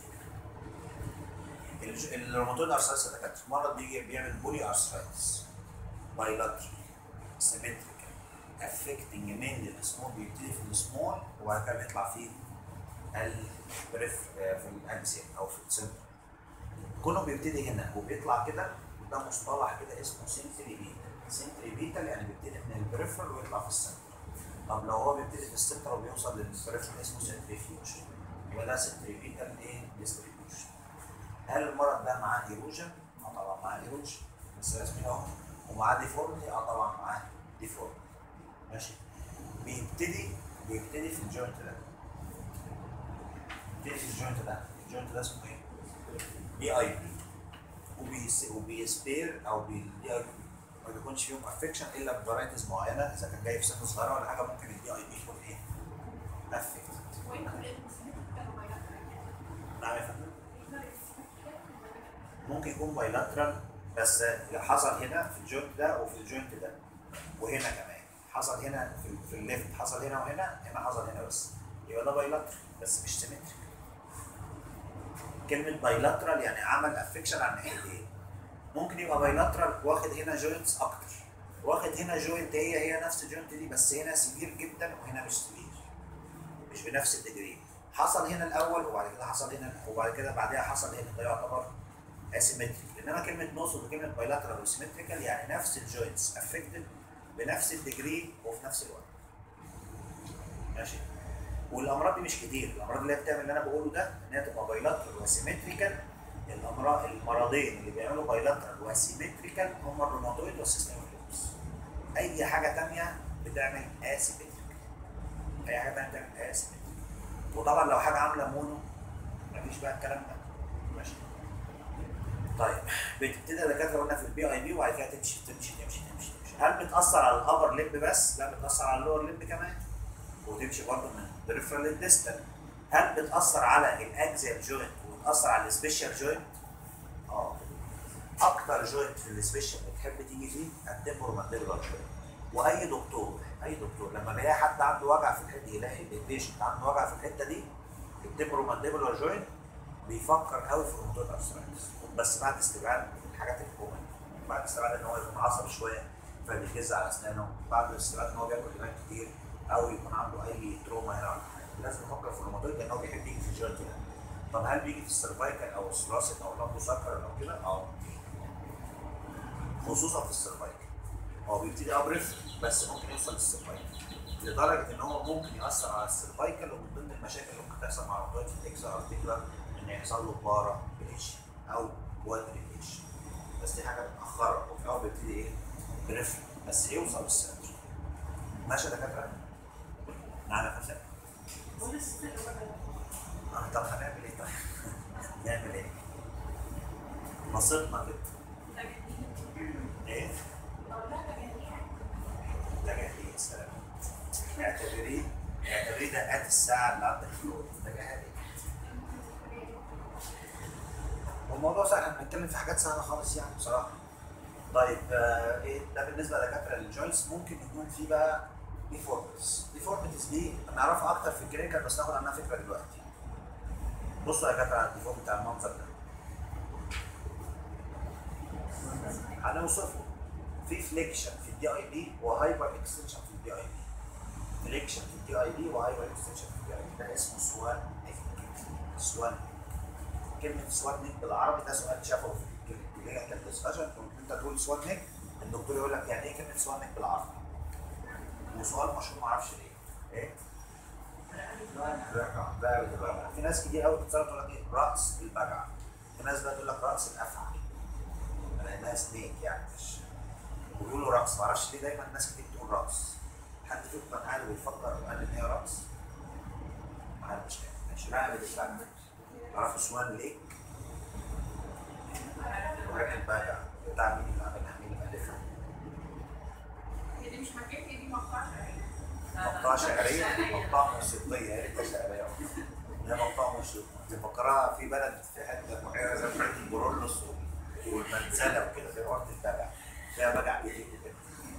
الج- الروماتويد ارثرايتس ده كانت مرض بيجي بيعمل بولي ارثرايتس بايلاترال سيمتريكال افكتنج مين السمول بيبتدي في السمول وبعد كده بيطلع فيه البريف في الاكسيال او في السنتر كونه بيبتدي هنا وبيطلع كده ده مصطلح كده اسمه سنتريبيتال سنتريبيتال يعني بيبتدي من البريفرال ويطلع في السنتر طب لو هو بيبتدي في السنتر وبيوصل للبريفرال اسمه سنتريفيوجن يبقى ده سنتريبيتال ايه ديستريبيوشن هل المرض ده معاه ايروجن؟ اه طبعا معاه ايروجن بس رسمين اهو ومعاه ديفورمتي اه طبعا معاه ديفورمتي ماشي بيبتدي بيبتدي في الجوينت ده بيبتدي في الجوينت ده الجوينت ده اسمه ايه؟ بي اي بي وبيس وبيسبير او بي اي بي ما بيكونش فيهم افكشن الا بفرايتيز معينه اذا كان جاي في سن صغيره ولا حاجه ممكن البي اي بي يكون ايه؟ افكت نعم يا فندم ممكن يكون بايلاترال بس حصل هنا في الجوينت ده وفي الجوينت ده وهنا كمان حصل هنا في, في الليفت حصل هنا وهنا هنا حصل هنا بس يبقى ده بايلاترال بس مش سيمتريك كلمة بايلاترال يعني عمل افكشن على الناحيتين ممكن يبقى بايلاترال واخد هنا جوينتس اكتر واخد هنا جوينت هي هي نفس الجوينت دي بس هنا سيفير جدا وهنا مش سيفير مش بنفس الديجري حصل هنا الاول وبعد كده حصل هنا وبعد كده بعدها حصل هنا ده يعتبر اسيمتريك انما كلمه نوس وكلمه بايلاترال وسيمتريكال يعني نفس الجوينتس افكتد بنفس الديجري وفي نفس الوقت ماشي والامراض دي مش كتير الامراض اللي هي بتعمل اللي انا بقوله ده ان هي تبقى بايلاترال وسيمتريكال الامراض المرضين اللي بيعملوا بايلاترال وسيمتريكال هم الروماتويد والسيستميك لوبس اي حاجه تانية بتعمل اسيمتريك اي حاجه تانية بتعمل اسيمتريك وطبعا لو حاجه عامله مونو مفيش بقى الكلام ده ماشي طيب بتبتدي الدكاتره قلنا في البي اي بي وبعد كده تمشي تمشي تمشي تمشي تمشي هل بتاثر على الابر ليب بس؟ لا بتاثر على اللور ليب كمان وتمشي برضه من البريفرال للديستال هل بتاثر على الاكزيال جوينت وبتاثر على السبيشال جوينت؟ اه اكتر جوينت في السبيشال بتحب تيجي فيه التمبرو مانديبولار جوينت واي دكتور اي دكتور لما بيلاقي حد عنده وجع في الحته يلاقي البيشنت عنده وجع في الحته دي التمبرو مانديبولار جوينت بيفكر قوي في الروماتويد ارثرايتس بس بعد استبعاد الحاجات الكومن بعد استبعاد ان هو يكون عصبي شويه فبيجز على اسنانه بعد استبعاد ان هو بياكل لبان كتير او يكون عنده اي تروما هنا ولا حاجه لازم يفكر في الروماتويد لان هو بيحب يجي في الجوينت ده طب هل بيجي في السيرفايكال او الثراسك او اللامبو سكر او كده؟ اه خصوصا في السيرفايكال هو بيبتدي ابرف بس ممكن يوصل للسيرفايكال لدرجه ان هو ممكن ياثر على السيرفايكال ومن ضمن المشاكل اللي ممكن تحصل مع الروماتويد في الاكسترا ارتيكولار ان يحصل له بارا بليش او كوادريبليش بس دي حاجه متاخره وفي الاول بيبتدي ايه؟ بريف بس يوصل للسنتر ماشي يا دكاتره؟ نعم يا فندم آه، طب هنعمل ايه طيب؟ نعمل ايه؟ نصيبنا كده ايه؟ ده جاهلية يا سلام اعتبريه اعتبريه دقات الساعة اللي عندك في الأوضة ده جاهلية والموضوع سهل احنا بنتكلم في حاجات سهلة خالص يعني بصراحة طيب آه، ايه ده بالنسبة لدكاترة الجوينتس ممكن يكون في بقى ديفورميتيز ديفورميتيز دي نعرفها أكتر في الكلينيكال بس ناخد عنها فكرة دلوقتي بصوا يا دكاترة على الديفورم بتاع المنظر ده هنوصفه في فليكشن في الدي اي بي وهايبر اكستنشن في الدي اي بي فليكشن في الدي اي بي وهايبر اكستنشن في الدي اي بي ده اسمه سوان نيك سوان كلمة سوان نيك بالعربي ده سؤال شافه في الكلينيكال ديسكشن انت تقول سوان نيك الدكتور يقول لك يعني ايه كلمة سوان نيك بالعربي وسؤال مشهور ما اعرفش ليه ايه؟ رقع بقى بالبجعة في ناس كتير قوي بتتصرف تقول لك ايه رأس البجعة في ناس بقى تقول لك رأس الأفعى لأنها سنيك يعني مش بيقولوا رأس معرفش ليه دايما الناس كتير بتقول رأس حد فيكم كان قاعد بيفكر وقال ان هي رأس؟ محدش كان ماشي نعمل ايه بقى؟ تعرفوا سوان ليك؟ وراكب بقى بتاع مين اللي عاملها مين اللي مألفها؟ هي دي مش حكايتي دي مقطع شعري مقطع شعرية مقطع موسيقية يا ريتها شعرية هي مقطع موسيقى تفكرها في بلد في حتة محيرة زي محيط البرولوس والمنزلة وكده زي وقت البجع فيها بجع كتير كده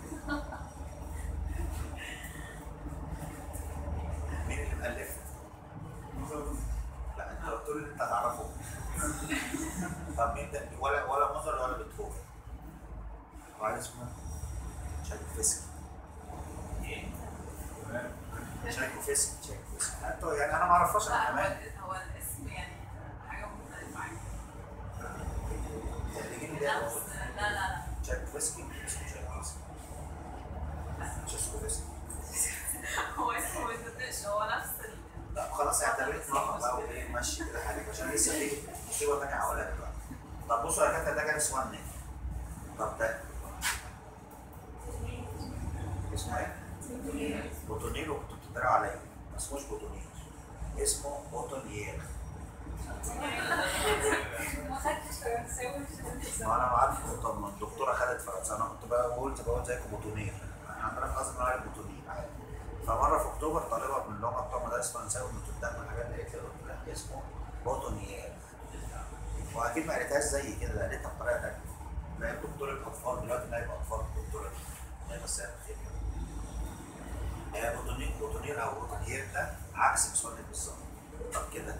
مين اللي مألفها؟ لا انت قلت لي انت تعرفه طب مين ده ولا ولا مصر ولا بيتهوفن وعايز اسمه تشايكوفسكي تشايكوفسكي تشايكوفسكي انتوا يعني انا ما اعرفهاش انا لا كمان هو هو الاسم يعني حاجة مختلفة عن اللي يجي لي لا ده بس لا لا لا تشايكوفسكي اسمه تشايكوفسكي تشايكوفسكي هو اسمه ما يتنطقش هو نفس ال لا خلاص اعتبرت نقطة بقى وايه ماشي كده حالك عشان لسه في مصيبة تانية هقولها دلوقتي طب بصوا يا كابتن ده كان اسمه النيك طب ده اسمه ايه؟ بوتونيل وكنتوا بتتريقوا عليا ما اسموش بوتونيل اسمه بوتونيير ما خدتش فرنساوي عشان ما انا ما عارف طب ما الدكتوره خدت فرنسا انا كنت بقى قلت بقول زيكم بوتونير احنا عندنا في غصب عننا بوتونير عادي فمره في اكتوبر طالبه من اللغه بتوع مدارس فرنساوي من قدام الحاجات اللي قالت لي قلت لها اسمه بوتونير واكيد ما قالتهاش زي كده ده قالتها بطريقه ثانيه نائب دكتوره اطفال دلوقتي نائب اطفال دكتوره نائب مساء الخير يعني بوتونير بوتونير او بوتونير ده عكس بسونيك بالظبط طب كده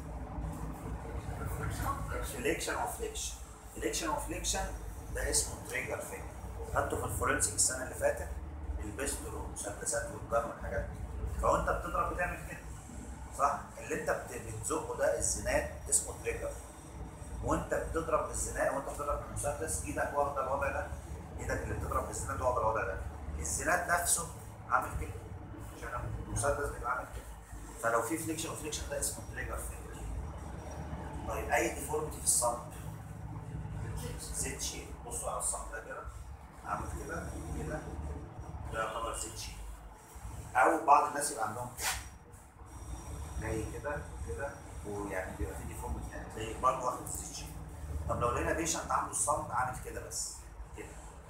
فليكشن او فليكشن فليكشن او فليكشن ده اسمه تريجر فينجر خدته في الفورنسيك السنه اللي فاتت البستر والمسدسات والجرم والحاجات دي فوانت بتضرب بتعمل كده صح اللي انت بت- بتزقه ده الزناد اسمه تريجر وانت بتضرب بالزناد وانت بتضرب بالمسدس ايدك واخده الوضع ده ايدك اللي بتضرب بالزناد واخده الوضع ده الزناد نفسه عامل كده عشان المسدس بيبقى عامل كده فلو في فليكشن وفليكشن ده اسمه تريجر فينجر طيب اي ديفورميتي في الصمت زيت شيب بصوا على الصمت ده كده عامل كده كده ده يعتبر زيت شيب او بعض الناس يبقى عندهم كده جاي كده كده ويعني بيبقى في ديفورميتي يعني تلاقي برضه واخد زيت شيب طب لو لقينا بيشنت عنده الصمت عامل كده بس كده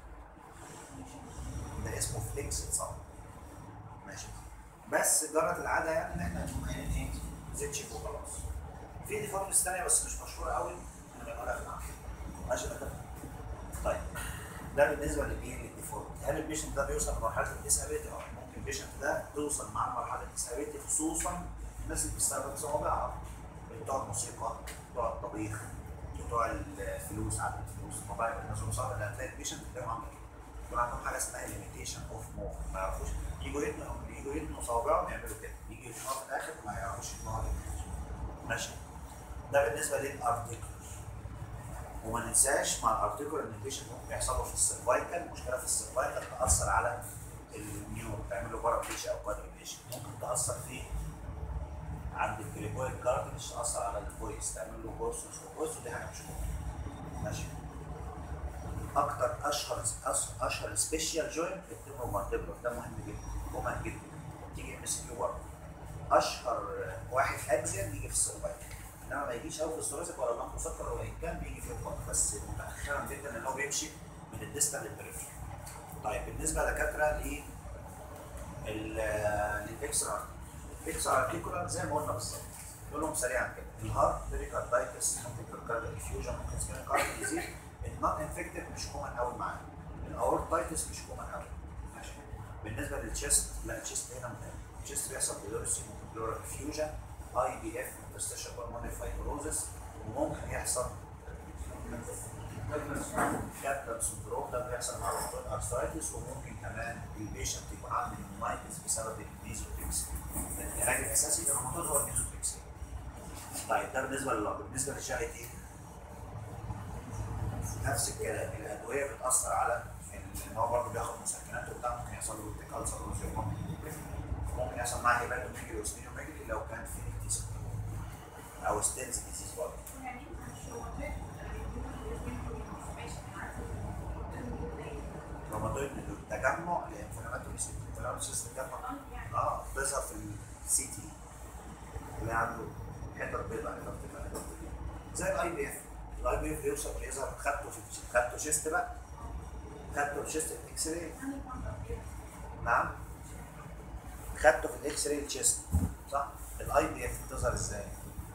ده اسمه فليكس صمت ماشي بس جرت العاده يعني ان احنا نقوم قايلين ايه زيت شيب وخلاص في ديفورمز ثانيه بس مش مشهوره قوي انا بقولها في العمل ماشي ده كده طيب ده بالنسبه للايه للديفولت هل البيشنت ده بيوصل لمرحله الديسابيلتي اه ممكن البيشنت ده توصل معاه لمرحله الديسابيلتي خصوصا الناس اللي بتستخدم صوابعها بتوع الموسيقى بتوع الطبيخ بتوع الفلوس عدد الفلوس طبعا الناس المصابه اللي هتلاقي البيشنت بتلاقيهم عامل كده يكون عندهم حاجه اسمها ليميتيشن اوف موف ما يعرفوش يجوا يتنوا يجوا يتنوا صوابعهم يعملوا كده يجي يتنوا في الاخر ما يعرفوش يتنوا ماشي ده بالنسبه للارتيكل وما ننساش مع الارتيكل ان البيشنت ممكن يحصل له في السيرفايكال مشكله في السيرفايكال تاثر على النيو تعمل له بارابليشيا او كوادريبليشيا ممكن تاثر في عند الكليبويد كارتلج تاثر على الفويس تعمل له بورسوس وبورسوس دي حاجه مش مهمه ماشي اكتر اشهر أش- اشهر سبيشال جوينت التيمور مانتيبلر ده مهم جدا مهم جدا تيجي ام اس كيو برضه اشهر واحد اجزل يجي في السيرفايكال انما ما يجيش قوي في الثوراسيك ولا اللمب مسكر وان كان بيجي في البطن بس متاخرا جدا ان هو بيمشي من الديستال للبريفري طيب بالنسبه لدكاتره ل للاكسترا الاكسترا ارتيكولار زي ما قلنا بالظبط نقول لهم سريعا كده الهارت بيريكاردايتس ممكن بيريكاردال افيوجن ممكن سكين كارد ديزيز النون انفكتيف مش كومن قوي معانا الاورتايتس مش كومن قوي ماشي بالنسبه للتشيست لا التشيست هنا مهم التشيست بيحصل بلورسي ممكن بلورال افيوجن اي بي اف انترستيشن بالمونري فايبروزس وممكن يحصل كابتن سندروم ده بيحصل مع الروماتويد ارثرايتس وممكن كمان البيشنت يكون عنده نيومايتس بسبب الميزوتريكسيا العلاج الاساسي للروماتويد هو الميزوتريكسيا طيب ده بالنسبه لللب بالنسبه للشهية ايه؟ نفس الكلام الادويه بتاثر على ال- ان هو برضه بياخد مسكنات وبتاع ممكن يحصل له ارتكال ألسر ممكن يحصل معاه هيباتوميجري وسبينوميجري لو كان في ديزيز او ستينز ديزيز برضه يعني مش روماتويد روماتويد تجمع لانفلاماتوري سيستم انفلاماتوري سيستم تجمع اه بتظهر في السي تي اللي عنده حته بيضاء حته بتبقى حته بتبقى زي الاي بي اف الاي بي اف بيوصل بيظهر خدته في خدته شيست بقى خدته في شيست اكس راي نعم خدته في الاكس راي الشيست صح الاي بي اف بتظهر ازاي؟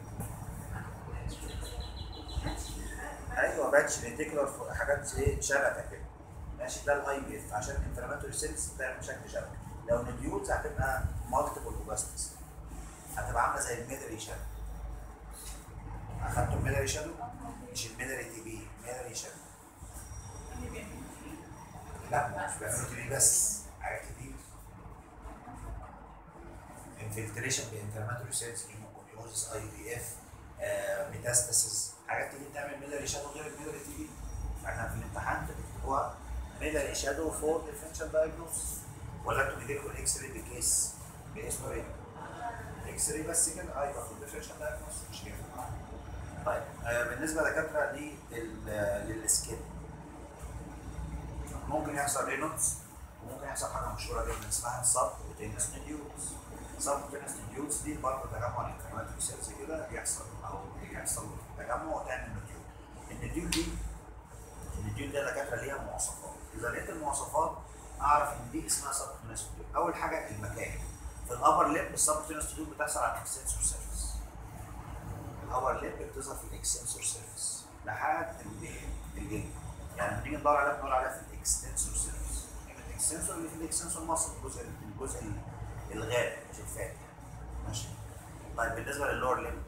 ايوه باتش ريتيكولار حاجات ايه شبكه كده ماشي ده الاي بي اف عشان الانفلاماتوري سيلز تعمل شكل شبكه لو نديولز هتبقى مالتيبل اوباستس هتبقى عامله زي الميدري شادو اخدتوا الميدري شادو مش الميدري تي بي الميدري شادو لا مش بيعملوا تي بي بس حاجات كتير انفلتريشن بانفلاماتوري سيلز هيموكونيوزس اي بي اف ميتاستاسيس حاجات كتير تعمل ميدري شادو غير الميدري تي بي فاحنا في الامتحان بتكتبوها ميدري شادو فور ديفرنشال دايجنوز ولا انتوا بيجيلكوا الاكس راي بكيس باسمه ايه؟ اكس راي بس كده ايوه في الديفرنشال دايجنوز مش كده طيب آه بالنسبه لدكاتره لل- للسكين ممكن يحصل رينوتس وممكن يحصل حاجه مشهوره جدا اسمها سب كوتينس نديولز سب كوتينس نديولز دي برضه تجمع الانفلاماتوري سيلز كده يحصل او يحصل تجمع وتعمل نديول النديول دي النديول ده دكاتره ليها مواصفات اذا لقيت المواصفات اعرف ان دي اسمها سب كوتينس نديول اول حاجه المكان في الابر ليب السب كوتينس نديول بتحصل على الاكستنسور سيرفيس الابر ليب بتظهر في الاكستنسور سيرفيس لحد ال- الجلد يعني لما نيجي ندور عليها بندور عليها في الاكستنسور سيرفيس الاكستنسور اللي في الاكستنسور مصر الجزء الجزء الغاب مش الفات يعني ماشي طيب بالنسبه للور ليب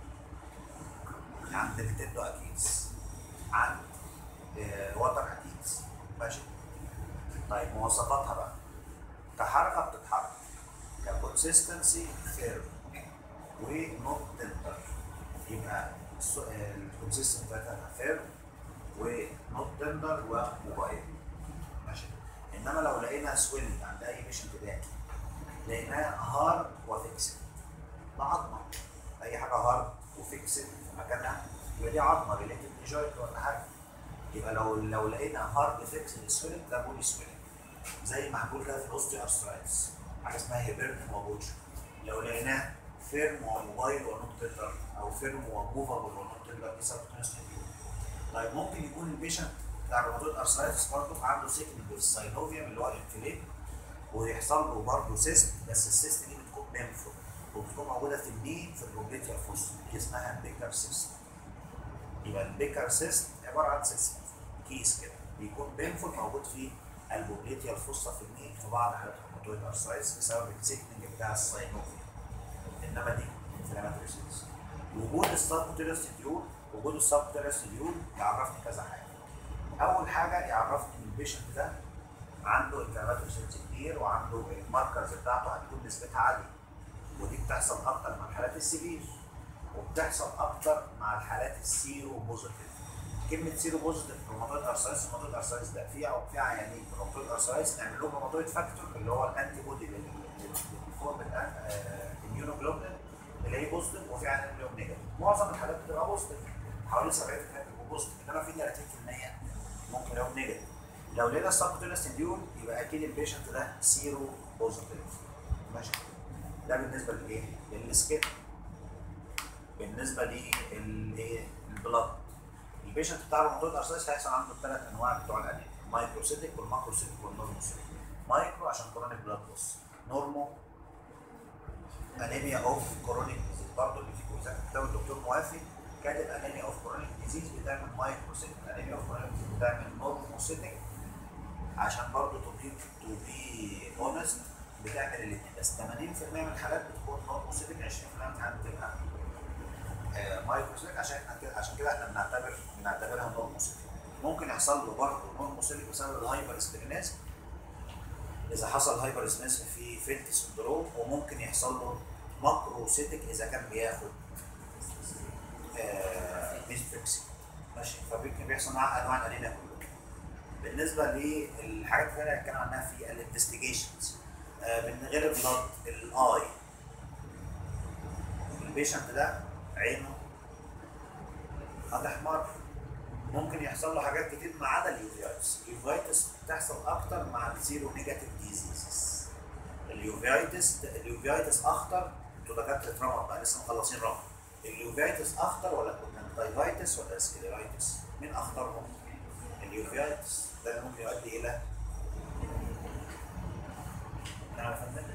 عند التندو اكيدز عند آه، وتر اكيدز ماشي طيب مواصفاتها بقى كحركه بتتحرك ككونسيستنسي فيرم ونوت تندر يبقى الكونسيستنسي بتاعتها فيرم ونوت تندر وموبايل ماشي انما لو لقينا سويلنج عند اي بيشنت تاني لقيناها هارد وفيكسد ده عظمه اي حاجه هارد وفيكسد في مكانها يبقى دي عظمه ريليتد لجوينت ولا حاجه يبقى لو لو لقينا هارد فيكسد سويلنج ده بولي سويلنج زي ما هنقول كده في الاوستيو ارثرايتس حاجه اسمها هيبرن وبوتشر لو لقيناه فيرم وموبايل ونوت تندر او فيرم وموفابل ونوت تندر دي سبكتونس طيب ممكن يكون البيشنت بتاع الروماتويد ارثرايتس برضه عنده سيكنج في الساينوفيوم اللي هو الانفليت ويحصل له برضه سيست بس السيست دي بتكون بينفول وبتكون موجوده في الني في الروبيتيا فوس دي اسمها بيكر سيست يبقى البيكر سيست عباره عن سيست كيس كده بيكون بينفول موجود في البوبليتيا الفصة في النيل في بعض حالات الروماتويد ارثرايتس بسبب السيكنج بتاع الساينوفيا انما دي انفلاماتوري سيلز وجود السبكوتيريوس تيول وجود السبكوتيريوس تيول يعرفني كذا حاجه اول حاجه يعرفني ان البيشنت ده عنده انفلاماتوري سيلز كتير وعنده الماركرز بتاعته هتكون نسبتها عاليه ودي بتحصل اكتر مع الحالات السيفير وبتحصل اكتر مع الحالات السيرو بوزيتيف كلمه سيرو بوزيتيف روماتويد ارثرايتس روماتويد ارثرايتس ده في في عيانين روماتويد ارثرايتس نعمل لهم روماتويد فاكتور اللي هو الانتي بودي للفورم الاميونوجلوبولين اللي هي بوزيتيف وفي عيانين لهم نيجاتيف معظم الحالات بتبقى بوزيتيف حوالي 70% بيبقوا بوزيتيف انما في 30% ممكن لهم نيجاتيف لو لقينا السبكوتينس ديول يبقى اكيد البيشنت ده سيرو بوزيتيف ماشي ده بالنسبه لايه؟ للسكين بالنسبه للايه؟ البلاد البيشنت بتاع الروماتويد ارثرايتس هيحصل عنده الثلاث انواع بتوع الانيميا مايكروسيتيك والماكروسيتيك والنورموسيتيك مايكرو عشان كرونيك بلاد لوس نورمو انيميا اوف كرونيك ديزيز برضه اللي فيكم اذا كتاب الدكتور موافي كاتب انيميا اوف كرونيك ديزيز بتعمل مايكروسيتيك انيميا اوف كرونيك ديزيز بتعمل نورموسيتيك عشان برضه تو بي تو بي اونست بتعمل الاثنين بس 80% من الحالات بتكون نورموسيتيك 20% من الحالات بتبقى مايكروسيتيك عشان احنا كده عشان كده احنا بنعتبر بنعتبرها نورموسيتيك ممكن يحصل له برضه نورموسيتيك بسبب الهايبر اسبريناز اذا حصل هايبر اسبريناز في فيلت سندروم وممكن يحصل له ماكروسيتيك اذا كان بياخد آه ميزفكسي ماشي فممكن بيحصل معاه انواع الانيميا كلها بالنسبه للحاجات اللي انا هتكلم عنها في الانفستيجيشنز آه من غير البلاد الاي البيشنت ده عينه هتحمر ممكن يحصل له حاجات كتير ما عدا اليوفيتس اليوفيتس بتحصل اكتر مع الزيرو نيجاتيف ديزيزز اليوفيتس اليوفيتس اخطر انتوا دكاتره رمض بقى لسه مخلصين رمض اليوفيتس اخطر ولا كونجنكتيفايتس ولا سكليرايتس مين اخطرهم اليوفيتس ده اللي ممكن يؤدي الى نعم يا فندم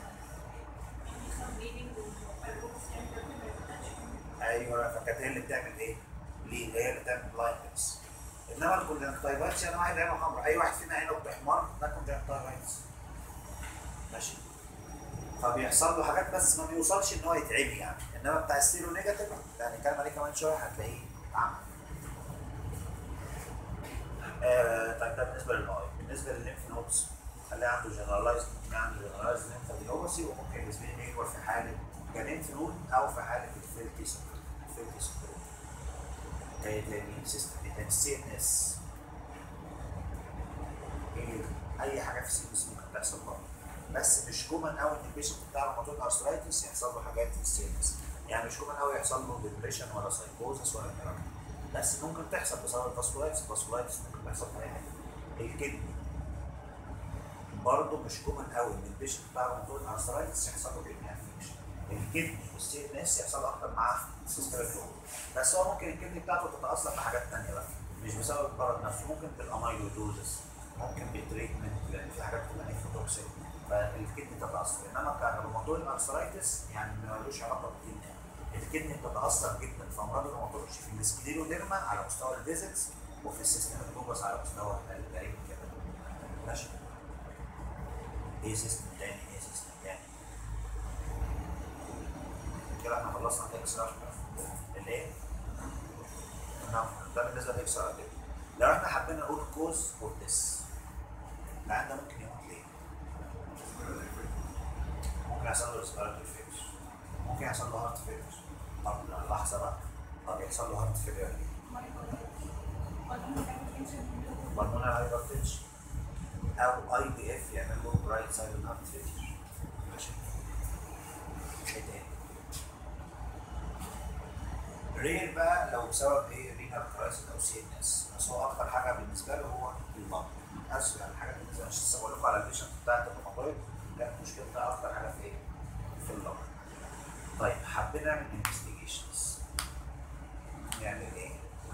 ايوه فكانت هي اللي بتعمل ايه؟ ليه؟ هي اللي بتعمل بلايندنس انما الكونجنكتيفايتس يعني واحد عينه حمراء اي واحد فينا عينه بتحمر ده كونجنكتيفايتس ماشي فبيحصل له حاجات بس ما بيوصلش ان هو يتعمي يعني انما بتاع السيرو نيجاتيف يعني هنتكلم عليه كمان شويه هتلاقيه اتعمل آه طيب ده بالنسبه للاي بالنسبه للليمف نودز خليه عنده جنرالايز ممكن عنده جنرالايز ليمفادينوباسي وممكن الاسبرين يكبر في حاله كليمف نود او في حاله الفيلتي سندروم الفيلتي سندروم ايه تاني سيستم ايه تاني سي ان اس اي حاجه في السي ان اس ممكن تحصل برضه بس مش كومن قوي ان البيشنت بتاع روماتويد ارثرايتس يحصل له حاجات في السي ان اس يعني مش كومن قوي يحصل له ديبريشن ولا سايكوزس ولا الكلام ده بس ممكن تحصل بسبب الفاسكولايتس الفاسكولايتس ممكن تحصل في اي حاجه الكدني برضه مش كومن قوي ان البيشنت بتاع روماتويد ارثرايتس يحصل له كدني افكشن الكدني والسي ان اس يحصل اكتر مع سيستم بس هو ممكن الكدني بتاعته تتاثر بحاجات ثانيه بقى مش بسبب المرض نفسه ممكن بالاميلودوزس ممكن بالتريتمنت لان في حاجات بتبقى نيفروتوكسيك فالكدني تتاثر انما كروماتويد ارثرايتس يعني ملوش علاقه بالكدني الكدني بتتاثر جدا في امراض الروماتويد في السكليروديرما على مستوى الفيزيكس وفي السيستم الجوبس على مستوى الجريم كده ماشي ايه سيستم تاني ايه سيستم تاني كده احنا خلصنا الاكس ار الايه؟ نعم ده بالنسبه للاكس ار لو احنا حبينا نقول كوز فور ذس العيان ده ممكن يموت ليه؟ ممكن يحصل له ريسبيراتوري فيلر ممكن يحصل له هارت فيلر طب لحظه بقى طب يحصل له هارت فيلر ليه؟ بالمونر هايبرتنشن او اي دي اف يعمل له رايت سايد هارت فيلر ماشي ايه تاني؟ رير بقى لو بسبب ايه رينال كرايسيس او سي ان اس بس هو اكتر حاجه بالنسبه له هو اللنج اسف يعني حاجه بالنسبه مش لسه بقول لكم على البيشنت بتاعت الروماتويد لا مشكلتها اكتر حاجه في ايه؟ في اللنج طيب حابين نعمل انفستيجيشنز نعمل ايه؟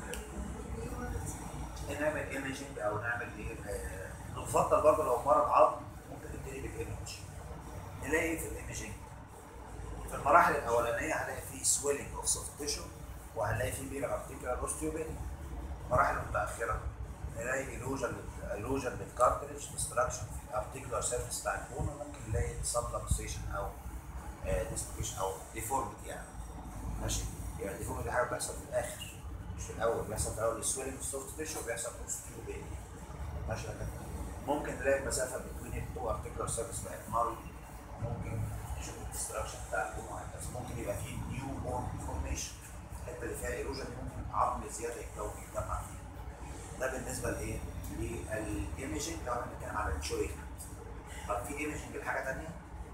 نعمل ايمجنج او نعمل ايه؟ آه، نفضل برضه لو مرض عظم ممكن نبتدي بالايمج نلاقي ايه في الايمجنج؟ في المراحل الاولانيه هنلاقي فيه سويلنج اوف سوفت تيشو وهنلاقي فيه بير ارتيكولار اوستيوبيني المراحل المتاخره نلاقي ايروجن ايروجن للكارتريج ديستراكشن في الارتيكولار سيرفيس بتاع البون وممكن نلاقي سبلكسيشن او ديستريبيوشن او ديفورميتي يعني ماشي يبقى الديفورميتي حاجه بتحصل في الاخر مش في الاول بيحصل في الاول السويلنج في السوفت تيشو وبيحصل في الستيو ماشي كده ممكن نلاقي المسافه بين التو ارتيكولار سيرفيس بقت نارو ممكن نشوف الديستراكشن بتاع البون وهكذا ممكن يبقى فيه نيو بون فورميشن الحته اللي فيها ايروجن ممكن عظم زياده يتكون يتجمع فيه ده بالنسبه لايه؟ للايمجنج لو احنا بنتكلم على الجوينت طب في ايمجنج لحاجه ثانيه؟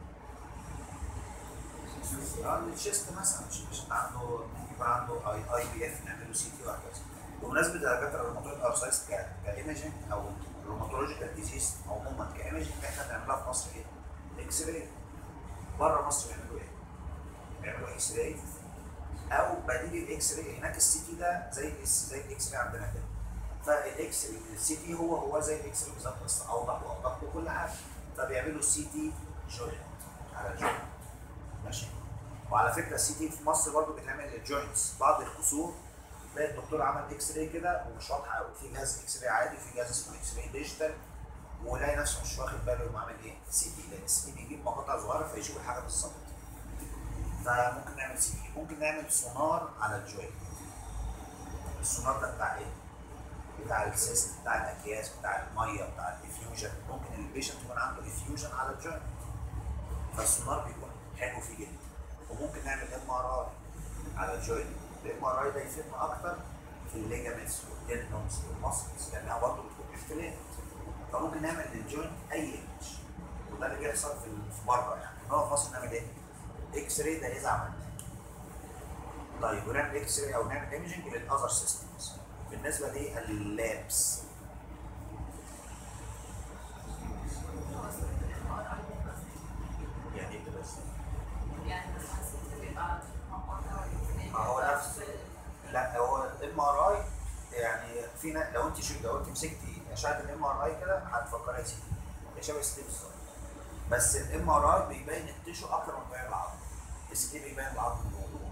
اه الشيست مثلا مش مش عنده ممكن يكون عنده اي اي بي اف نعمل له سي تي وهكذا بمناسبه دكاتره الروماتويد ارثرايتس كايمجنج او الروماتولوجيكال ديزيز عموما كايمجنج احنا بنعملها في مصر ايه؟ اكس راي بره مصر بيعملوا ايه؟ بيعملوا اكس راي او بديل الاكس راي هناك السي تي ده زي الاس زي الاكس راي عندنا كده فالاكس السي تي هو هو زي الاكس راي بالظبط بس اوضح واوضح وكل حاجه فبيعملوا السي تي جوينت على جوينت ماشي وعلى فكره السي تي في مصر برضه بيتعمل للجوينتس بعض الكسور تلاقي الدكتور عمل اكس راي كده ومش واضحه قوي في جهاز اكس راي عادي وفي جهاز اسمه اكس راي ديجيتال ويلاقي نفسه مش واخد باله انه عامل ايه سي تي لان السي تي بيجيب مقاطع صغيره فيشوف الحاجه بالظبط فممكن نعمل سي تي ممكن نعمل سونار على الجوينت السونار ده بتاع ايه؟ بتاع السيست بتاع الاكياس بتاع الميه بتاع الافيوجن ممكن البيشنت يكون عنده افيوجن على الجوينت فالسونار بيكون حلو فيه جدا وممكن نعمل ام ار اي على الجوينت الام ار اي ده يفيدنا اكتر في الليجامنتس والتندونز والماسلز لانها برضه بتكون اختلاف فممكن نعمل للجوينت اي ايمج وده اللي بيحصل في في بره يعني هو في مصر نعمل ايه؟ اكس راي ده اذا عملناه طيب ونعمل اكس راي او نعمل ايمجنج للاذر سيستمز بالنسبه لللابس يعني ايه بس يعني مثلا الست بيبقى مقاطع ما هو نفس لا هو الام ار اي يعني في نا- لو انت شو لو انت مسكتي اشعه الام ار اي كده هتفكري سي هي شبه السي بالظبط بس الام ار اي بيبين التيشو اكتر من بيبين العظم السي تي بيبين العظم من جوه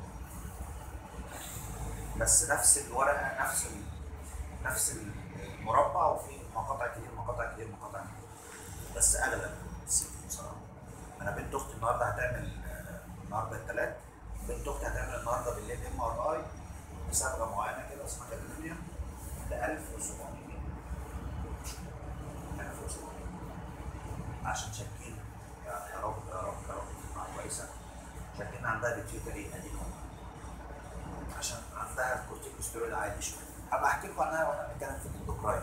بس نفس الورقه نفس ال... نفس المربع وفي مقاطع كتير مقاطع كتير مقاطع كتير بس اغلب السي تي بصراحه انا بنت اختي النهارده هتعمل آه، النهارده الثلاث بنت اختي هتعمل النهارده بالليل ام ار اي بصبغه معينه كده اسمها كاليفورنيا ب 1700 جنيه 1700 عشان شاكين يا يا رب يا رب يا رب تطلع كويسه شاكين عندها بيتيوتري اديكم عشان عندها الكورتيكوستيرويد عالي شويه هبقى احكي لكم عنها واحنا بنتكلم في الاندوكراين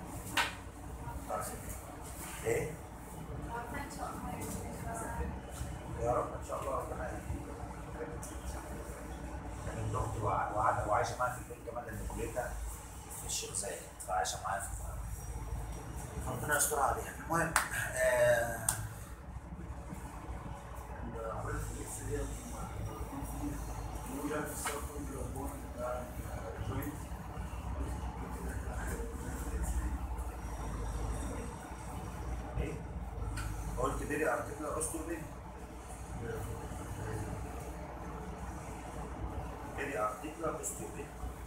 ايه؟ عارفة إن شاء الله يكون يا رب ان شاء الله ربنا يهديك كانت اختي وع- وع- وعايشه معايا في البيت كمان لان كليتها في الشيخ زايد فعايشه معايا في ربنا يستر عليها المهم آه ايه قلت بيري ارتكلر اوستوبي بيري ارتكلر اوستوبي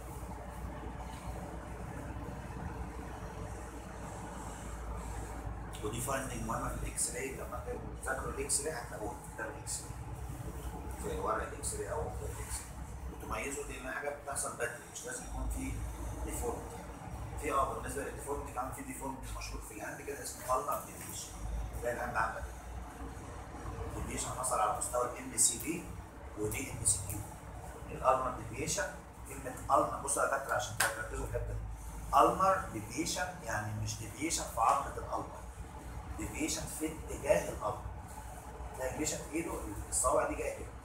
ودي فايندنج مهمه في الاكس راي لما تذاكروا الاكس راي هتلاقوها في كتاب الاكس راي في ورق الاكس راي او كتاب الاكس راي وتميزوا دي انها حاجه بتحصل بدري مش لازم يكون في ديفورمتي في اه بالنسبه للديفورمتي كمان في ديفورمتي مشهور في الهاند كده اسمه النر ديفيشن تلاقي الهاند عامله كده ديفيشن حصل على مستوى الام سي دي ودي ام سي كيو الالمر ديفيشن كلمه المر بصوا يا دكاتره عشان تركزوا في الحته دي المر ديفيشن يعني مش ديفيشن في عظمه الالمر ديفيشن في اتجاه الالمر تلاقي ديفيشن في ايده الصوابع دي جايه كده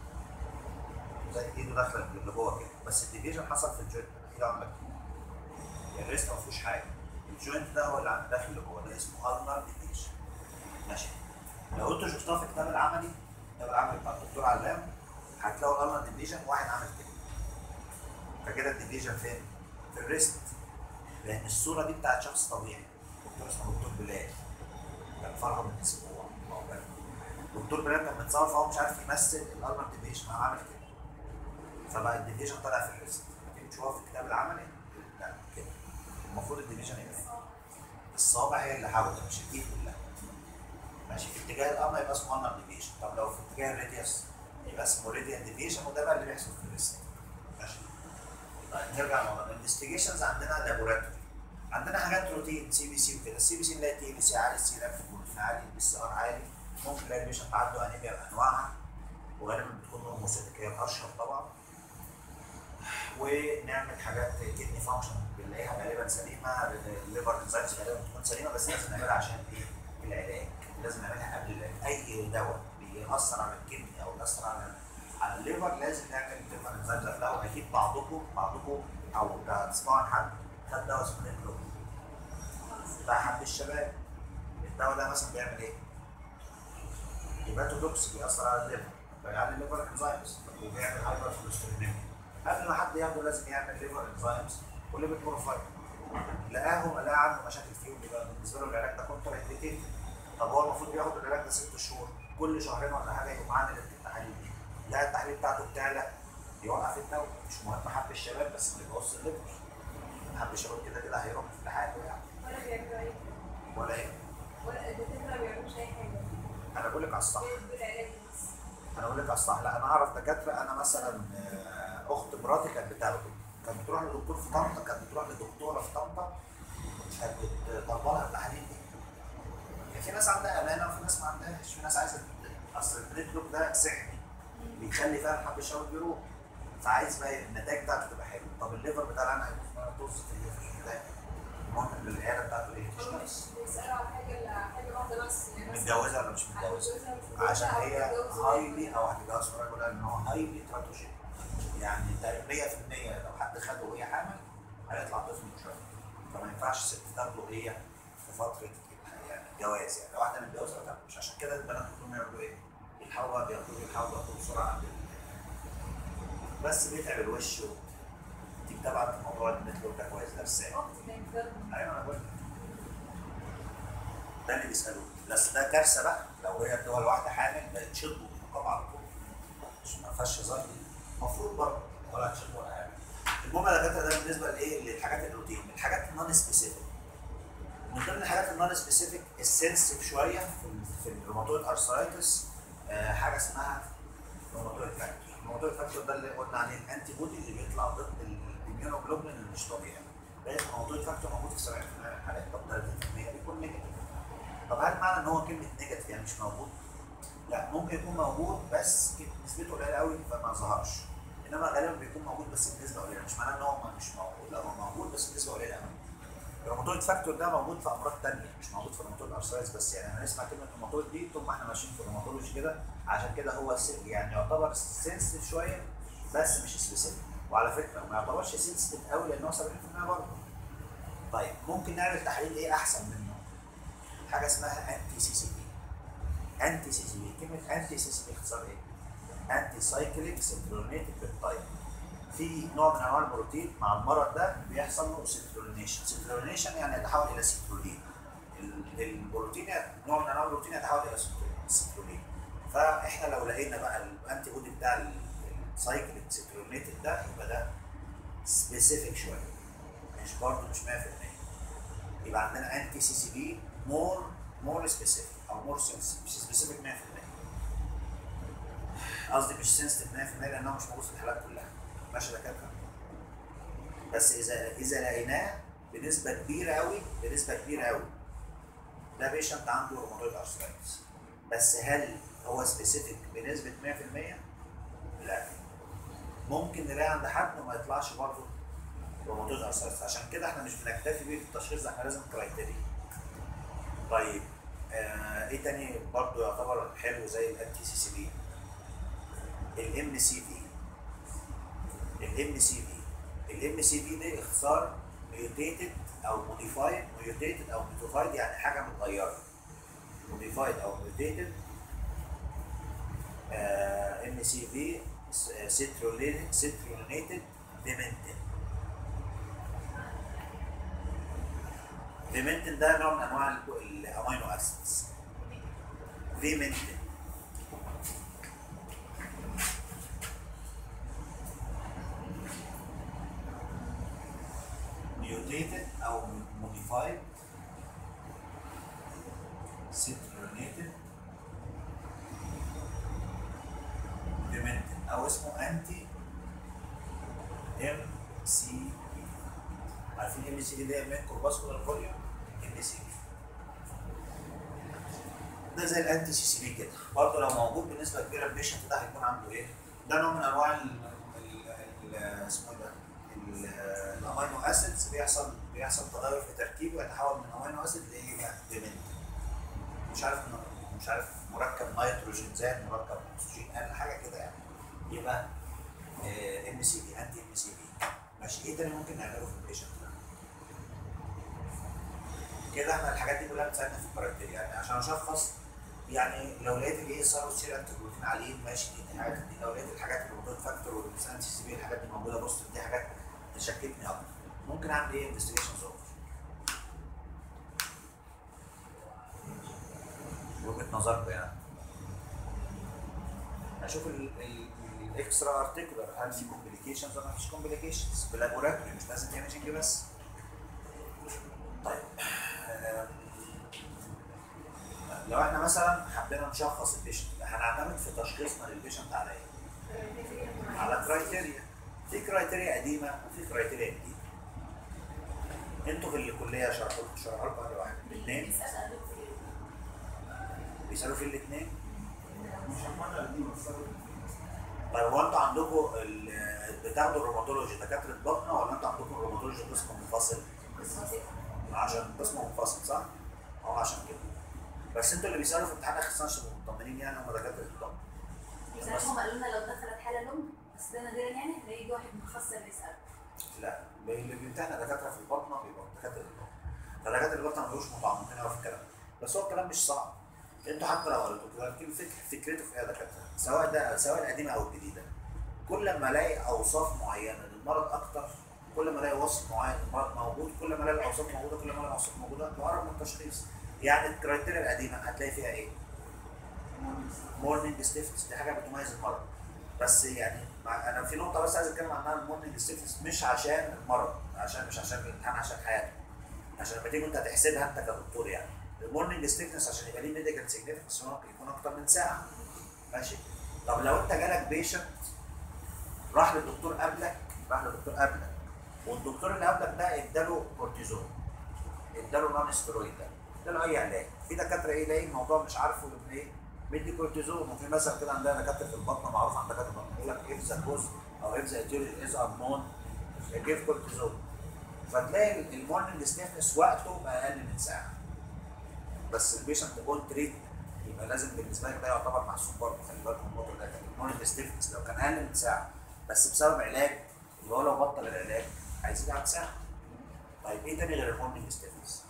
زي ايده داخله اللي جوه كده بس الديفيجن حصل في الجوينت ايده عامله كده يعني الريست ما فيهوش حاجه الجوينت ده هو اللي عند داخل لجوه ده اسمه النر ديفيجن ماشي لو انتوا شفتوها في الكتاب العملي الكتاب العملي بتاع الدكتور علام هتلاقوا الالنر ديفيجن واحد عامل كده فكده الديفيجن فين؟ في الريست لان الصوره دي بتاعت شخص طبيعي دكتور اسمه دكتور بلال كان فرحه من اسبوع الله يبارك له. دكتور بلال كان متصور فهو مش عارف يمثل الالنر ديفيجن هو عامل كده فبقى الديفيجن طالع في الريست تيجي تشوفها في الكتاب العملي لا كده المفروض الديفيجن يبقى ايه؟ الصابع هي اللي حاوله مش الايد كلها ماشي في اتجاه القمر يبقى اسمه قمر ديفيجن طب لو في اتجاه الراديوس يبقى اسمه راديان ديفيجن وده بقى اللي بيحصل في الريست ماشي طيب نرجع لموضوع الانفستيجيشنز عندنا لابوراتوري عندنا حاجات روتين سي بي سي وكده السي بي سي نلاقي تي بي سي عالي السي لاف بروتين عالي البي سي ار عالي ممكن نلاقي البيشنت عنده انيميا بانواعها وغالبا بتكون هرموسيتك هي الاشهر طبعا ونعمل حاجات كدني فانكشن بنلاقيها غالبا سليمه الليفر انزايمز غالبا بتكون سليمه بس لازم نعملها عشان ايه؟ العلاج لازم نعملها قبل العلاج اي دواء بيأثر على الكدني او بيأثر على على الليفر لازم نعمل الليفر انزايمز قبلها اكيد بعضكم بعضكم او تسمعوا عن حد خد دواء اسمه نيكلو بتاع حد الشباب الدواء ده مثلا بيعمل ايه؟ هيباتودوكس بيأثر على الليفر بيعلي الليفر انزايمز وبيعمل هايبر كوليسترولينيميا قبل ما حد ياخده لازم يعمل ليفر انزايمز وليفر بروفايل لقاهم لقى عنده مشاكل فيهم يبقى بالنسبه له العلاج ده كونتر انديكيتد طب هو المفروض بياخد العلاج ده ست شهور كل شهرين ولا حاجه يقوم عامل التحاليل دي لا التحاليل بتاعته بتعلى يوقف الدواء مش مهم حب الشباب بس اللي بيبص الليفر حب الشباب كده كده هيروح في لحاله يعني ولا بيعملوا اي ولا ايه ولا الدكاتره ما بيعملوش اي حاجه انا بقول لك على الصح بيدوا العلاج بس انا اقول لك على الصح لا انا اعرف دكاتره انا مثلا آه، اخت مراتي كانت بتاخده كانت بتروح لدكتور في طنطا كانت بتروح لدكتوره في طنطا كانت بتطلع لها التحاليل دي يعني في ناس عندها امانه وفي ناس ما عندهاش في ناس عايزه اصل البريد ده سحري بيخلي فعلا حب الشباب بيروح فعايز بقى النتائج بتاعته تبقى حلوه طب الليفر بتاع العيان هيبقى طز في الليفر ده المهم ان العياده بتاعته ايه هم تشتغل مش بيسالوا على حاجه الا حاجه واحده بس يعني مثلا متجوزه ولا مش متجوزه هتتجوزها مش متجوزها عشان أو هي هتتجوز هايلي او هتتجوز في رجل ان هو هايلي تراتوجين يعني تقريبا 100% لو حد خده وهي حامل هيطلع طفل مشرف فما ينفعش ست تاخده هي في فتره يعني الجواز يعني لو واحده متجوزه ما تاخدوش عشان كده البنات كلهم يعملوا ايه؟ يلحقوا بقى بياخدوه يلحقوا بياخدوه بسرعه عند ال- بس بيتعب الوش و... انت متابعه موضوع النتورك ده كويس ده ازاي؟ اختي كانت بتاخده. ايوه انا بقول لك. ده اللي بيسالوه بس ده كارثه بقى لو هي الدول واحده حامل بقت تشطبوا النقاب على طول مش ما فيهاش هزار دي المفروض برضه ولا تشطب ولا حاجه المهم يا دكاتره ده بالنسبه لايه للحاجات الروتين الحاجات النون سبيسيفيك من ضمن الحاجات النون سبيسيفيك السنسيف شويه في ال- في الروماتويد ارثرايتس آه حاجه اسمها روماتويد فاكتور الروماتويد فاكتور ده اللي قلنا عليه الانتي بودي اللي بيطلع ضد الاميونوجلوبولين اللي مش طبيعي بقيت الروماتويد فاكتور موجود في 70% من الحالات طب 30% بيكون نيجاتيف طب هل معنى ان هو كلمه نيجاتيف يعني مش موجود؟ لا ممكن يكون موجود بس نسبته قليله قوي فما ظهرش انما غالبا بيكون موجود بس بنسبه قليله مش معناه ان هو مش موجود لا هو موجود بس بنسبه قليله قوي الروماتويد فاكتور ده موجود في امراض ثانيه مش موجود في الروماتويد ارثرايتس بس يعني هنسمع كلمه روماتويد دي طول ما احنا ماشيين في الروماتولوجي كده عشان كده هو س- يعني يعتبر سنسيتيف شويه بس مش سبيسيفيك وعلى فكره ما يعتبرش سنسيتيف قوي لان هو 70% برضه طيب ممكن نعمل تحليل ايه احسن منه؟ حاجه اسمها انتي سي سي بي انتي سي سي بي كلمه انتي سي سي بي اختصار ايه؟ انتي سايكليك سنترونيتد بيبتايد في نوع من انواع البروتين مع المرض ده بيحصل له سنترونيشن سنترونيشن يعني يتحول الى سنترولين ال- البروتين نوع من انواع البروتين يتحول الى سنترولين- سنترولين فاحنا لو لقينا بقى الانتي بودي بتاع السايكليك سنترونيتد ده يبقى ده سبيسيفيك شويه مش برضه مش 100% يبقى عندنا انتي سي سي بي مور مور سبيسيفيك او مور سنسيتيف مش سبيسيفيك 100% قصدي مش سنسيتيف 100% لانه مش موجود في الحالات كلها ماشي يا دكاتره بس اذا اذا لقيناه بنسبه كبيره قوي بنسبه كبيره قوي ده بيشنت عنده روماتويد ارثرايتس بس هل هو سبيسيفيك بنسبه 100%؟ لا ممكن نلاقي عند حد وما يطلعش برضه روماتويد ارثرايتس عشان كده احنا مش بنكتفي بيه في التشخيص ده احنا لازم كرايتيريا طيب آه ايه تاني برضه يعتبر حلو زي الانتي سي سي بي الام سي في الام سي في الام سي في دي اختصار ميوتيتد او موديفايد ميوتيتد او ميوتيفايد يعني حاجه متغيره موديفايد او ميوتيتد ام سي في سيترولينيتد ديمنتين ديمنتين ده نوع من انواع ال- الامينو اسيدز ديمنتين ميوتيتد او موديفايد سيترونيتد ديمنتد او اسمه انتي ام سي بي عارفين ام سي بي اللي هي مين كورباسكولار فوليوم ام سي بي ده زي الانتي سي سي بي كده برضه لو موجود بنسبه كبيره البيشنت ده هيكون عنده ايه؟ ده نوع من انواع ال ال- ال- اسمه إيه ده ال- الامينو اسيدز بيحصل بيحصل تغير في تركيبه يتحول من امينو اسيد لايه بقى؟ ديمنت مش عارف مش عارف مركب نيتروجين زائد مركب اكسجين اقل حاجه كده يعني يبقى ام سي بي انتي ام سي بي ماشي ايه تاني ممكن نعمله في البيشنت ده؟ كده احنا الحاجات دي كلها بتساعدنا في الكرايتيريا يعني عشان اشخص يعني لو لقيت الاي اس ار والسير انتي بروتين عاليين ماشي دي الحاجات دي لو لقيت الحاجات البروتين فاكتور والانتي سي بي الحاجات دي موجوده بوست دي حاجات تشككني اكتر ممكن اعمل ايه انفستيجيشنز اوفر وجهه نظركم يعني اشوف الاكسترا ارتيكولار هل في كومبليكيشنز ولا مفيش كومبليكيشنز بلابوراتوري مش لازم ايمجنج بس طيب آه، لو احنا مثلا حبينا نشخص البيشنت هنعتمد في تشخيصنا للبيشنت على ايه؟ على كرايتيريا في كرايتيريا قديمه وفي كرايتيريا جديده انتوا في الكليه شرحوا شرحوا لكم أنهي واحد الاثنين بيسالوا في الاثنين طيب هو انتوا عندكم ال- بتاخدوا الروماتولوجي دكاتره بطنه ولا انتوا عندكم الروماتولوجي قسم منفصل؟ عشان قسم منفصل صح؟ اه عشان كده بس انتوا اللي بيسالوا في امتحان اخر سنه عشان مطمنين يعني هم دكاتره البطن بصراحة هم قالوا لنا لو دخلت حالة لم بس ده نادرا يعني هيجي واحد مخصص يسأل لا اللي بيمتحن دكاتره في البطنه بيبقوا دكاتره البطن فدكاتره البطنه ما بيبقوش متعمقين قوي في الكلام ده. بس هو الكلام مش صعب انتوا حتى لو قريتوا كده كل فكره فكرته في ايه يا دكاتره سواء ده سواء القديمه او الجديده كل ما الاقي اوصاف معينه للمرض اكتر كل ما الاقي وصف معين للمرض موجود كل ما الاقي الاوصاف موجوده كل ما الاقي الاوصاف موجوده تقرب من التشخيص يعني الكرايتيريا القديمه هتلاقي فيها ايه؟ مورنينج ستيفنس دي حاجه بتميز المرض بس يعني مع انا في نقطه بس عايز اتكلم عنها المورنينج ستيفنس مش عشان المرض عشان مش عشان الامتحان عشان حياته عشان لما تيجي انت تحسبها انت كدكتور يعني المورنينج ستيفنس عشان يبقى ليه ميديكال سيجنفكنس ممكن يكون اكتر من ساعه ماشي طب لو انت جالك بيشنت راح للدكتور قبلك راح للدكتور قبلك والدكتور اللي قبلك ده اداله كورتيزون اداله نون ستيرويد ده اداله اي علاج في دكاتره ايه يلاقي الموضوع مش عارفه من ايه مدي كورتيزون وفي مثلا كده عندنا دكاتره في البطن معروف عند دكاتره البطن يقول لك اف ذا كوز او اف ذا اتيوري از انون جيف كورتيزون فتلاقي المورنينج ستيفنس وقته اقل من ساعه بس البيشنت اون تريت يبقى لازم بالنسبه لك ده يعتبر محسوب برضه خلي بالك من النقطه ده المورنينج ستيفنس لو كان اقل من ساعه بس بسبب علاج يبقى هو لو بطل العلاج هيزيد عن ساعه طيب ايه تاني غير المورنينج ستيفنس؟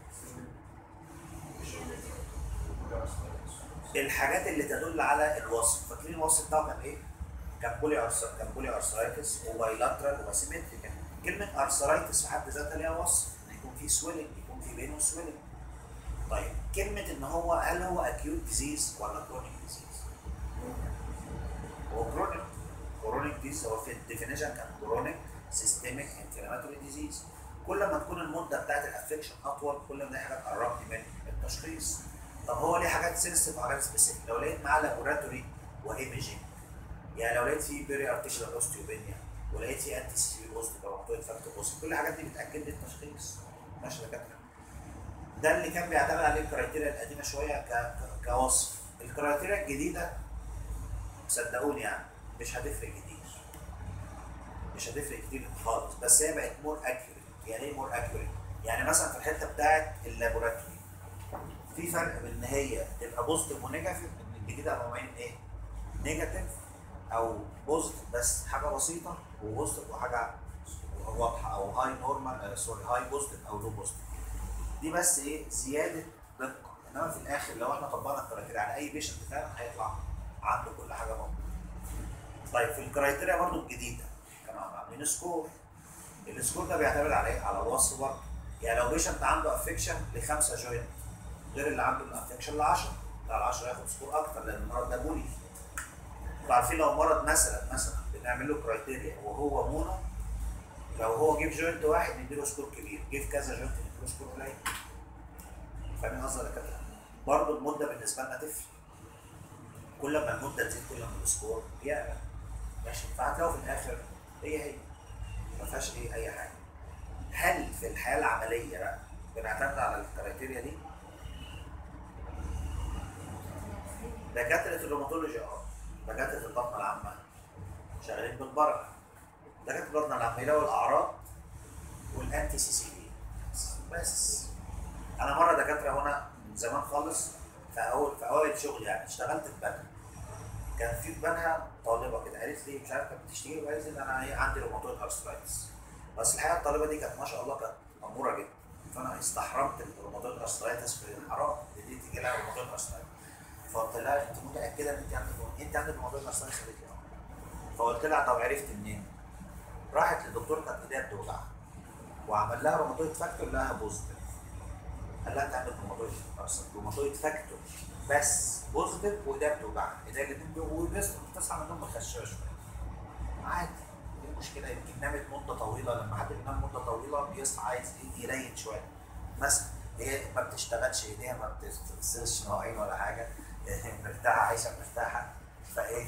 الحاجات اللي تدل على الوصف فاكرين الوصف بتاعه كان ايه؟ كان بولي أرثر كان بولي ارثرايتس وبايلاترال وسيمتريكال كلمه ارثرايتس في حد ذاتها ليها وصف ان يكون في سويلنج يكون في بينه سويلنج طيب كلمه ان هو هل هو اكيوت ديزيز ولا كرونيك ديزيز؟ هو كرونيك كرونيك ديزيز هو في الديفينيشن كان كرونيك سيستميك انفلاماتوري ديزيز كل ما تكون المده بتاعت الافكشن اطول كل ما دي حاجه تقربني من التشخيص طب هو ليه حاجات سنسيتيف وحاجات سبيسيفيك لو لقيت معاه لابوراتوري وايمجنج يعني لو لقيت فيه بيري ارتيكولار اوستيوبينيا ولقيت فيه انتي سي بي بوست او محتوى فاكتور بوست كل الحاجات دي بتاكد لي التشخيص ماشي يا دكاتره ده اللي كان بيعتمد عليه الكرايتيريا القديمه شويه ك... ك- كوصف الكرايتيريا الجديده صدقوني يعني مش هتفرق كتير مش هتفرق كتير خالص بس هي بقت مور اكيوريت يعني ايه مور اكيوريت؟ يعني مثلا في الحته بتاعت اللابوراتوري في فرق بين ان هي تبقى بوزيتيف ونيجاتيف ان الجديده نوعين ايه؟ نيجاتيف او بوزيتيف بس حاجه بسيطه وبوزيتيف وحاجه واضحه او هاي نورمال سوري هاي بوزيتيف او لو بوزيتيف دي بس ايه زياده دقه انما في الاخر لو احنا طبقنا الكرايتيريا على اي بيشنت فعلا هيطلع عنده كل حاجه موجوده طيب في الكرايتيريا برضو الجديده كانوا عاملين سكور السكور ده بيعتمد على ايه؟ على الوصف برضه يعني لو بيشنت عنده افكشن لخمسه جوينت غير اللي عنده الافكشن ل 10 لا ال 10 ياخد سكور اكتر لان المرض ده بولي انتوا عارفين لو مرض مثلا مثلا بنعمل له كرايتيريا وهو مونو لو هو جه في جوينت واحد نديله سكور كبير جه في كذا جوينت نديله سكور قليل فاهمين قصدي يا دكاتره؟ برضه المده بالنسبه لنا تفرق كل ما المده تزيد كل ما السكور يعلى ماشي فهتلاقوا في الاخر هي هي ما فيهاش ايه اي حاجه هل في الحياه العمليه بقى بنعتمد على الكرايتيريا دي؟ دكاتره الروماتولوجي اه دكاتره البطنه العامه شغالين بالبركه دكاتره البطنه العامه يلاقوا الاعراض والانتي سي سي بي بس انا مره دكاتره وانا من زمان خالص في اول في اوائل شغل يعني اشتغلت في بنها كان في في بنها طالبه كده قالت لي مش عارف كانت بتشتكي وقالت لي ان انا إيه عندي روماتويد ارثرايتس بس الحقيقه الطالبه دي كانت ما شاء الله كانت اموره جدا فانا استحرمت الروماتويد ارثرايتس في الحرام دي تيجي لها روماتويد ارثرايتس فقلت لها انت متاكده ان انت عندك انت عندك روماتويد ارثرايتس قالت لي اه فقلت لها طب عرفت منين؟ راحت للدكتور كانت ايديها بتوجعها وعمل لها روماتويد فاكتور لها بوزيتيف قال لها انت عندك روماتويد ارثرايتس روماتويد فاكتور بس بوزيتيف وايديها بتوجعها ايديها الاثنين وبس بتصحى من النوم مخششه شويه عادي ايه المشكله يمكن نامت مده طويله لما حد بينام مده طويله بيصحى عايز ايه يريح شويه مثلا هي ما بتشتغلش ايديها ما بتغسلش مواعين ولا حاجه مرتاحه عايشه مرتاحه فايه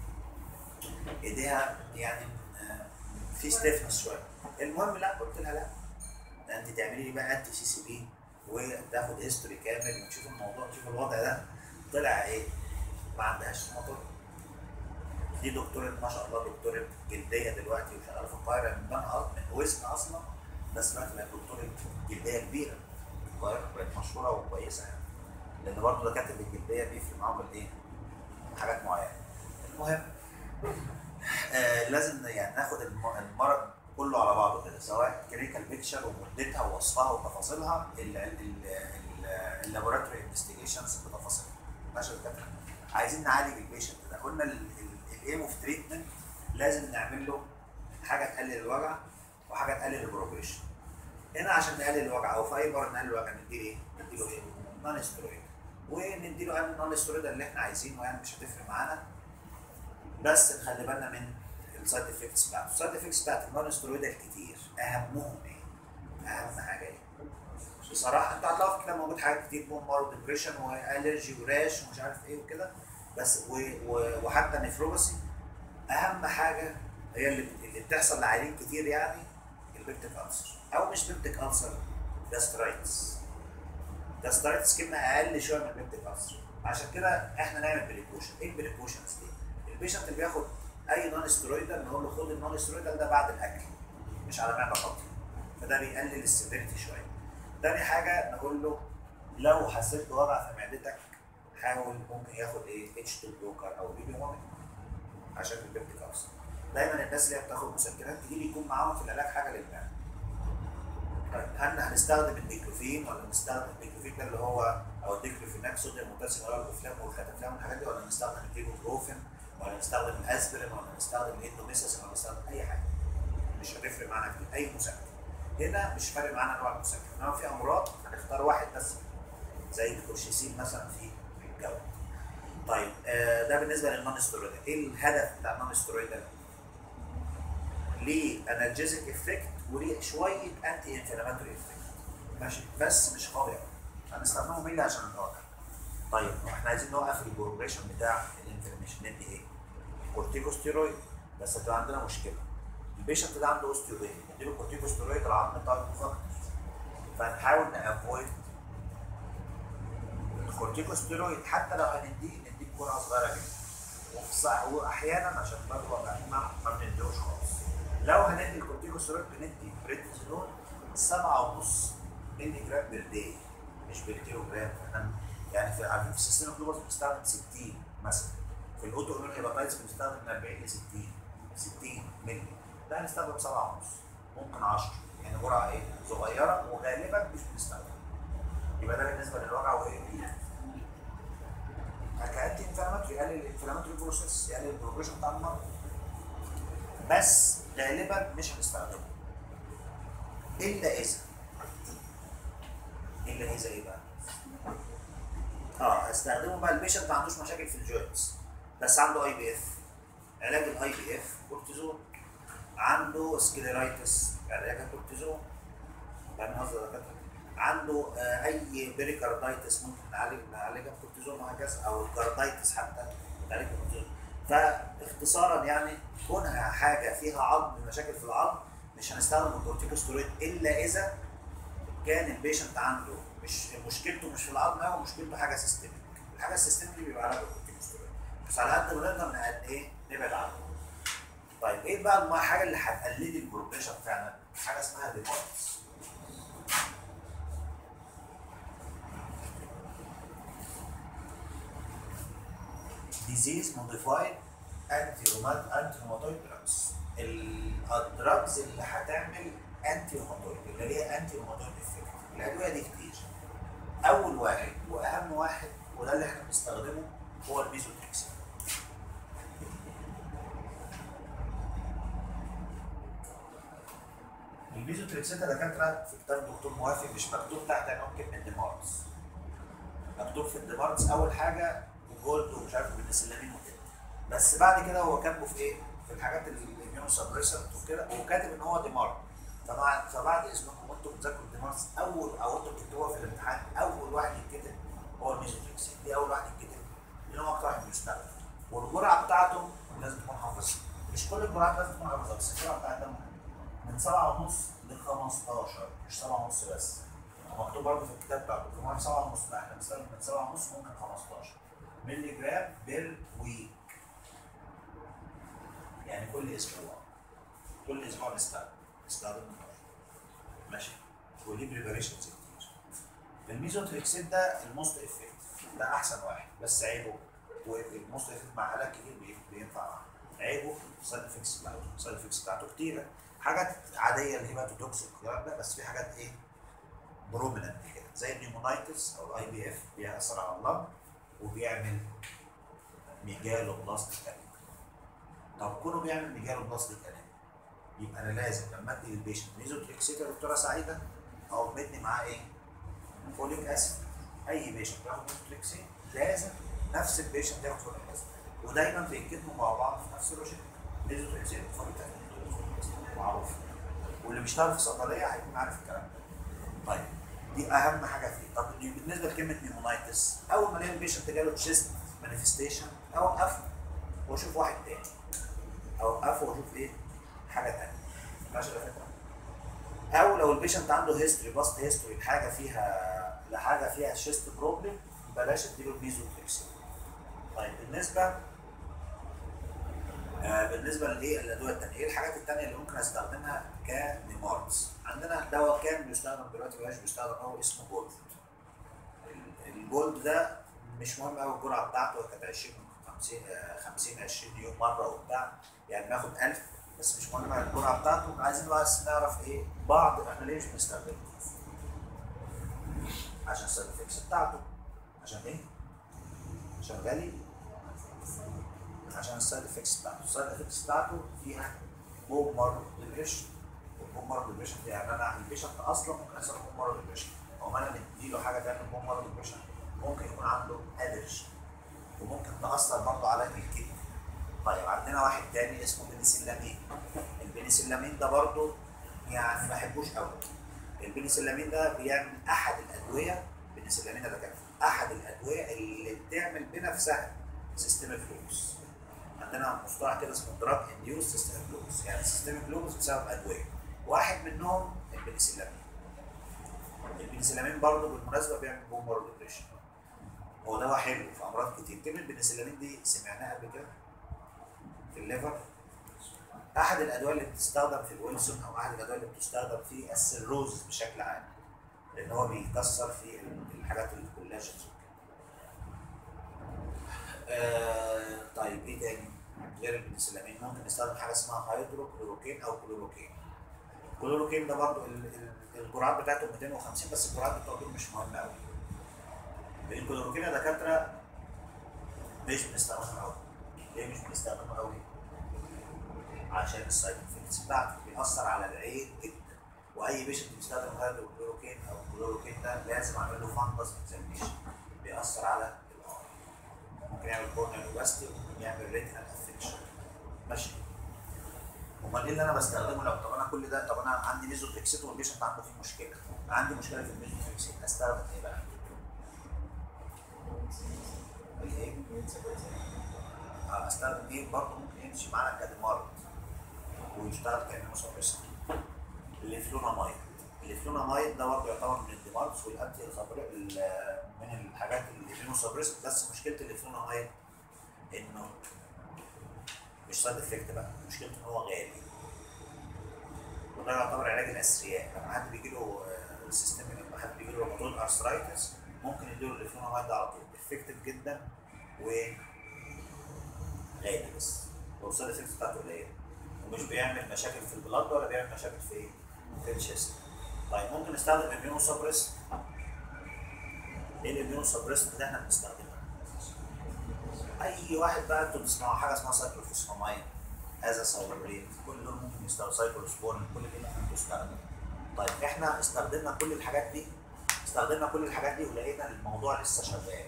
ايديها يعني آه، في ستيفنس شويه المهم لا قلت لها لا ده انت تعملي لي بقى انتي سي سي بي وتاخد هيستوري كامل وتشوف الموضوع تشوف الوضع ده طلع ايه ما عندهاش موضوع دي دكتورة ما شاء الله دكتورة جلدية دلوقتي وشغالة في القاهرة من بنها من وسط أصلا بس دلوقتي بقت دكتورة جلدية كبيرة في القاهرة بقت مشهورة وكويسة يعني لأن برضه دكاترة الجلدية بيفرق معاهم الإيه؟ حاجات معينة المهم آه لازم يعني ناخد الم- المرض كله على بعضه كده سواء كلينيكال بيكتشر ومدتها ووصفها وتفاصيلها اللابوراتوري انفستيجيشنز بتفاصيلها ماشي يا دكاتره عايزين نعالج البيشنت ده قلنا الايم اوف تريتمنت لازم نعمل له حاجه تقلل الوجع وحاجه تقلل البروجريشن هنا عشان نقلل الوجع او في اي مرض نقلل الوجع نديله ايه؟ نديله ايه؟ نون سترويد ونديله يعني النون سترويد اللي احنا عايزينه يعني مش هتفرق معانا بس نخلي بالنا من السايد افكتس بتاعته السايد افكتس بتاعت النون سترويد الكتير اهمهم ايه؟ اهم حاجه ايه؟ بصراحه انتوا هتلاقوا في كده موجود حاجات كتير بون مارو ديبريشن والرجي وراش ومش عارف ايه وكده بس و و وحتى نفروباسي اهم حاجه هي اللي, اللي بتحصل لعيانين كتير يعني البيبتيك ألسر او مش بيبتيك ألسر جاسترايتس جاسترايتس كلمه اقل شويه من البيبتيك ألسر عشان كده احنا نعمل بريكوشن ايه البريكوشنز دي؟ البيشنت اللي بياخد اي نون سترويدال نقول له خد النون سترويدال ده بعد الاكل مش على معده فاضيه فده بيقلل السيفيريتي شويه تاني حاجه نقول له لو حسيت بوجع في معدتك حاول ممكن ياخد ايه اتش 2 بلوكر او بيبي هومين عشان البيبتيك ألسر دايما الناس اللي هي بتاخد مسكنات تجي لي يكون معاهم في العلاج حاجه للمعده طيب هل هنستخدم الديكلوفين ولا نستخدم الديكلوفين ده اللي هو او الديكلوفيناك صوديوم بوتاسيوم ولا الافلام والكتافلام والحاجات دي ولا نستخدم الايبوبروفين ولا نستخدم الاسبرين ولا نستخدم الاندوميسيس ولا نستخدم اي حاجه مش هتفرق معانا كتير اي مسكن هنا مش فارق معانا نوع المسكن انما في امراض هنختار واحد بس زي الكورشيسين مثلا في الجو طيب آه ده بالنسبه للنون ستيرويدال ايه الهدف بتاع النون ستيرويدال ليه انالجيزك افكت وليه شويه انتي انفلاماتوري افكت ماشي بس مش قوي قوي هنستخدمهم مين عشان الوجع طيب احنا عايزين نوقف البروجريشن بتاع الانفلاميشن ندي ايه؟ كورتيكوستيرويد بس هتبقى عندنا مشكله البيشنت ده عنده اوستيوبين نديله كورتيكوستيرويد العظم بتاعه مفكر فنحاول نافويد الكورتيكوستيرويد حتى لو هنديه نديه بجرعه صغيره جدا وفي صح واحيانا عشان برضه ابقى ما ما بنديهوش خالص لو هندي الكورتيكوستيرويد بندي بريدنيزولون 7.5 مللي جرام بير داي مش بالكيلو جرام احنا يعني في عارفين في السيستم جلوبوز بنستخدم 60 مثلا في الاوتو ايمون هيباتايتس بنستخدم من 40 ل 60 60 مللي ده هنستخدم 7.5 ممكن 10 يعني جرعه ايه صغيره وغالبا مش بنستخدم يبقى ده بالنسبه للوجع وايه كانتي انفلاماتوري يقلل الانفلاماتوري بروسيس يقلل البروجريشن بتاع المرض بس غالبا مش هنستخدمه الا اذا الا اذا ايه بقى؟ اه هستخدمه بقى البيشنت ما عندوش مشاكل في الجوينتس بس عنده اي بي اف علاج الاي بي اف كورتيزون عنده سكليرايتس علاجها كورتيزون فاهم قصدي يا دكاتره؟ عنده آه، اي بيريكاردايتس ممكن نعالج نعالجها بكورتيزون وهكذا او الكاردايتس حتى نعالجها بكورتيزون فاختصارا يعني كونها حاجه فيها عظم مشاكل في العظم مش هنستخدم الكورتيكوستيرويد الا اذا كان البيشنت عنده مش مشكلته مش في العظم او مشكلته حاجه سيستميك الحاجه السيستميك دي بيبقى علاجها الكورتيكوستيرويد بس على قد ما نقدر نقل- ايه نبعد عنه طيب ايه بقى الم- الحاجه اللي هتقلل البروجريشن فعلا حاجه اسمها ديمارس disease modified anti anti rheumatoid drugs الدراجز اللي هتعمل انتي روماتويد اللي ليها انتي روماتويد افكت الادويه دي كتير اول واحد واهم واحد وده اللي احنا بنستخدمه هو الميزوتريكسين الميزوتريكسين ده دكاتره في كتاب الدكتور موافق مش مكتوب تحت عنوان كلمه ديمارس مكتوب في الديمارس اول حاجه جولد ومش عارف بالنسلامين وكده بس بعد كده هو كاتبه في ايه؟ في الحاجات الاميون سبريسنت وكده وكاتب ان هو ديمار فبعد فبعد اذنكم وانتم بتذاكروا الديمارس اول او انتم بتكتبوها في الامتحان اول واحد يتكتب هو الميزوتريكسين دي اول واحد يتكتب لان هو اكتر واحد بيستخدم والجرعه بتاعته لازم تكون حافظها مش كل الجرعات لازم تكون حافظها بس الجرعه بتاعتها من 7 ونص ل 15 مش 7 ونص بس هو مكتوب برضه في الكتاب بتاع الدكتور مهم 7 ونص لا احنا بنستخدم من 7 ونص ممكن 15 مللي جرام بير ويك يعني كل اسبوع كل اسبوع نستخدم نستخدم مرة. ماشي وليه بريباريشنز كتير الميزوتريكسين ده الموست افكت ده احسن واحد بس عيبه والموست افكت مع علاج كتير بي- بينفع معاه عيبه السايد افكتس بتاعته السايد افكتس بتاعته كتيره حاجات عاديه الهيماتوتوكس والكلام ده بس في حاجات ايه بروميننت كده زي النيمونايتس او الاي بي اف بيأثر على اللنج وبيعمل ميجالو بلاستيك انيميا طب كونه بيعمل ميجالو بلاستيك انيميا يبقى انا لازم لما ادي للبيشنت ميزوتريكسيت يا دكتوره سعيده او مدي معاه ايه؟ فوليك اسيد اي بيشنت بياخد ميزوتريكسيت لازم نفس البيشنت ياخد فوليك اسيد ودايما بيتكتبوا مع بعض في نفس الروشته ميزوتريكسيت وفوليك اسيد معروف واللي بيشتغل في الصيدليه هيكون عارف الكلام ده طيب دي اهم حاجه فيه طب بالنسبه لكلمه نيمونايتس اول ما الاقي البيشنت جاله تشيست مانيفستيشن اوقفه واشوف واحد تاني اوقفه واشوف ايه حاجه تانيه ماشي يا فكره او لو البيشنت عنده هيستوري باست هيستوري لحاجه فيها لحاجه فيها شيست بروبلم بلاش اديله الميزوتريكسين طيب بالنسبه آه بالنسبه لايه الادويه الثانيه ايه الحاجات الثانيه اللي ممكن استخدمها كنيمارس عندنا دواء كان بيستخدم دلوقتي بلاش بيستخدم هو اسمه جولد ال- الجولد ده مش مهم قوي الجرعه بتاعته كانت 20 50 آه، 50 20 يوم مره وبتاع يعني بناخد 1000 بس مش مهم الجرعه بتاعته عايزين بس نعرف ايه بعض احنا ليه مش بنستخدمه عشان السايد افكتس بتاعته عشان ايه؟ عشان غالي عشان السايد افكتس بتاعته السايد افكتس بتاعته فيها بوم مارو ديبريشن والبوم مارو ديبريشن دي يعني انا البيشنت اصلا ممكن يحصل بوم مارو ديبريشن او ما انا مديله حاجه تعمل بوم مارو ديبريشن ممكن يكون عنده الرجي وممكن تاثر برضه على الكدني طيب عندنا واحد تاني اسمه بنسلامين البنسلامين ده برضه يعني ما بحبوش قوي البنسلامين ده بيعمل احد الادويه البنسلامين ده كان احد الادويه اللي بتعمل بنفسها سيستميك لوبس عندنا مصطلح كده اسمه دراج انديوس سيستميك لوبس يعني سيستميك لوبس بسبب ادويه واحد منهم البنسلامين البنسلامين برضه بالمناسبه بيعمل بومر ديبريشن هو دواء حلو في امراض كتير كلمه البنسلامين دي سمعناها قبل كده في الليفر احد الادويه اللي بتستخدم في الويلسون او احد الادويه اللي بتستخدم في السيروز بشكل عام لان هو بيكسر في الحاجات الكولاجينز آه طيب ايه تاني غير البنسلامين ممكن نستخدم حاجه اسمها هيدروكلوروكين او كلوروكين الكلوروكين ده برضو ال- ال- الجرعات بتاعته 250 بس الجرعات بتاعته مش مهمه قوي الكلوروكين يا دكاتره مش بنستخدمه قوي ليه مش بنستخدمه قوي؟ عشان السايد افكتس بتاعته بيأثر على العين جدا واي بيشنت بيستخدم هيدروكلوروكين او الكلوروكين ده لازم اعمل له فانتس اكزامينشن بيأثر على الأعين ممكن يعمل كورنيال اوباستي ممكن يعمل ريتنال افكشن ماشي امال ايه اللي انا بستخدمه لو طب انا كل ده طب انا عندي ميزوتريكسيت والبيشنت عنده فيه مشكله عندي مشكله في الميزوتريكسيت استخدم ايه بقى؟ الايه؟ اه استخدم ايه برضه ممكن يمشي معانا كدمارت ويشتغل كانيموسابريسنت الليفلونامايد الليفلونامايد ده برضه يعتبر من الدمارتس والانتي من الحاجات الليفلونوسابريسنت بس مشكله الليفلونامايد انه مش سايد افكت بقى مشكلته ان هو غالي وده يعتبر علاج الاثرياء لما حد بيجي له سيستم لما حد بيجي له روماتويد ارثرايتس ممكن يديله الليفلونامايد ده على طول افكتيف جدا و غالي بس والسايد افكت بتاعته قليله ومش بيعمل مشاكل في البلاد ولا بيعمل مشاكل في في الشيست طيب ممكن نستخدم اميونو سبريس ايه الاميونو سبريس اللي احنا بنستخدمها؟ اي واحد بقى انتوا بتسمعوا حاجه اسمها سايكلوفوسفاماين هذا سايكلورين كل دول ممكن يستخدموا سايكلوسبورين كل دي ممكن تستخدم طيب احنا استخدمنا كل الحاجات دي استخدمنا كل الحاجات دي ولقينا الموضوع لسه شغال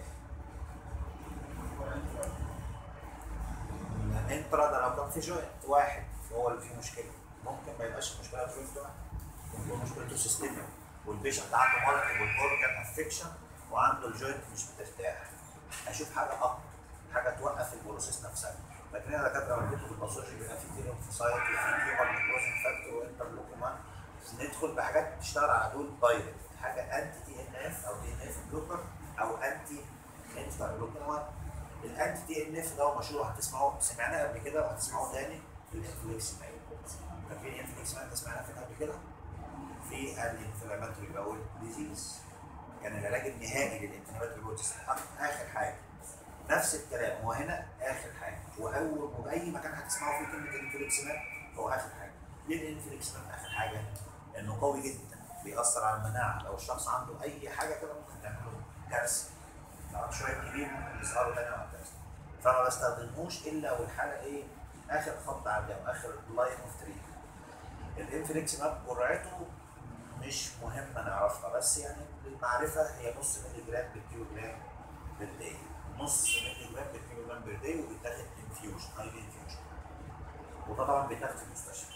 انترا ده لو كان في جوينت واحد هو اللي فيه مشكله ممكن ما يبقاش المشكله في جوينت واحد ممكن يكون مشكلته سيستميك والبيشنت عنده مالتيبل اورجان افكشن وعنده الجوينت مش بترتاح اشوف حاجه اكتر حاجه توقف البروسيس نفسها لكن انا دكاتره لما كنت في الباثولوجي بيبقى في تيرم فوسايت وفي تيومر نيكروزن فاكتور وانترلوكومان ندخل بحاجات بتشتغل على دول دايركت حاجه انتي تي ان اف او تي ان اف بلوكر او انتي انترلوكومان الانتي تي ان اف ده هو مشهور هتسمعوه سمعناه قبل كده وهتسمعوه تاني في الانفليكس مايل فاكرين الانفليكس مايل ده سمعناه فين قبل كده؟ في الانفلاماتوري باول ديزيز كان العلاج النهائي للانفلاماتوري باول ديزيز اخر حاجه نفس الكلام هو هنا اخر حاجه واول وباي مكان هتسمعوا فيه كلمه الانفليكسمان هو اخر حاجه ليه الانفليكسمان اخر حاجه؟ لانه قوي جدا بيأثر على المناعه لو الشخص عنده اي حاجه كده ممكن تعمل له كارثه لو شويه كبير ممكن يظهروا تاني على كارثه فما بستخدمهوش الا والحاله ايه اخر خط عندي او اخر لاين اوف تريت الانفليكسمان جرعته مش مهمه نعرفها بس يعني للمعرفه هي نص مللي جرام بالكيلو جرام بالداي نص مللي جرام بالكيلو جرام بير داي وبيتاخد انفيوجن هاي انفيوجن وده طبعا بيتاخد في المستشفى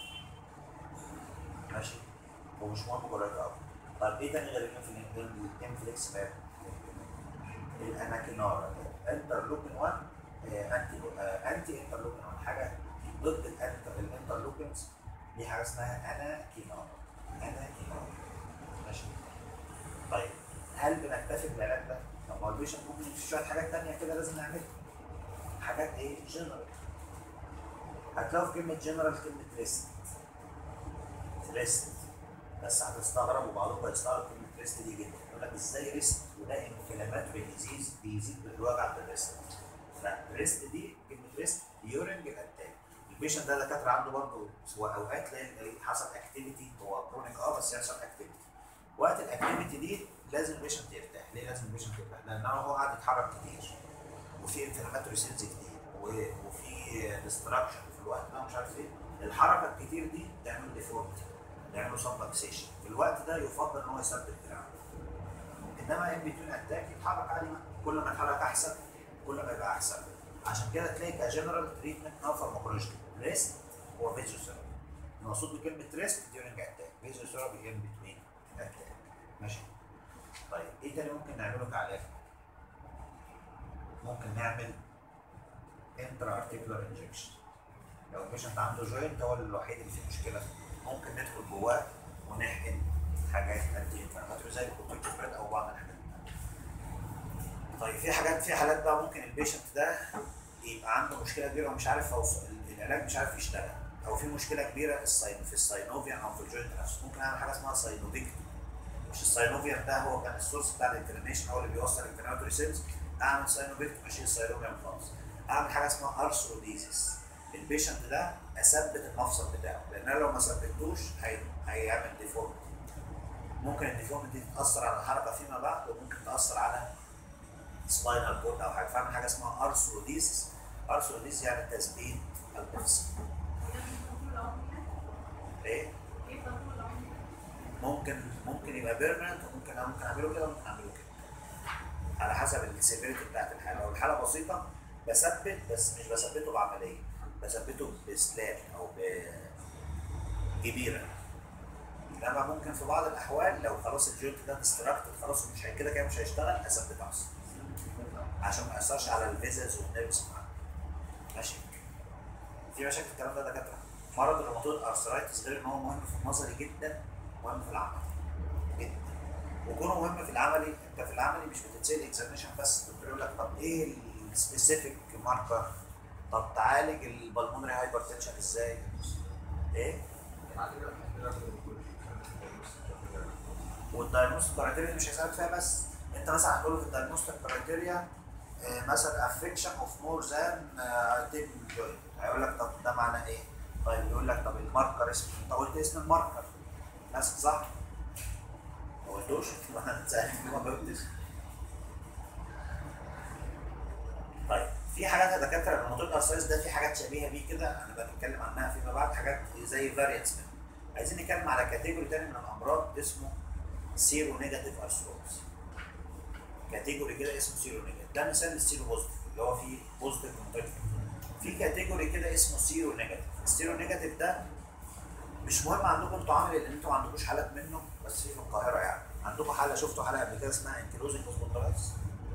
ماشي ومش مهم جرعته قوي طيب ايه تاني غير الانفليكس ماب الاناكينارا انترلوكين 1 انتي انتي انترلوكين 1 حاجه ضد الانتر الانترلوكينز دي حاجه اسمها اناكينارا اناكينارا ماشي طيب هل بنكتفي بالعلاج ده؟ طب ما هو البيشنت ممكن في شويه حاجات تانية كده لازم نعملها. حاجات ايه؟ جنرال. هتلاقوا في كلمة جنرال كلمة ريست. ريست. بس هتستغرب وبعضكم هيستغرب كلمة ريست دي جدا. يقول لك ازاي ريست وده انفلاماتوري ديزيز بيزيد بالوجع في الريست. لا ريست دي كلمة ريست ديورنج الاتاك. البيشنت ده دكاترة عنده برضه سواء اوقات تلاقي حصل اكتيفيتي هو كرونيك اه بس يحصل اكتيفيتي. وقت الاكتيفيتي دي لازم البيشنت يرتاح ليه لازم البيشنت يرتاح لان هو قاعد يتحرك كتير وفي انفلاماتوري سيلز كتير و- وفي ديستراكشن في الوقت ده مش عارف ايه الحركه الكتير دي تعمل ديفورمتي تعمل سبلكسيشن في الوقت ده يفضل ان هو يثبت دراعه انما ان بتوين اتاك يتحرك عادي بقى. كل ما يتحرك احسن كل ما يبقى احسن عشان كده تلاقي كجنرال تريتمنت نو فارماكولوجي ريست هو فيزيوثيرابي المقصود بكلمه ريست ديورنج اتاك فيزيوثيرابي ان بتوين اتاك ماشي طيب ايه تاني ممكن نعمله كعلاج؟ ممكن نعمل انترا ارتيكولار انجكشن لو البيشنت عنده جوينت هو الوحيد اللي فيه مشكله ممكن ندخل جواه ونحقن حاجات انتي انفلاماتوري زي الكورتيكوستيرويد او بعض الحاجات دي. طيب في حاجات في حالات بقى ممكن البيشنت ده يبقى عنده مشكله كبيره ومش عارف اوصل العلاج مش عارف يشتغل او في مشكله كبيره الساين في الساينوفيان او في الجوينت نفسه ممكن اعمل حاجه اسمها ساينوفيكتومي مش الساينوفيان ده هو كان السورس بتاع الانفلاميشن هو اللي بيوصل الانفلاماتوري سيلز اعمل ساينوفيكتومي اشيل الساينوفيان خالص اعمل حاجه اسمها ارثروديزيس البيشنت ده اثبت المفصل بتاعه لان انا لو ما ثبتوش هي... هيعمل ديفورمتي ممكن الديفورمتي دي تاثر على الحركه فيما بعد وممكن تاثر على سباينال كورد او حاجه فاعمل حاجه اسمها ارثروديزيس ارثروديزيس يعني تثبيت المفصل ايه ممكن ممكن يبقى بيرمننت وممكن ممكن اعمله كده وممكن اعمله كده على حسب السيفيريتي بتاعت الحاله لو الحاله بسيطه بثبت بس مش بثبته بعمليه بثبته بسلاب او ب كبيره انما ممكن في بعض الاحوال لو خلاص الجوينت ده ديستراكتد خلاص ومش هي- كده كده مش هيشتغل اثبت عصب عشان ما ياثرش على الفيزلز والنيرفز معاك ماشي في مشاكل الكلام ده دكاتره مرض الروماتويد ارثرايتس غير ان هو مهم في النظري جدا مهم في العملي جدا وكونه مهم في العملي انت في العملي مش بتتسال اكزاميشن بس الدكتور يقول لك طب ايه السبيسيفيك ماركر طب تعالج البلمونري هايبرتنشن ازاي ايه والدايجنوستيك كرايتيريا مش هيسالك فيها بس انت مثلا هتقول له في الدايجنوستيك كرايتيريا آه، مثلا افكشن اوف مور ذان 10 جوينت هيقول لك طب ده معناه ايه؟ طيب يقول لك طب الماركر اسمه انت قلت اسم الماركر ناس صح؟ ما قلتوش ما سألتني ما جاوبتش طيب في حاجات يا دكاتره الروماتويد ارثرايتس ده في حاجات شبيهه بيه كده انا بنتكلم عنها فيما بعد حاجات زي فاريانتس منه عايزين نتكلم على كاتيجوري تاني من الامراض اسمه سيرو نيجاتيف ارثروبس كاتيجوري كده اسمه سيرو نيجاتيف ده مثال للسيرو بوزيتيف اللي هو فيه بوزيتيف ونيجاتيف في كاتيجوري كده اسمه سيرو نيجاتيف السيرو نيجاتيف ده مش مهم عندكم انتوا عامل لان انتوا ما عندكوش حالات منه بس في في القاهره يعني عندكم حاله شفتوا حاله قبل كده اسمها انكلوزنج سبونترايتس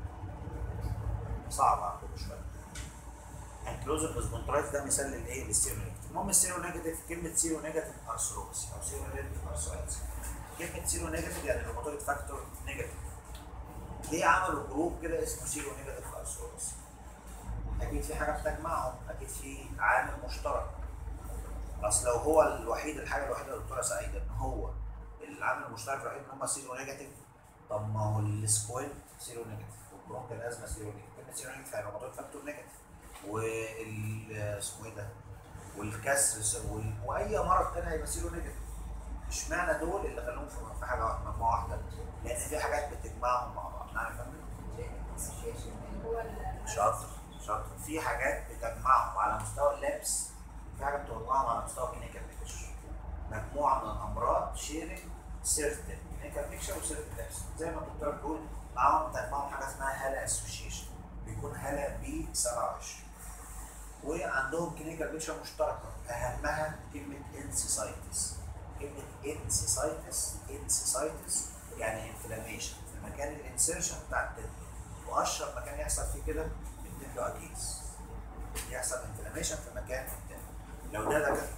صعب عندكم شويه انكلوزنج سبونترايتس ده مثال للايه للسيرو نيجاتيف المهم السيرو نيجاتيف كلمه سيرو نيجاتيف ارثروبس او سيرو نيجاتيف ارثرايتس كلمه سيرو نيجاتيف يعني الروماتويد فاكتور نيجاتيف ليه عملوا جروب كده اسمه سيرو نيجاتيف ارثروبس اكيد في حاجه بتجمعهم اكيد في عامل مشترك اصل لو هو الوحيد الحاجه الوحيده يا دكتوره سعيده ان هو العامل المشترك الوحيد ان هم سيرو نيجاتيف طب ما هو السكويد سيرو نيجاتيف والبرونك الازمه سيرو نيجاتيف كلمه سيرو نيجاتيف يعني روماتويد فاكتور نيجاتيف وال اسمه ايه ده والكسر س- وال- واي مرض تاني هيبقى سيرو نيجاتيف اشمعنى دول اللي خلوهم في في حاجه واحده مجموعه واحده لان في حاجات بتجمعهم مع بعض نعم يا فندم association اللي هو ال- شاطر شاطر في حاجات بتجمعهم على مستوى اللبس في حاجات بتجمعهم على مستوى كلينيكال بيكتشر مجموعه من الامراض شيرنج سيرتن كلينيكال بيكتشر وسيرتن لبس زي ما الدكتور بيقول معاهم تجمعهم حاجه اسمها هالا اسوشيشن بيكون هالا بي 27 وعندهم كلينيكال بيكتشر مشتركه اهمها كلمه انسيسايتس كلمه انسيسايتس انسيسايتس يعني انفلاميشن في مكان الانسيرشن بتاع التندون واشهر مكان يحصل فيه كده التندو اكيس يحصل انفلاميشن في مكان التندو لو ده ده كده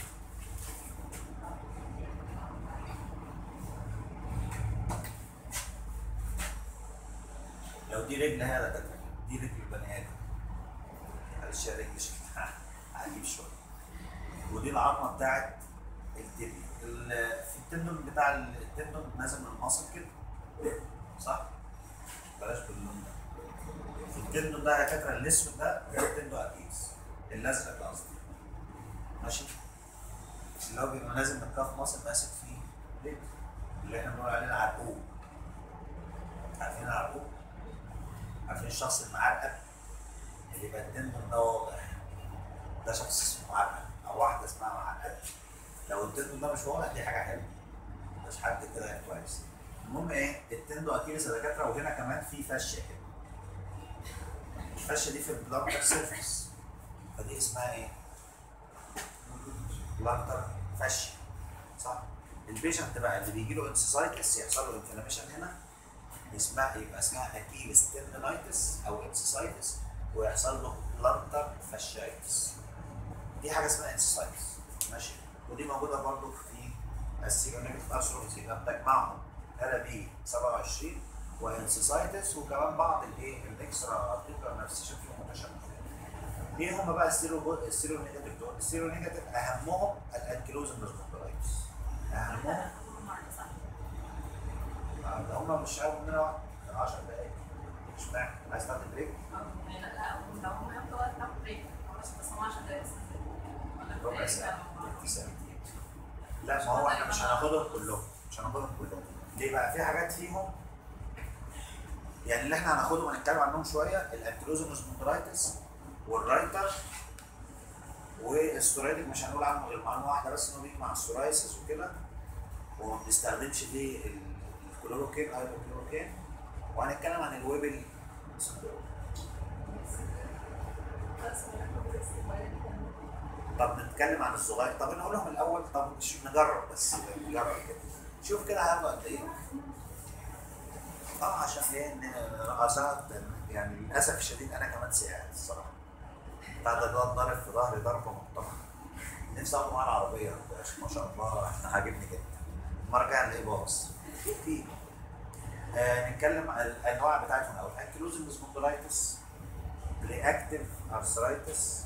لو دي رجل هذا ده دي رجل البني ادم معلش يا رجل شكلها عجيب شويه ودي العظمه بتاعت التبي ال- في التندون بتاع التندون نازل من المصل كده صح؟ بلاش باللون ده في التندون ده يا دكاتره الاسود ده ده التندو اكيس الازرق ده قصدي ماشي اللي هو بيبقى نازل من كف مصر ماسك فيه ليه؟ اللي احنا بنقول عليه العرقوب عارفين العرقوب؟ عارفين الشخص المعرقب اللي يبقى التندون ده واضح ده شخص اسمه معرقب او واحده اسمها معرقب لو التندون ده مش واضح دي حاجه حلوه مش حد كده كويس المهم ايه التندو اكيلس يا دكاتره وهنا كمان في فشه كده الفشه دي في البلانتر سيرفيس فدي اسمها ايه؟ بلانتر فشه صح؟ البيشنت بقى اللي بيجي له انسيسايتس يحصل له انفلاميشن هنا اسمها يبقى اسمها اكيلس تندنايتس او انسيسايتس ويحصل له بلانتر فاشايتس دي حاجه اسمها انسيسايتس ماشي ودي موجوده برضو في السيرونيك ارثروبس يبقى بتجمعهم هلا بي 27 وانسيسايتس وكمان بعض الايه الاكسترا ارتيكولار نفسيشن فيهم متشابه ايه هم بقى السيرو السيرو نيجاتيف دول؟ السيرو نيجاتيف اهمهم الانكلوزن سبوندلايتس اهمهم آه، ده هم مش هياخدوا مننا وقت 10 دقايق اشمعنى؟ عايز تاخد بريك؟ لا لو هم ياخدوا وقت ناخد بريك خلاص بس هم 10 دقايق ربع ساعة تلت ساعة لا ما هو احنا مش هناخدهم كلهم مش هناخدهم كلهم ليه بقى في حاجات فيهم يعني اللي احنا هناخدهم هنتكلم عنهم شويه الانكلوزن سبوندرايتس والرايتر والستوريتك مش هنقول عنه غير معلومه واحده بس انه بيجي مع السورايسس وكده وما بنستخدمش فيه ال- الكلوروكين هايدروكلوروكين وهنتكلم عن الويبل سندروم بس ما ناخد ريسك ولا نكمل. طب نتكلم عن الصغير طب نقول لهم الاول طب مش نجرب بس نجرب كده شوف كده هياخدوا قد ايه اه عشان ايه ان رقصات يعني للاسف الشديد انا كمان ساعد الصراحه بعد ده ضرب في ظهري ضربه محترمه نفسي اخد معاه العربيه ما شاء الله عاجبني جدا المره الجايه نلاقيه باص في آه نتكلم عن الانواع بتاعتهم الاول انكلوزنج سبوندلايتس رياكتيف ارثرايتس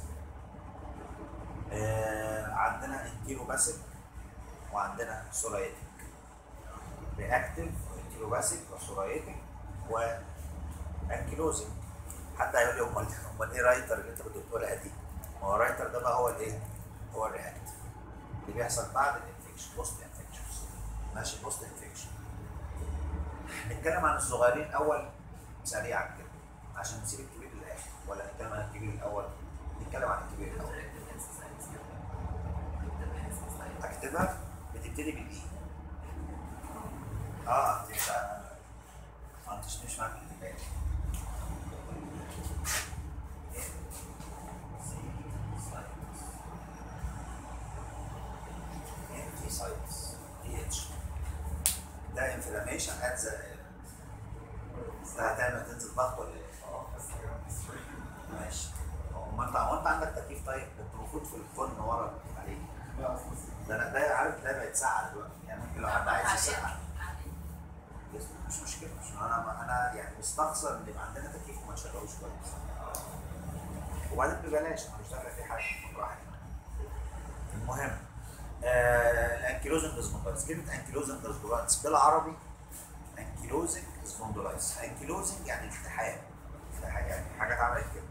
آه عندنا انتيروباسيك وعندنا سورايتك رياكتيف وانتيروباسيك وسورايتك وانكيلوزنج حتى هيقول لي امال امال ايه رايتر اللي انت كنت بتقولها دي؟ ما هو الرايتر ده بقى هو الايه؟ هو الرياكتيف اللي بيحصل بعد الانفكشن بوست انفكشنز ماشي بوست انفكشن نتكلم عن الصغيرين اول سريعا كده عشان نسيب الكبير للاخر ولا نتكلم عن الكبير الاول؟ نتكلم عن الكبير الاول هكتبها بتبتدي بالايه؟ اه انت مش ما انتش مش معاك الكتاب empty sites pH ده انفلاميشن ات ذا ده هتعمل تنزل ضغط ولا ايه؟ ماشي هو انت هو انت عندك تكييف طيب؟ انت المفروض في الفرن ورا عليه ده انا ده عارف ده بقت ساعه دلوقتي يعني ممكن لو حد عايز يسقع مش مشكله مش انا انا يعني مستخسر ان يبقى عندنا تكييف وما نشغلوش كويس وبعدين ببلاش مش دافع فيه حاجه راحت المهم آه الانكيلوزنج سبوندلايتس كلمه انكيلوزنج سبوندلايتس بالعربي انكيلوزنج سبوندلايتس انكيلوزنج يعني التحام التحام يعني حاجه اتعملت كده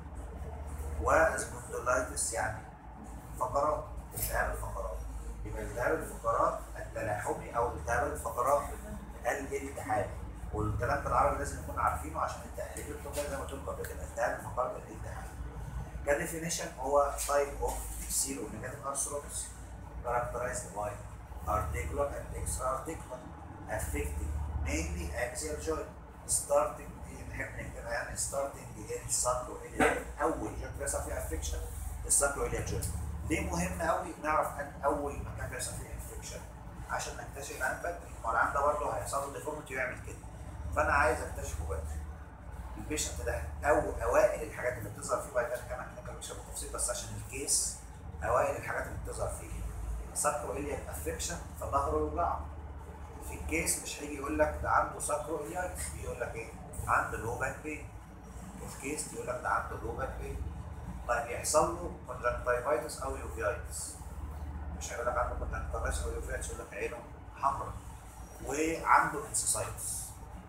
وسبوندلايتس يعني فقرات التهاب الفقرات يبقى التهاب الفقرات التلاحمي او التهاب الفقرات الالتحامي والكلام بالعربي لازم نكون عارفينه عشان التأليف الطبي زي ما قلت لكم قبل كده التهاب الفقرات الالتحامي كديفينيشن هو type of seronegative arthritis characterized by articular and extra-articular affecting mainly axial joint starting نحب نكتبها يعني starting in sacroiliac اول joint بيحصل فيه affection الساكروiliac joint ليه مهم قوي نعرف ان اول مكان بيحصل فيه انفكشن عشان نكتشف الان بدري ما العيان ده برضه هيحصل له ديفورمتي ويعمل كده فانا عايز اكتشفه بدري البيشنت ده او اوائل الحاجات اللي بتظهر فيه بعد كده كمان هنتكلم مش بالتفصيل بس عشان الكيس اوائل الحاجات اللي بتظهر فيه ساكرو الياك افكشن فظهره يوجعه في الكيس مش هيجي يقول لك ده عنده ساكرو الياك بيقول لك ايه عنده لو باك بين الكيس يقول لك ده عنده لو باك بين طيب يحصل له كونجكتيفايتس او يوفيايتس مش هيقول لك عنده كونجكتيفايتس او يوفيايتس يقول لك عينه حمراء وعنده انسيسايتس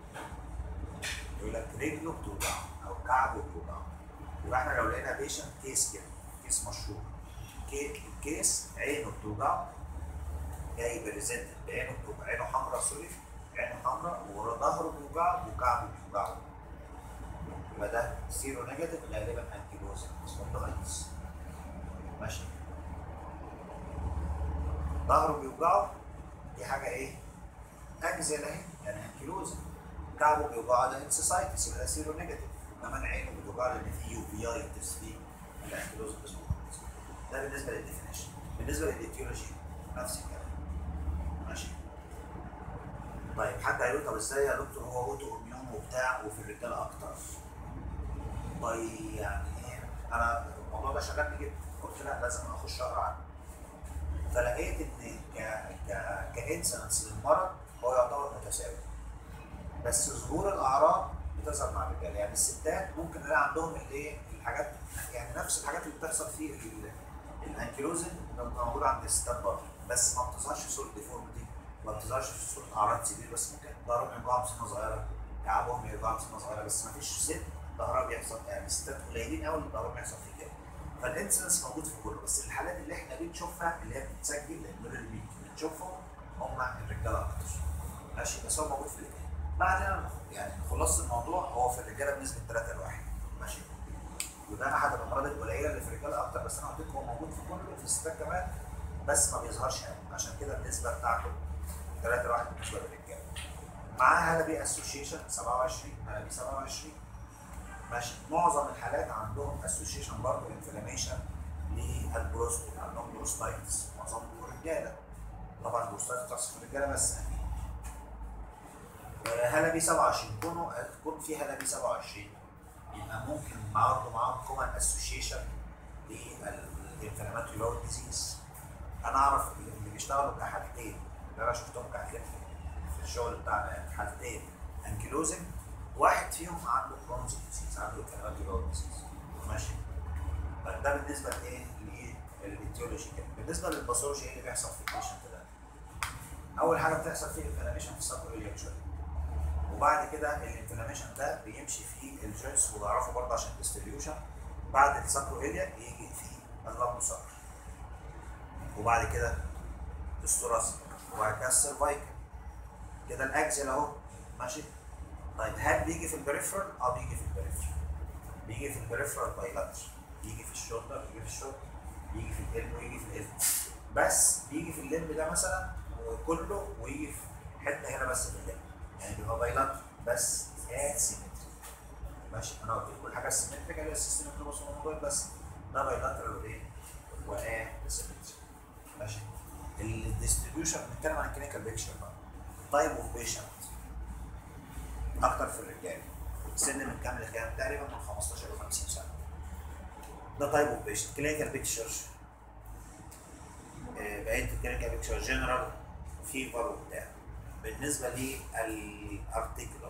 يقول لك رجله بتوجعه او كعبه بتوجعه يبقى احنا لو لقينا بيشنت كيس كده كيس مشهور كي- الكيس عينه بتوجعه جاي بريزنت بعينه بتوجع عينه حمراء سوري عينه حمراء وظهره بيوجعه وكعبه بيوجعه يبقى ده سيرو نيجاتيف غالبا انتيبوزيك سبوندلايتس ماشي ظهره بيوجعه دي حاجه ايه؟ اجزل اهي يعني انكيلوزا كعبه بيوجعه ده انسيسايتس يبقى ده سيرو نيجاتيف كمان عينه بتوجعه لان في يوفيايتس في الانكيلوزا سبوندلايتس ده بالنسبه للديفينيشن بالنسبه للايتيولوجي نفس الكلام ماشي طيب حد هيقول طب ازاي يا دكتور هو اوتو اميون وبتاع وفي الرجاله اكتر طيب يعني ايه انا الموضوع ده شغلني جدا قلت لا لازم اخش اقرا عنه فلقيت ان ك ك كانسنس للمرض هو يعتبر متساوي بس ظهور الاعراض بتظهر مع الرجاله يعني الستات ممكن نلاقي عندهم الايه الحاجات يعني نفس الحاجات اللي بتحصل في ال- الانكيلوزن بتبقى موجوده عند الستات برضه بس ما بتظهرش في صوره ديفورمتي ما بتظهرش في صوره اعراض سيفير بس ممكن ظهرهم يوجعهم سنه صغيره كعبهم يوجعهم سنه صغيره بس ما فيش ست ظهرها بيحصل يعني الستات قليلين قوي اللي ظهرهم بيحصل فيه كده فالانسنس موجود في كله بس الحالات اللي احنا بنشوفها اللي هي بتتسجل لان دول اللي بنشوفهم هم الرجاله اكتر ماشي بس هو موجود في الاثنين بعدين يعني خلاص الموضوع هو في الرجاله بنسبه 3 لواحد ماشي وده احد الامراض القليله اللي في الرجاله اكتر بس انا قلت لكم هو موجود في كله في الستات كمان بس ما بيظهرش قوي عشان كده النسبه بتاعته 3 لواحد بالنسبه للرجاله معاه هلبي اسوشيشن 27 هلبي 27 ماشي معظم الحالات عندهم اسوشيشن برضه انفلاميشن البروستو عندهم بروستايتس معظمهم رجاله طبعا البروستايتس بتحصل في الرجاله بس يعني آه، هلا بي 27 كونه تكون في هلا بي 27 يبقى ممكن برضه معاهم كومن اسوشيشن للانفلاماتوري باول ديزيز انا اعرف اللي بيشتغلوا كحالتين اللي انا شفتهم كحالتين في الشغل بتاعنا يعني حالتين انكيلوزنج واحد فيهم عنده كرونز ديزيز عنده انفلاماتوري باول ديزيز ماشي طيب ده بالنسبه لايه؟ للايتيولوجي كده بالنسبه للباثولوجي ايه اللي بيحصل في البيشنت ده؟ اول حاجه بتحصل فيه انفلاميشن في الساكرويليا شويه وبعد كده الانفلاميشن ده بيمشي في الجوينتس وبعرفه برضه عشان ديستريبيوشن بعد الساكرويليا يجي في اللاموسار وبعد كده الثوراسيك وبعد كده السيرفايكال كده الاكزل اهو ماشي طيب هل بيجي في البريفرال؟ اه بيجي في البريفرال بيجي في البريفرال بايلاتر بيجي في الشولدر بيجي في الشولدر بيجي في القلب ويجي في القلب بس بيجي في الليمب ده مثلا كله ويجي في حته هنا بس في الليمب يعني بيبقى بايلاتر بس اسيمتري ماشي انا قلت لكم الحاجه السيمتريك هي السيستم الكروموسومال بس ده بايلاترال وايه؟ واسيمتري ماشي الديستريبيوشن بنتكلم عن الكلينيكال بيكشر بقى تايب اوف بيشنت اكتر في الرجال سن من كام لكام؟ تقريبا من 15 ل 50 سنه ده تايب اوف بيشنت كلينيكال بيكتشر بقيه الكلينيكال بيكتشر جنرال فيفر وبتاع بالنسبه للارتيكولار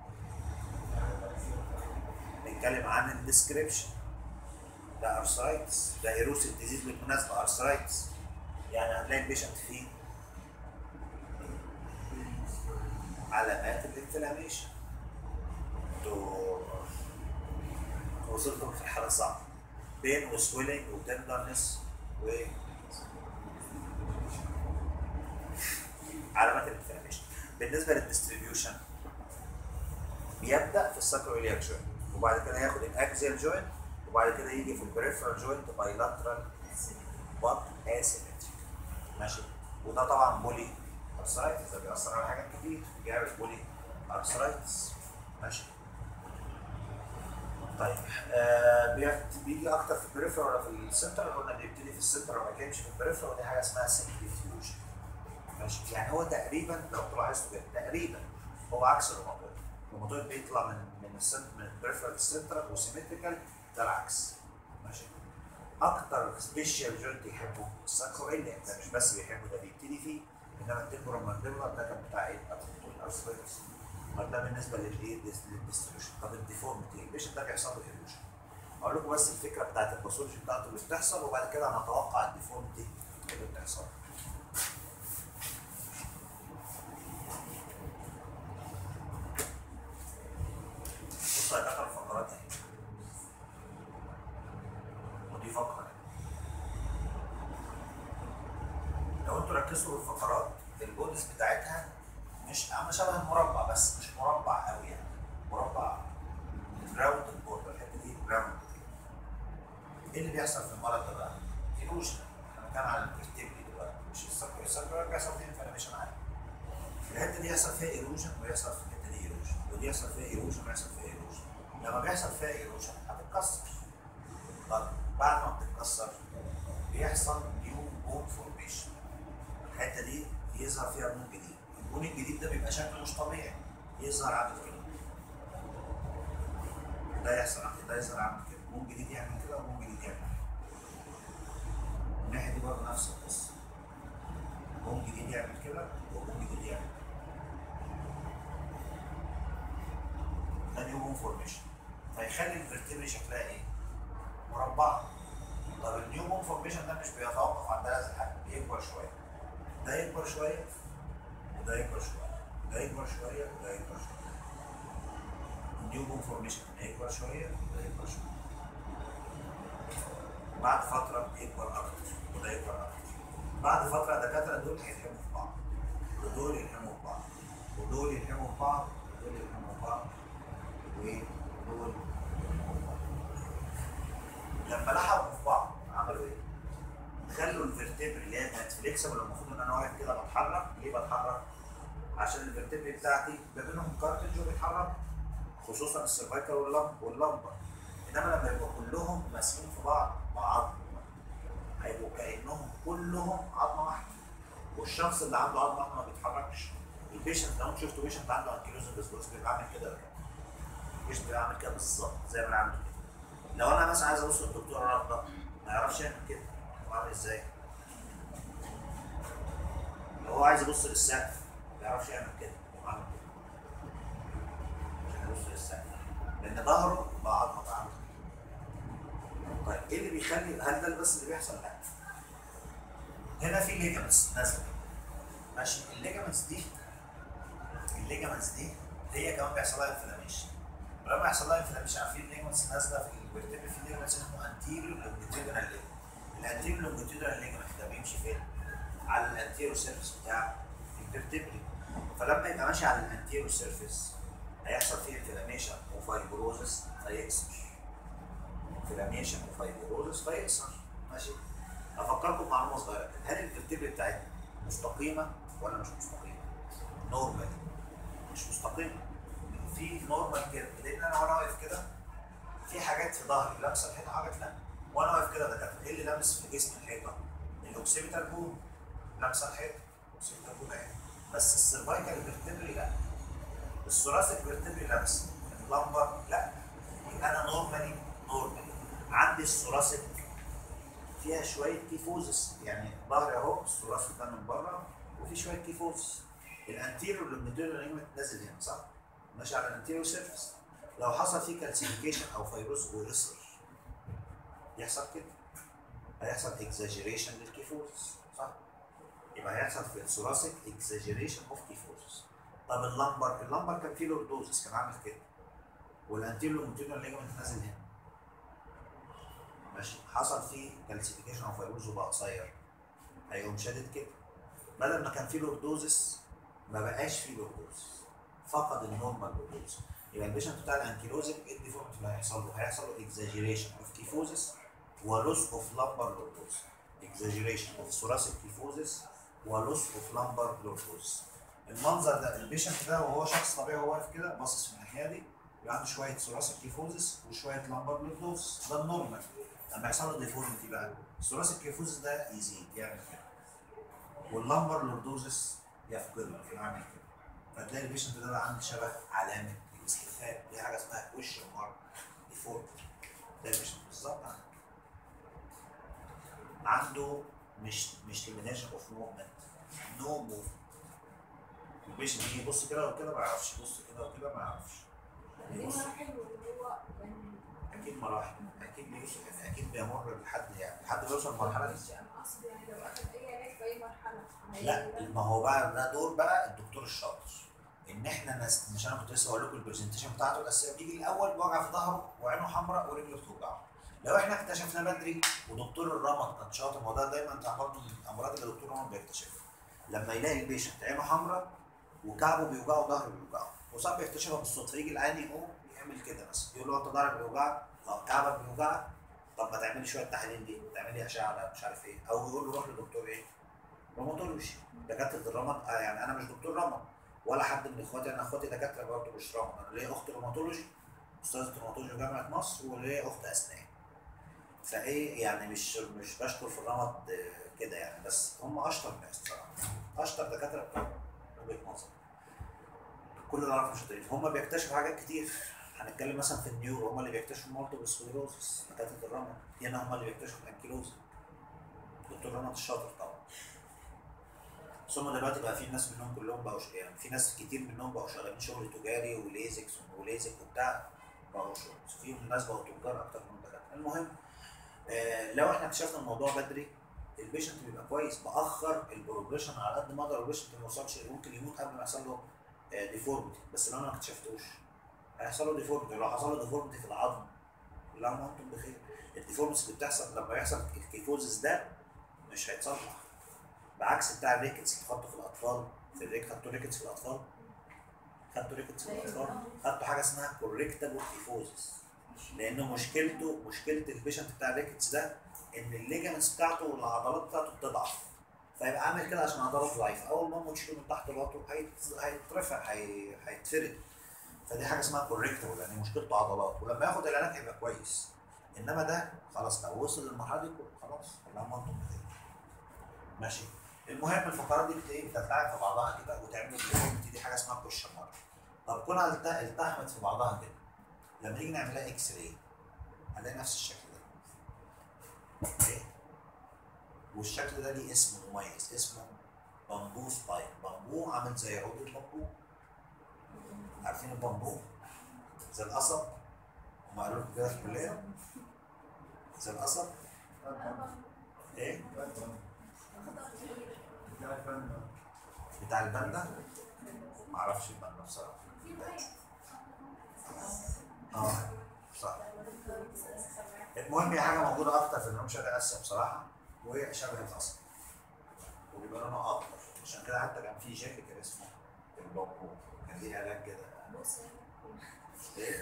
نتكلم عن الديسكريبشن ده ارثرايتس ده ايروسيف ديزيز بالمناسبه ارثرايتس يعني هتلاقي البيشنت فيه علامات الانفلاميشن انتوا وصلتم في الحاله صعبه بين وسويلنج وتندرنس و علامات الانفلاميشن بالنسبه للديستريبيوشن بيبدا في الساكرويلياك جوينت وبعد كده ياخد الاكزيال جوينت وبعد كده يجي في البريفرال جوينت بايلاترال بط اسيمتريك ماشي وده طبعا بولي ارثرايتس ده بيأثر على حاجات كتير بيعمل بولي ارثرايتس ماشي طيب آه بيعت- بيجي اكتر في البريفرال ولا في السنتر قلنا بيبتدي في السنتر وما كانش في البريفرال ودي حاجه اسمها سنتريفيوجن ماشي يعني هو تقريبا لو انتوا لاحظتوا كده تقريبا هو عكس الروماتويد الروماتويد بيطلع من من السنتر من البريفرال للسنترال وسيمتريكال ده العكس ماشي اكتر سبيشال جوينت يحبه الساكرويليا ده مش بس بيحبه ده بيبتدي فيه انما التمبورال مانديبولار ده كان بتاع ايه؟ الارثرايتس ده بالنسبه للايه؟ للديستريبيوشن طب الديفورميتي البيشنت ده بيحصل له ايروجن اقول لكم بس الفكره بتاعت الباثولوجي بتاعته اللي بتحصل وبعد كده هنتوقع الديفورميتي اللي بتحصل بصوا يا دكتور الفقرات اهي ودي فقره لو انتوا ركزتوا في الفقرات البودز بتاعتها مش عامله شبه المربع بس مش مربع قوي يعني مربع راوند البوردر الحته دي راوند ايه اللي بيحصل في المرض ده بقى؟ ايروجن احنا بنتكلم على الفيرتيبري دلوقتي مش السكر السكر بيحصل فيه انفلاميشن عادي الحته دي يحصل فيها ايروجن ويحصل في الحته دي ايروجن ودي يحصل فيها ايروجن ويحصل فيها ايروجن لما بيحصل فيها ايروجن هتتكسر طب بعد ما بتتكسر بيحصل نيو بون فورميشن الحته دي يظهر فيها بون جديد البون الجديد ده بيبقى شكله مش طبيعي يظهر عامل كده ده يحصل عامل ده يظهر عامل كده بون جديد يعمل كده وبون جديد يعمل كده الناحيه دي برضه نفس القصه بون جديد يعمل كده وبون جديد يعمل كده ده نيو بون فورميشن فيخلي الفرتبري شكلها ايه؟ مربعه طب النيو بون فورميشن ده مش بيتوقف عند هذا الحد بيكبر شويه ده يكبر شويه وده يكبر شويه ده يكبر شويه وده يكبر شويه النيو بون فورميشن ده يكبر شويه وده يكبر شويه بعد فتره يكبر اكتر وده يكبر اكتر بعد فتره الدكاتره دول هيلحموا في بعض ودول يلحموا في بعض ودول يلحموا في بعض ودول يلحموا في بعض ودول يلحموا في بعض لما لحقوا في بعض عملوا ايه؟ خلوا الفرتبري اللي هي كانت فليكسبل المفروض ان انا واقف كده بتحرك ليه بتحرك؟ عشان الفرتبري بتاعتي ما بينهم كارتج وبيتحرك خصوصا السيرفايكال واللمب واللمبر انما لما يبقوا كلهم ماسكين في بعض بعض هيبقوا كانهم كلهم عظمه واحده والشخص اللي عنده عظمه واحده ما بيتحركش البيشنت لو انت شفتوا بيشنت عنده انكيلوزن ديسبوس بيبقى عامل كده ولا لا؟ البيشنت بيبقى عامل كده بالظبط زي ما انا عامل كده لو انا مثلا عايز ابص للدكتور رضا ما يعرفش يعمل كده هو عامل ازاي؟ لو هو عايز يبص للسقف ما يعرفش يعمل كده هو عامل كده عشان يبص للسقف لان ظهره بقى عضمه عامل طيب ايه اللي بيخلي هل ده بس اللي بيحصل؟ لا هنا في ليجمنتس نازله ماشي الليجمنتس دي الليجمنتس دي هي كمان بيحصل لها انفلاميشن ولما يحصل لها انفلاميشن عارفين الليجمنتس نازله في الفيرتبري في ليجمنتس اسمه انتيريو لونجيتودينال ليجمنت الانتيريو لونجيتودينال ليجمنت ده بيمشي فين؟ على الانتيريو سيرفيس بتاع الفيرتبري فلما يبقى ماشي على الانتيريو سيرفيس هيحصل فيه انفلاميشن وفايبروزس فيكسر انفلاميشن وفايبروزس فيكسر ماشي افكركم بمعلومه صغيره كده. هل الفرتبري بتاعتنا مستقيمه ولا مش مستقيمه؟ نورمال مش مستقيمه في نورمال كده لان انا وانا واقف كده في حاجات في ظهري لامسه الحيطه حاجات لا وانا واقف كده دكاتره ايه اللي لامس في جسم الحيطه؟ الاوكسيبيتال بون لامسه الحيطه الاوكسيبيتال بون اهي بس السيرفايكال فيرتبري لا الثوراسيك فيرتبري لامسه اللمبر لا يبقى انا نورمالي نورمالي عندي الثوراسيك فيها شويه كيفوزس يعني ظهري اهو الثوراسيك ده من بره وفي شويه كيفوزس الانتيريور لوميتيريور ليجمنت نازل هنا صح؟ ماشي على الانتيريور سيرفيس لو حصل فيه كالسيفيكيشن او فيروس ويصر يحصل كده هيحصل اكزاجيريشن للكيفوزس صح؟ يبقى هيحصل في الثوراسيك اكزاجيريشن اوف كيفوزس طب اللمبر اللمبر كان فيه لوردوزس كان عامل كده والانتيريور لوميتيريور ليجمنت نازل هنا ماشي حصل فيه كالسيفيكيشن او فيروز وبقى قصير هيقوم شادد كده بدل ما كان فيه لوردوزس ما بقاش فيه لوردوزس فقد النورمال لوردوزس يبقى البيشنت بتاع الانكيلوزيك ايه الديفورمت اللي هيحصل له؟ هيحصل له اكزاجيريشن اوف كيفوزس ولوس اوف لامبر لوردوز اكزاجيريشن اوف ثوراسيك كيفوزس ولوس اوف لامبر لوردوز المنظر ده البيشنت ده وهو شخص طبيعي وهو واقف كده باصص في الناحيه دي يبقى عنده شويه ثوراسيك كيفوزس وشويه لامبر لوردوز ده النورمال لما يحصل له ديفورميتي بقى الثوراسيك كيفوزس ده يزيد يعمل كده واللامبر لوردوزس يفقده يعمل كده فتلاقي البيشنت ده بقى عنده شبه علامه الاستخفاف دي حاجه اسمها وش المرض ديفورم ده البيشنت بالظبط عنده عنده مش مش ليمينيشن اوف موفمنت نو موفمنت البيشنت يجي يبص كده وكده ما يعرفش يبص كده وكده ما يعرفش دي يبص مراحل واللي هو يعني اكيد مراحل اكيد بيوصل اكيد بيمر لحد يعني لحد ما يوصل للمرحله دي مش انا اقصد يعني لو اخد اي علاج في اي مرحله لا ما هو بقى ده دور بقى الدكتور الشاطر ان احنا نس... مش انا كنت لسه بقول لكم البرزنتيشن بتاعته الاساسيه بيجي الاول بوجع في ظهره وعينه حمراء ورجله بتوجعه لو احنا اكتشفنا بدري ودكتور الرمد كان شاطر ما هو ده دايما انت برضه من الامراض اللي دكتور الرمد بيكتشفها لما يلاقي البيشنت عينه حمراء وكعبه بيوجعه وظهره بيوجعه وساعات بيكتشفها بالصدفه يجي العين يقوم يعمل كده مثلا يقول له انت ظهرك بيوجعك اه كعبك بيوجعك طب ما تعملي شويه تحاليل دي تعملي اشعه لا مش عارف ايه او يقول له روح لدكتور ايه روماتولوجي دكاتره الرمد آه يعني انا مش دكتور رمد ولا حد من اخواتي انا اخواتي دكاتره برضه مش رمد انا ليا اخت روماتولوجي استاذه روماتولوجي في جامعه مصر وليا اخت اسنان فايه يعني مش مش بشكر في الرمد آه، كده يعني بس هم اشطر ناس بصراحه اشطر دكاتره بتوع وجهه نظر كل اللي اعرفه شاطرين هم بيكتشفوا حاجات كتير هنتكلم مثلا في النيورو هم اللي بيكتشفوا المالتيبل سكليروسس دكاتره الرمد هنا هم اللي بيكتشفوا الانكيلوز دكتور رمد الشاطر طبعا بس هم دلوقتي بقى في ناس منهم كلهم بقوا ش- يعني في ناس كتير منهم بقوا شغالين شغل تجاري وليزكس وليزك وبتاع بقوا شغل فيهم ناس بقوا تجار اكتر من دكاتره المهم آه لو احنا اكتشفنا الموضوع بدري البيشنت بيبقى كويس باخر البروجريشن على قد ما اقدر البيشنت ما يوصلش ممكن يموت قبل ما يحصل له ديفورميتي بس لو انا ما اكتشفتوش هيحصل له ديفورميتي لو حصل له ديفورميتي في العظم لا ما انتم بخير الديفورميتي اللي بتحصل لما يحصل الكيفوزس ده مش هيتصلح بعكس بتاع الريكتس اللي خدته في الاطفال في الريك خدتوا ريكتس في الاطفال خدتوا ريكتس في الاطفال خدتوا حاجه اسمها كوريكتابل كيفوزس لانه مشكلته مشكله البيشنت بتاع الريكتس ده ان الليجمنتس بتاعته والعضلات بتاعته بتضعف فيبقى عامل كده عشان عضلاته ضعيفه اول ما امه تشيله من تحت باطه هيت- هيترفع هي- هيتفرد فدي حاجه اسمها كوريكتابل يعني مشكلته عضلات ولما ياخد العلاج هيبقى كويس انما ده خلاص لو وصل للمرحله دي خلاص كلها منطق كده ماشي المهم الفقرات دي بت- ايه بتتلعب في بعضها كده وتعمل ديفورمتي دي حاجه اسمها كوشن مارك طب كونها الت- التحمت في بعضها كده لما نيجي نعملها اكس راي هنلاقي نفس الشكل ده اوكي والشكل ده ليه اسم مميز اسمه بامبو سباين بامبو عامل زي عود البامبو عارفين البامبو زي القصب هم قالوا لكم كده في الكليه زي القصب ايه بتاع الباندا معرفش الباندا بصراحه اه صح المهم هي حاجه موجوده اكتر في جنوب شرق اسيا بصراحه وهي شبه القصب وبيبقى لونها اخضر عشان كده حتى كان في جاكيت كان اسمه البامبو كان ليه اعلان كده ايه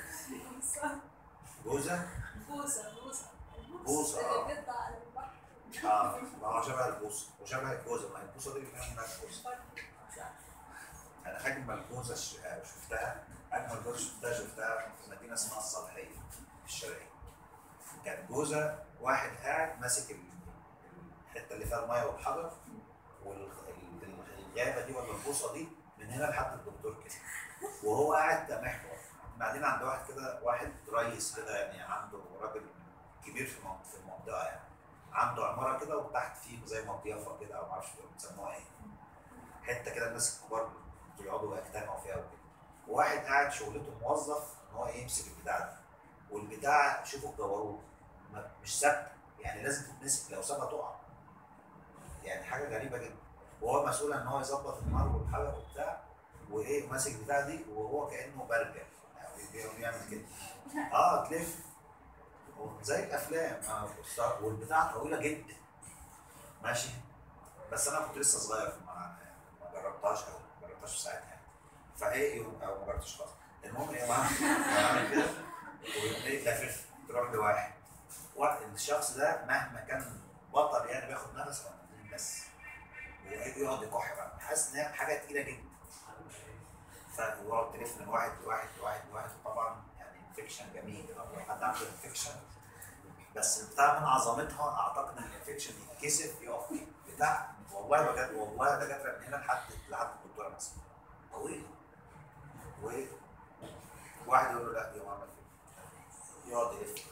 جوزه بوسه بوسه بوسة، آه. اللي بيطلع على البحر اه ما هو شبه البوصه وشبه الجوزه ما هي البوصه دي كمان منها الجوزه انا اجمل جوزه ش- آه، شفتها اجمل جوزه شفتها شفتها في مدينه اسمها الصالحيه في الشرقيه كانت جوزه واحد قاعد ماسك ال- الحته اللي فيها الميه والحجر والغابه دي ولا البوصه دي من هنا لحد الدكتور كده وهو قاعد كمحور بعدين عند واحد كده واحد ريس كده يعني عنده راجل كبير في المن- في المنطقه يعني عنده عماره كده وتحت فيه زي مضيافه كده او معرفش بيسموها ايه حته كده الناس الكبار بيقعدوا يجتمعوا فيها وكده وواحد قاعد شغلته موظف ان هو يمسك البتاع ده والبتاع شوفوا الجبروت ما- مش ثابته يعني لازم تتمسك لو سابها تقع يعني حاجه غريبه جدا وهو مسؤول ان هو يظبط النار والحجر وبتاع وايه ماسك البتاع دي وهو كانه برجل يعني بي- بيعمل كده اه تلف زي الافلام اه بص- والبتاع طويله جدا ماشي بس انا كنت لسه صغير فما ما جربتهاش او ما جربتهاش في ساعتها يعني فايه يوم او ما جربتش خالص المهم ايه معاه بعمل كده ويقوم ايه لافف تروح لواحد واحد الشخص ده مهما كان بطل يعني بياخد نفس او نفسين بس ويقعد يكح بقى حاسس ان هي حاجه تقيله جدا فيقعد تلف من واحد لواحد لواحد لواحد وطبعا يعني انفكشن جميل لو حد عنده انفكشن بس البتاع من عظمتها اعتقد ان الانفكشن يتكسف يقف فيه بتاع والله بجد والله دكاتره من هنا لحد لحد الدكتوره مثلا طويل و واحد يقول له لا دي عمل فيه يقعد يلف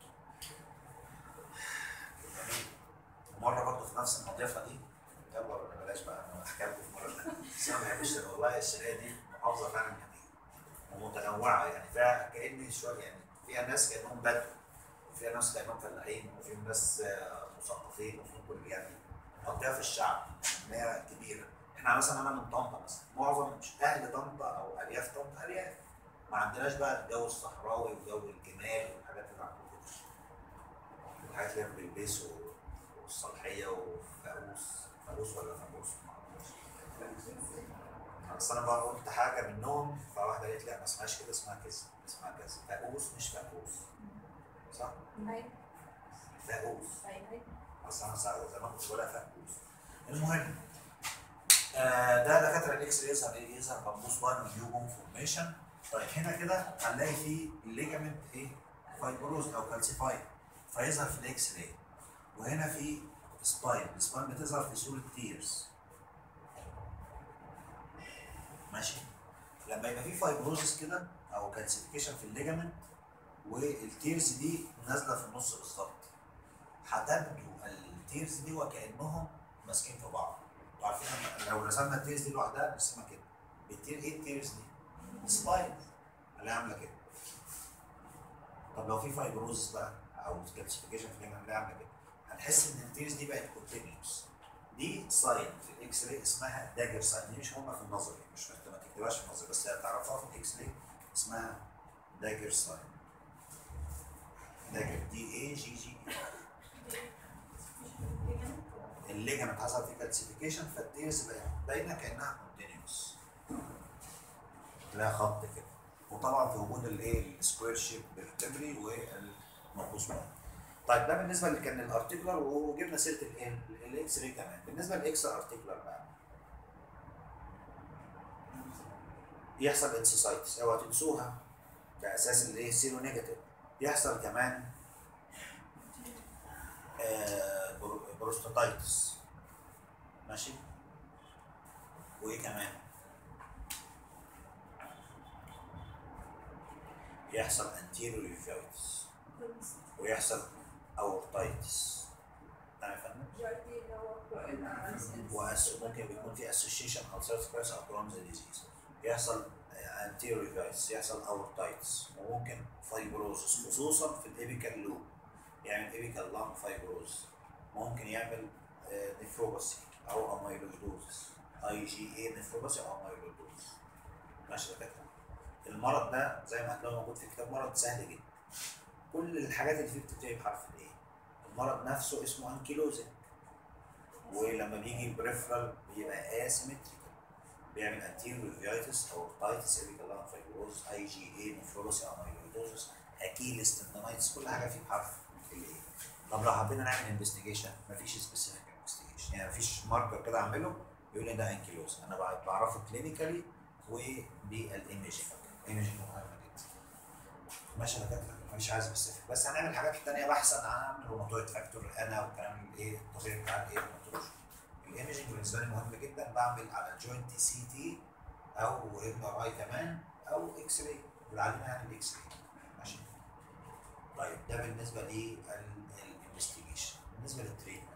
جميل. ومره برضه في نفس المضيفه دي يلا ولا بلاش بقى انا احكي لكم في مره تانية. بس انا ما بحبش والله الشرقيه دي محافظه فعلا جميله ومتنوعه يعني فيها كان شويه يعني فيها ناس كانهم بدو وفيها ناس كانهم فلاحين وفيهم ناس آه، مثقفين وفيهم كل يعني منطقه في الشعب ان هي كبيره احنا مثلا انا من طنطا مثلا معظم مش اهل طنطا او ارياف طنطا ارياف ما عندناش بقى الجو الصحراوي وجو الجمال والحاجات اللي عندكم دي الحاجات اللي هي بيلبسوا والصالحيه وفاقوس فاقوس ولا فاقوس ما اعرفش بس انا بقى قلت حاجه منهم فواحده قالت لي لا ما اسمهاش كده اسمها كذا اسمها كذا فاقوس مش فاقوس صح؟ أيوة. فاقوس أيوة. اصل انا سا- زمان كنت بقولها فاقوس المهم آه ده دكاتره الاكس راي يظهر ايه؟ يظهر بامبوس 1 ونيو بون فورميشن طيب هنا كده هنلاقي فيه الليجامنت ايه؟ فايبروز او كالسيفايد فيظهر في الاكس راي وهنا في سباين السباين بتظهر في صوره تيرز ماشي لما يبقى في فايبروزس كده او كالسيفيكيشن في الليجامنت والتيرز دي نازله في النص بالظبط هتبدو التيرز دي وكانهم ماسكين في بعض انتوا عارفين لما- لو رسمنا التيرز دي لوحدها نرسمها كده التير ايه التيرز دي؟ سباين اللي عامله كده طب لو في فايبروزس بقى او كالسيفيكيشن في الليجامنت اللي عامله كده هنحس ان التيرز دي بقت كونتينيوس دي ساين في الاكس راي اسمها داجر ساين دي مش هما في النظري مش ما تكتبهاش في النظري بس هتعرفها في الاكس راي اسمها داجر ساين داجر دي اي جي جي الليجمنت حصل فيه كالسيفيكيشن فالتيرز بقت باينه كانها كونتينيوس لها خط كده وطبعا في وجود الايه السكوير شيب فيرتبري والمقوس بقى طيب ده بالنسبه اللي كان الارتيكولار وجبنا سيره الايه الاكس راي كمان بالنسبه للاكسترا ارتيكولار بقى يحصل انسيسايتس اوعى تنسوها ده اساس الايه سيرو نيجاتيف يحصل كمان آه، برو- بروستاتايتس ماشي وايه كمان يحصل انتيريور يوفيتس ويحصل اورتايتس تعرف يا فندم؟ جارتي اللي هو وأس- ممكن بيكون في اسوشيشن ulcerative colitis او كرونز ديزيز يحصل anterior uveitis يحصل اورتايتس وممكن فايبروزس خصوصا في الابيكال لوب يعمل ابيكال لام فايبروز ممكن يعمل نفروباسي او اميلويدوزس اي جي اي نفروباسي او اميلويدوزس ماشي يا دكاتره المرض ده زي ما هتلاقوا موجود في الكتاب مرض سهل جدا كل الحاجات اللي فيه بتبتدي بحرف الايه المرض نفسه اسمه انكيلوزيك ولما بيجي بريفرال بيبقى اسيمتريكال بيعمل انتيريور فيايتس او تايتس ابيكال لان فايبروز اي جي اي نفروباسي اميلويدوزس اكيلس تندونايتس كل حاجه فيه بحرف الايه طب لو حبينا نعمل انفستيجيشن مفيش سبيسيفيك انفستيجيشن يعني مفيش ماركر كده اعمله يقول لي ده انكيلوز انا بع- بعرفه كلينيكالي وبالايمجنج الايمجنج مهمه جدا ماشي يا دكاتره مش عايز سبيسيفيك بس هنعمل حاجات تانية بحثا عن الروماتويد فاكتور انا والكلام الايه الطبيعي بتاع الايه الروماتولوجي الايمجنج بالنسبه لي مهم جدا بعمل على جوينت سي تي او ام ار اي كمان او اكس راي بالعلم يعني الاكس راي ماشي طيب ده بالنسبه للانفستيجيشن بالنسبه للتريتمنت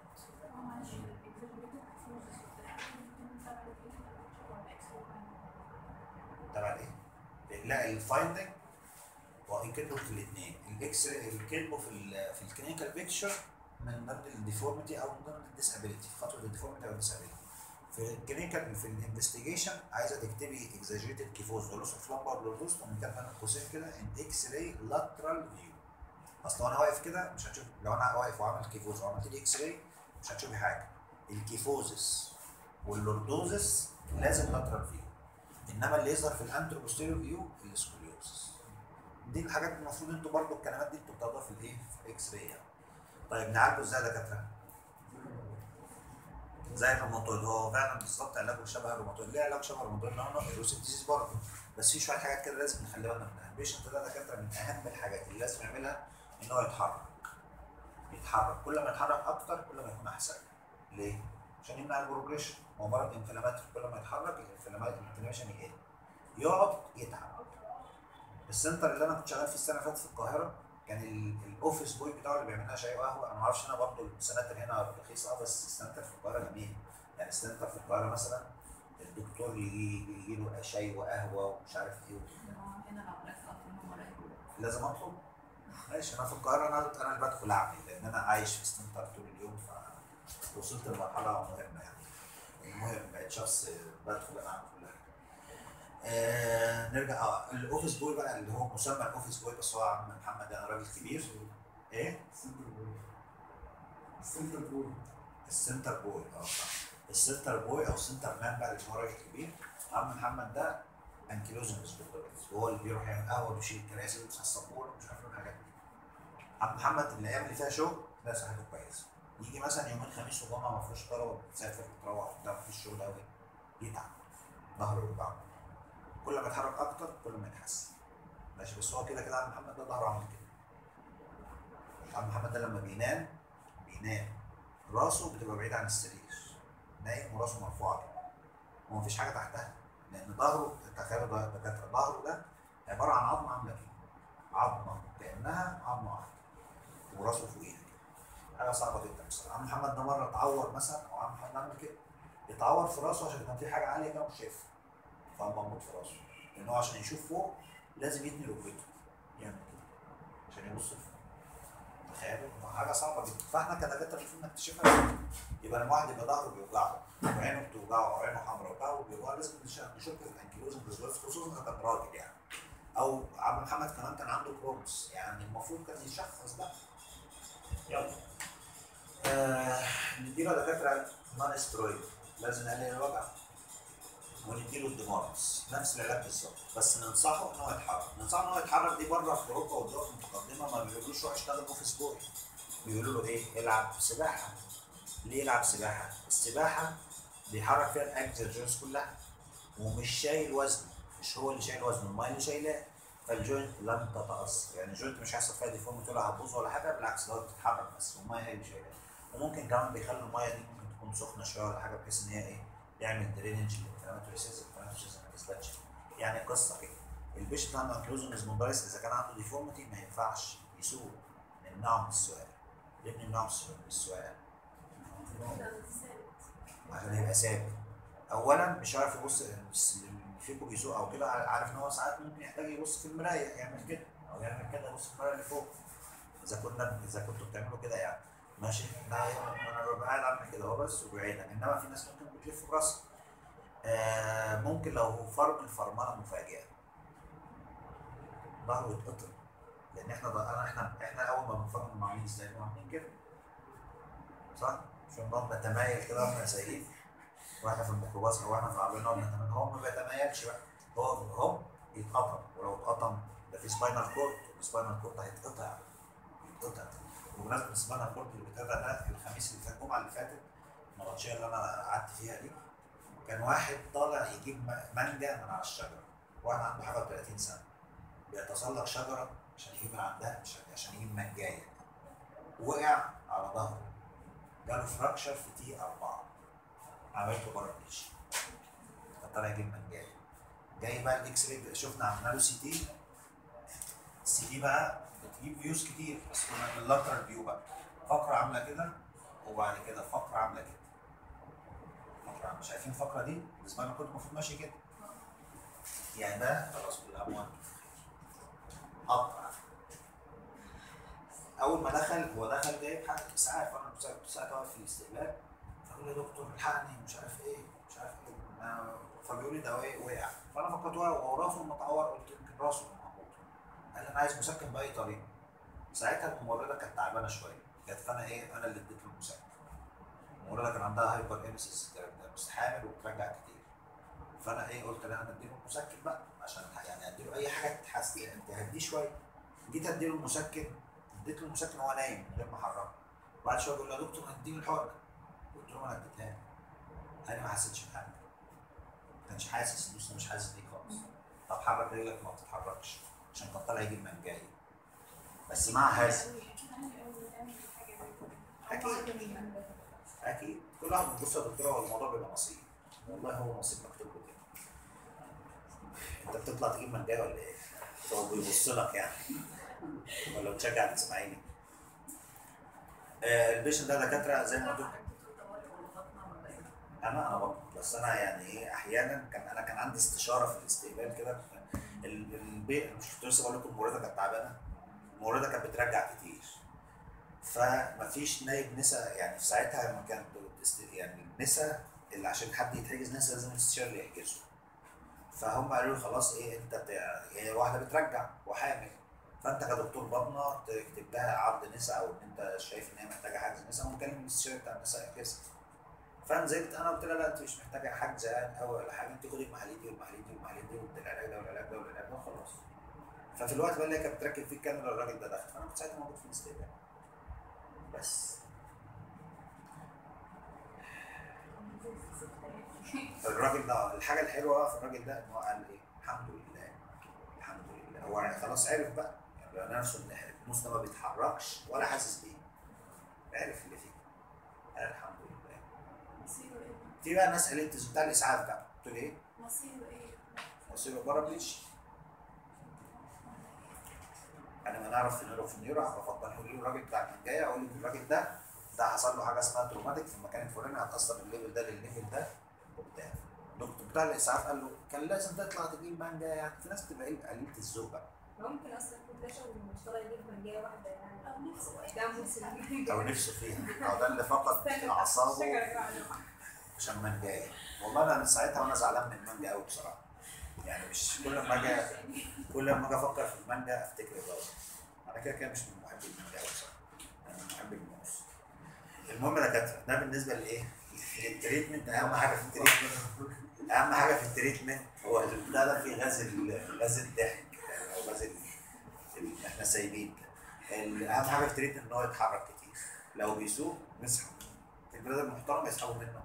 تبع الايه؟ لا الفايندنج ويكتبوا في الاثنين الاكس الكتبوا في ال في الكلينيكال بيكتشر من ضمن الديفورميتي او من ضمن الديسابيلتي خطوه الديفورميتي او الديسابيلتي في الكلينيكال في الانفستيجيشن عايزه تكتبي اكزاجيتد كيفوز ولوس اوف لامبر لوردوس ومن كده بين قوسين كده ان اكس راي لاترال فيو اصل لو انا واقف كده مش هتشوف لو انا واقف وعملت كيفوز وعملت لي اكس راي مش هتشوفي حاجه الكيفوزس واللوردوزس لازم لاترال فيو انما اللي يظهر في الانترو بوستيريور فيو السكوليوزس دي الحاجات المفروض انتوا برضو الكلمات دي انتوا بتاخدوها في الايه في الاكس راي يعني. طيب نعالجه ازاي يا دكاتره؟ زي الروماتويد هو فعلا بالظبط علاجه شبه الروماتويد ليه علاج شبه الروماتويد لانه ايروسيف ديزيز برضه بس في شويه حاجات كده لازم نخلي بالنا منها البيشنت ده دكاتره من اهم الحاجات اللي لازم يعملها ان هو يتحرك يتحرك كل ما يتحرك اكتر كل ما يكون احسن ليه؟ عشان يمنع البروجريشن هو مرض انفلاماتوري كل ما يتحرك الانفلاميشن يقل يقعد يتعب السنتر اللي انا كنت شغال فيه السنه اللي فاتت في القاهره كان ال- الاوفيس بوي بتاعه اللي بيعمل لنا شاي وقهوه انا ما اعرفش انا برضه السناتر هنا رخيصه بس السناتر في القاهره جميل يعني السنتر في القاهره مثلا الدكتور يجي يجي له شاي وقهوه ومش عارف ايه وكده. هنا لو عرفت اطلب هم رايحين لازم اطلب ماشي انا في القاهره انا انا اللي بدخل اعمل لان انا عايش في ستنتر طول اليوم فوصلت لمرحله مهمه يعني المهم بقيت شخص بدخل انا اعمل كل حاجه آه نرجع اه الاوفيس بوي بقى اللي هو مسمى الاوفيس بوي بس هو عم محمد انا راجل كبير ايه السنتر بول السنتر بوي اه صح السنتر بوي او السنتر مان بقى اللي هو راجل كبير عم محمد ده انكيلوزن سبورترز وهو اللي بيروح يعمل قهوه ويشيل الكراسي ويمسح السبوره ومش عارف ايه الحاجات دي عم محمد الايام اللي فيها شغل ده صحته كويس يجي مثلا يومين خميس وجمعه ما فيهوش طلبه بتسافر بتروح بتاع ما فيش شغل قوي يتعب ظهره يوجعه كل ما يتحرك اكتر كل ما يتحسن ماشي بس هو كده كده عم محمد ده ظهره عامل كده عم محمد ده لما بينام بينام راسه بتبقى بعيدة عن السرير نايم وراسه مرفوعة كده ومفيش فيش حاجة تحتها لأن ظهره تخيلوا ده دكاترة ظهره ده عبارة عن عظمة عاملة كده عظمة كأنها عظمة واحدة وراسه فوقيها كده حاجة صعبة جدا بصراحة عم محمد ده مرة اتعور مثلا أو عم محمد عمل كده اتعور في راسه عشان كان في حاجة عالية كده مش شايفها فقام مبوط في راسه لأن هو عشان يشوف فوق لازم يتني ركبته يعمل كده عشان يبص لفوق تخيلوا حاجه صعبه جدا فاحنا كدكاتره المفروض نكتشفها يبقى لما واحد يبقى ظهره بيوجعه وعينه بتوجعه او عينه حمراء وبتاع وبيوجعه لازم نشك نشك في الانكيلوزن بالظبط خصوصا اذا كان راجل يعني او عم محمد كمان كان عنده كرونس يعني المفروض كان يشخص بقى يلا آه نديله دكاتره نون استرويد لازم نقلل الوجع ونديله الديمارس نفس العلاج بالظبط بس ننصحه ان هو يتحرك ننصحه ان هو يتحرك دي بره في اوروبا والدول المتقدمه ما بيقولوش روح اشتغل اوفيس بوي بيقولوا له ايه العب سباحه ليه يلعب سباحه السباحه بيحرك فيها الاكزرجنز كلها ومش شايل وزن مش هو اللي شايل وزن المايه اللي شايلاه فالجوينت لن تتاثر يعني الجوينت مش هيحصل فيها ديفورميتي ولا هتبوظ ولا حاجه بالعكس ده بتتحرك بس والميه هي اللي شايلها وممكن كمان بيخلي الميه دي ممكن تكون سخنه شويه ولا حاجه بحيث ان هي ايه يعمل درينج للانفلاماتوري سيلز الانفلاماتوري سيلز ما تثبتش يعني قصه كده البيشنت عنده انكلوزن اسموندايس اذا كان عنده ديفورميتي ما ينفعش يسوق نمنعه من السؤال ليه بنمنعه من السؤال؟ عشان يبقى ثابت اولا مش عارف يبص اللي فيكم بيسوق او كده عارف ان هو ساعات ممكن يحتاج يبص في المرايه يعمل كده او يعمل كده يبص في المرايه اللي فوق اذا كنا اذا كنتوا بتعملوا كده يعني ماشي لا انا ببقى قاعد اعمل كده هو بس وبعيدك انما في ناس ممكن بتلف براسها آه ممكن لو فرم الفرمله مفاجئه ظهره يتقطع لان احنا انا احنا احنا اول ما بنفرم عاملين ازاي؟ عاملين كده صح؟ مش بنقعد نتمايل كده واحنا سايقين واحنا في الميكروباص او احنا في العربيه نقعد نتمايل هو ما بيتمايلش بقى هو هو يتقطم ولو اتقطم ده في سباينال كورد السباينال كورد هيتقطع يتقطع بمناسبه السباينال كورد اللي بيتقطع ده الخميس اللي فات الجمعه اللي فاتت الماتشيه اللي انا قعدت فيها دي كان واحد طالع يجيب مانجا من على الشجره واحد عنده حاجه 30 سنه بيتسلق شجره عشان يجيب من عندها عشان يجيب مانجايه وقع على ظهره جاله فراكشر في تي 4 عملته بره الجيش فطلع يجيب مانجايه جاي بقى الاكس راي شفنا عملنا له سي تي السي تي بقى بتجيب فيوز كتير بس كنا اللاترال فيو بقى فقره عامله كده وبعد كده فقره عامله كده فقره عامله شايفين الفقره دي بالنسبه لنا كنت المفروض ماشي كده يعني ده خلاص كل عام وانتم قطع اول ما دخل هو دخل جايب حاجه اسعاف انا كنت ساعتها واقف في الاستقبال فقال لي يا دكتور الحقني مش عارف ايه مش عارف ايه فبيقول لي ده ايه وقع فانا فكرت وقع وهو راسه متعور قلت يمكن راسه معقود قال لي انا عايز مسكن باي طريقه ساعتها الممرضه كانت تعبانه شويه كانت فانا ايه انا اللي اديت له المسكن الممرضه كان عندها هايبر امسيس بس حامل وبترجع كتير فانا ايه قلت لا انا اديله المسكن بقى عشان يعني اديله اي حاجه تحسن يعني تهديه شويه جيت اديله المسكن اديت له المسكن وهو نايم من غير ما احركه بعد شويه بيقول له يا دكتور هتديني الحقنه قلت له انا اديتها له انا ما حسيتش بحاجه ما كانش حاسس لسه مش حاسس بيه خالص طب حرك رجلك ما بتتحركش عشان كان طالع يجيب منجاي بس مع هذا اكيد اكيد كل واحد بيبص يا دكتور هو الموضوع بيبقى نصيب والله هو نصيب مكتوب له كده انت بتطلع تجيب منجاي ولا ايه؟ هو بيبص لك يعني ولا بتشجع الاسماعيلي آه البيشنت ده دكاتره زي ما قلت انا انا برضه بس انا يعني ايه احيانا كان انا كان عندي استشاره في الاستقبال كده البيت مش كنت لسه بقول لكم الممرضه كانت تعبانه الممرضه كانت بترجع كتير فمفيش نايب نسا يعني في ساعتها لما كانت يعني النسا اللي عشان حد يتحجز نسا لازم الاستشاري اللي يحجزه فهم قالوا لي خلاص ايه انت هي واحده بترجع وحامل فانت كدكتور بطنه تكتب لها عرض نساء او ان انت شايف ان هي محتاجه حجز نساء ونكلم الاستشاري بتاع النساء يحجزها فنزلت انا قلت لها لا انت مش محتاجه حجز او ولا حاجه انت خدي المحاليل دي والمحاليل دي والمحاليل دي والعلاج ده والعلاج ده والعلاج ده وخلاص ففي الوقت بقى اللي هي كانت بتركب فيه الكاميرا الراجل ده دخل فانا كنت ساعتها موجود في الاستقبال بس الراجل ده الحاجه الحلوه في الراجل ده ان هو قال ايه الحمد لله الحمد لله هو خلاص عرف بقى يعني نفسه ان النص ده ما بيتحركش ولا حاسس بيه عرف اللي فيه قال الحمد لله مصيره ايه؟ في بقى ناس قالت بتاع الاسعاف بقى قلت له ايه؟ مصيره ايه؟ مصيره بره بليش انا ما نعرف في النيورو في النيورو هبفضل له الراجل بتاع المنجايه اقول له الراجل ده ده حصل له حاجه اسمها تروماتيك في المكان الفلاني هتاثر الليفل ده للليفل ده وبتاع الدكتور بتاع الاسعاف قال له كان لازم تطلع تجيب مانجا يعني في ناس تبقى قليله الذوق بقى ممكن اصلا يكون ده شغل مش طالع يجيب منجايه واحده يعني او نفسه ده مسلم او نفسه فيها او ده اللي فقد اعصابه عشان مانجايه والله انا من ساعتها وانا زعلان من المانجا قوي بصراحه يعني مش كل ما اجي كل ما اجي افكر في المانجا افتكر الراجل انا كده كده مش من محبي المانجا قوي بصراحه انا من محبي الموز المهم يا دكاتره ده بالنسبه لايه؟ للتريتمنت اهم حاجه في التريتمنت اهم حاجه في التريتمنت هو البتاع ده فيه غاز ال- غاز الضحك يعني او غاز ال- ال- احنا سايبين ال- اهم حاجه في التريتمنت ان هو يتحرك كتير لو بيسوق نسحب البلاد المحترم يسحبوا منه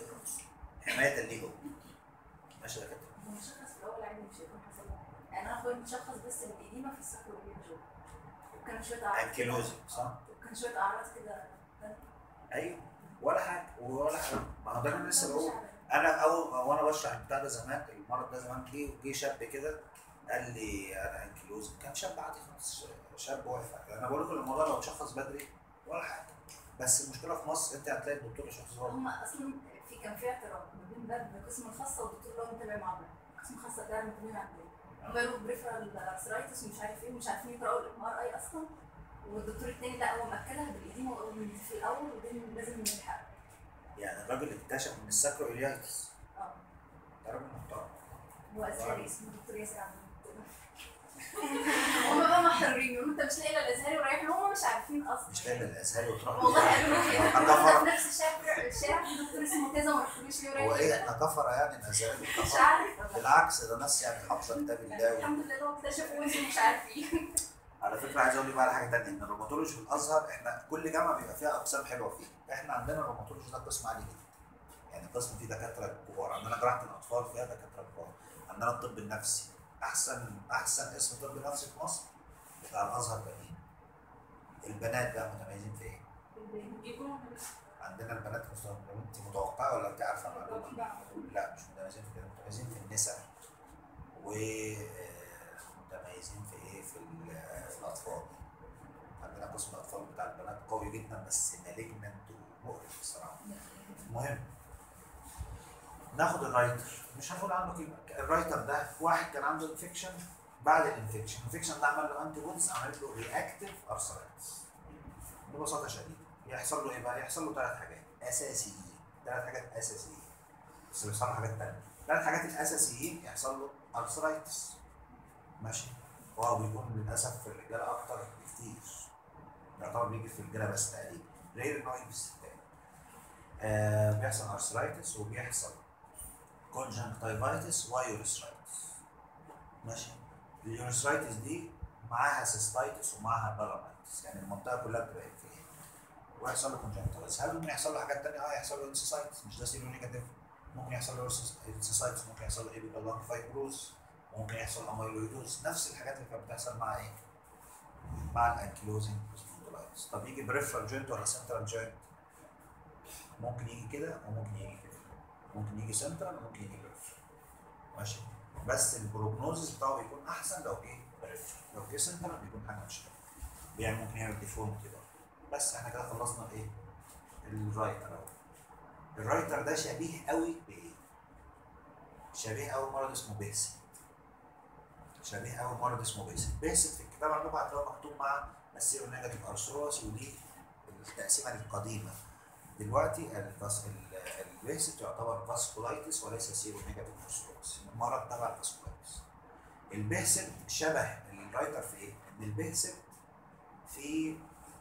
حمايه ليه هو ماشي يا دكاتره المشخص في الاول عادي مش هيكون حصل له حاجه يعني انا اخويا متشخص بس بالإديمة في الصخر والجو وكان شوية أعراض كده- انكيلوزنج صح؟ وكان شوية أعراض كده ايوه ولا حاجه ولا حاجه ما هو ده انا لسه بقول مش عارفة. انا اول ما وانا بشرح البتاع ده زمان المرض ده زمان جه جه شاب كده قال لي انا انكلوز كان شاب عادي خالص شاب واقف انا بقول لكم الموضوع لو اتشخص بدري ولا حاجه بس المشكله في مصر انت هتلاقي الدكتور يشخص غلط هم أصلا في كان في اعتراض ما بين باب القسم الخاصة والدكتور اللي هو متابع مع باب القسم الخاصة ده متابع عندنا قالوا بريفرال ارثرايتس ومش عارف ايه ومش عارفين يقراوا الام ار اي اصلا والدكتور التاني لا هو مأكدها بالإديمة من في الأول ودي لازم نلحق يعني الراجل اكتشف ان الساكرو اليايتس اه ده راجل محترم هو أزهري اسمه دكتور ياسر عبد هم بقى محررين يقولوا انت مش لاقي الا الازهري ورايح هم مش عارفين اصلا مش لاقي الازهري وتروح والله قالوا لي كده كفر في نفس الشارع الشارع في دكتور اسمه كذا وما رحتلوش ليه هو ورايح ايه كده احنا كفر يعني الازهري مش كفر عارفه بالعكس ده ناس يعني حافظه كتاب الله و- الحمد لله هو اكتشفوا وزن مش عارف ايه على فكره عايز اقول لك بقى على حاجه ثانيه ان الروماتولوجي في الازهر احنا كل جامعه بيبقى فيها اقسام حلوه فيه احنا عندنا الروماتولوجي ده قسم عالي جدا يعني قسم فيه دكاتره كبار عندنا جراحه الاطفال فيها دكاتره كبار عندنا الطب النفسي احسن احسن اسم طب نفسي في مصر بتاع الازهر بنين البنات بقى متميزين في ايه؟ يقولوا عندنا البنات مست- انت متوقعه ولا انت عارفه المعلومه؟ لا مش متميزين في كده متميزين في النساء ومتميزين في ايه في, ال- في الاطفال عندنا قسم الاطفال بتاع البنات قوي جدا بس مالجننت ومقرف الصراحه المهم ناخد الرايتر مش هنقول عنه كلمه الرايتر ده واحد كان عنده انفكشن بعد الانفكشن الانفكشن ده عمل له انتي بودز عملت له رياكتيف ارثرايتس ببساطه شديده يحصل له ايه بقى؟ يحصل له ثلاث حاجات اساسيين ثلاث حاجات اساسيين بس بيحصل له حاجات ثانيه ثلاث حاجات الاساسيين يحصل له ارثرايتس ماشي وهو بيكون للاسف في الرجاله اكتر بكتير يعتبر بيجي في الرجاله بس تقريبا غير انه يجي في الستات آه بيحصل ارثرايتس وبيحصل كونجنكتيفايتس ويوريثرايتس ماشي اليوريثرايتس دي معاها سيستايتس ومعاها بالامايتس يعني المنطقه كلها بتبقى فيها ويحصل له كونجنكتيفايتس هل ممكن يحصل له حاجات ثانيه؟ اه يحصل له انسيسايتس مش ده سيرو نيجاتيف ممكن يحصل له انسيسايتس ممكن يحصل له ايبيكالون فايبروز ممكن يحصل اميلويدوز نفس الحاجات اللي كانت بتحصل مع ايه؟ مع الانكيلوزنج سبوندلايتس طب يجي بريفرال جوينت ولا سنترال جوينت؟ ممكن يجي كده وممكن يجي كده ممكن يجي سنترال وممكن يجي بريفرال ماشي بس البروجنوزس بتاعه بيكون احسن لو جه بريفرال لو جه سنترال بيكون حاجه مش حلوه يعني ممكن يعمل ديفورمتي برضه بس احنا كده خلصنا الايه؟ الرايتر اهو الرايتر ده شبيه قوي بايه؟ شبيه قوي مرض اسمه بيسد شبيه قوي مرض اسمه بيسد بيسد في الكتاب عندكم هتلاقوه مكتوب مع السيرو نيجاتيف ارثروس ودي التقسيمه القديمه دلوقتي الفاس البيسد يعتبر فاسكولايتس وليس سيرو نيجاتيف ارثروس مرض تبع الفاسكولايتس البيسد شبه الرايتر في ايه؟ ان البيسد في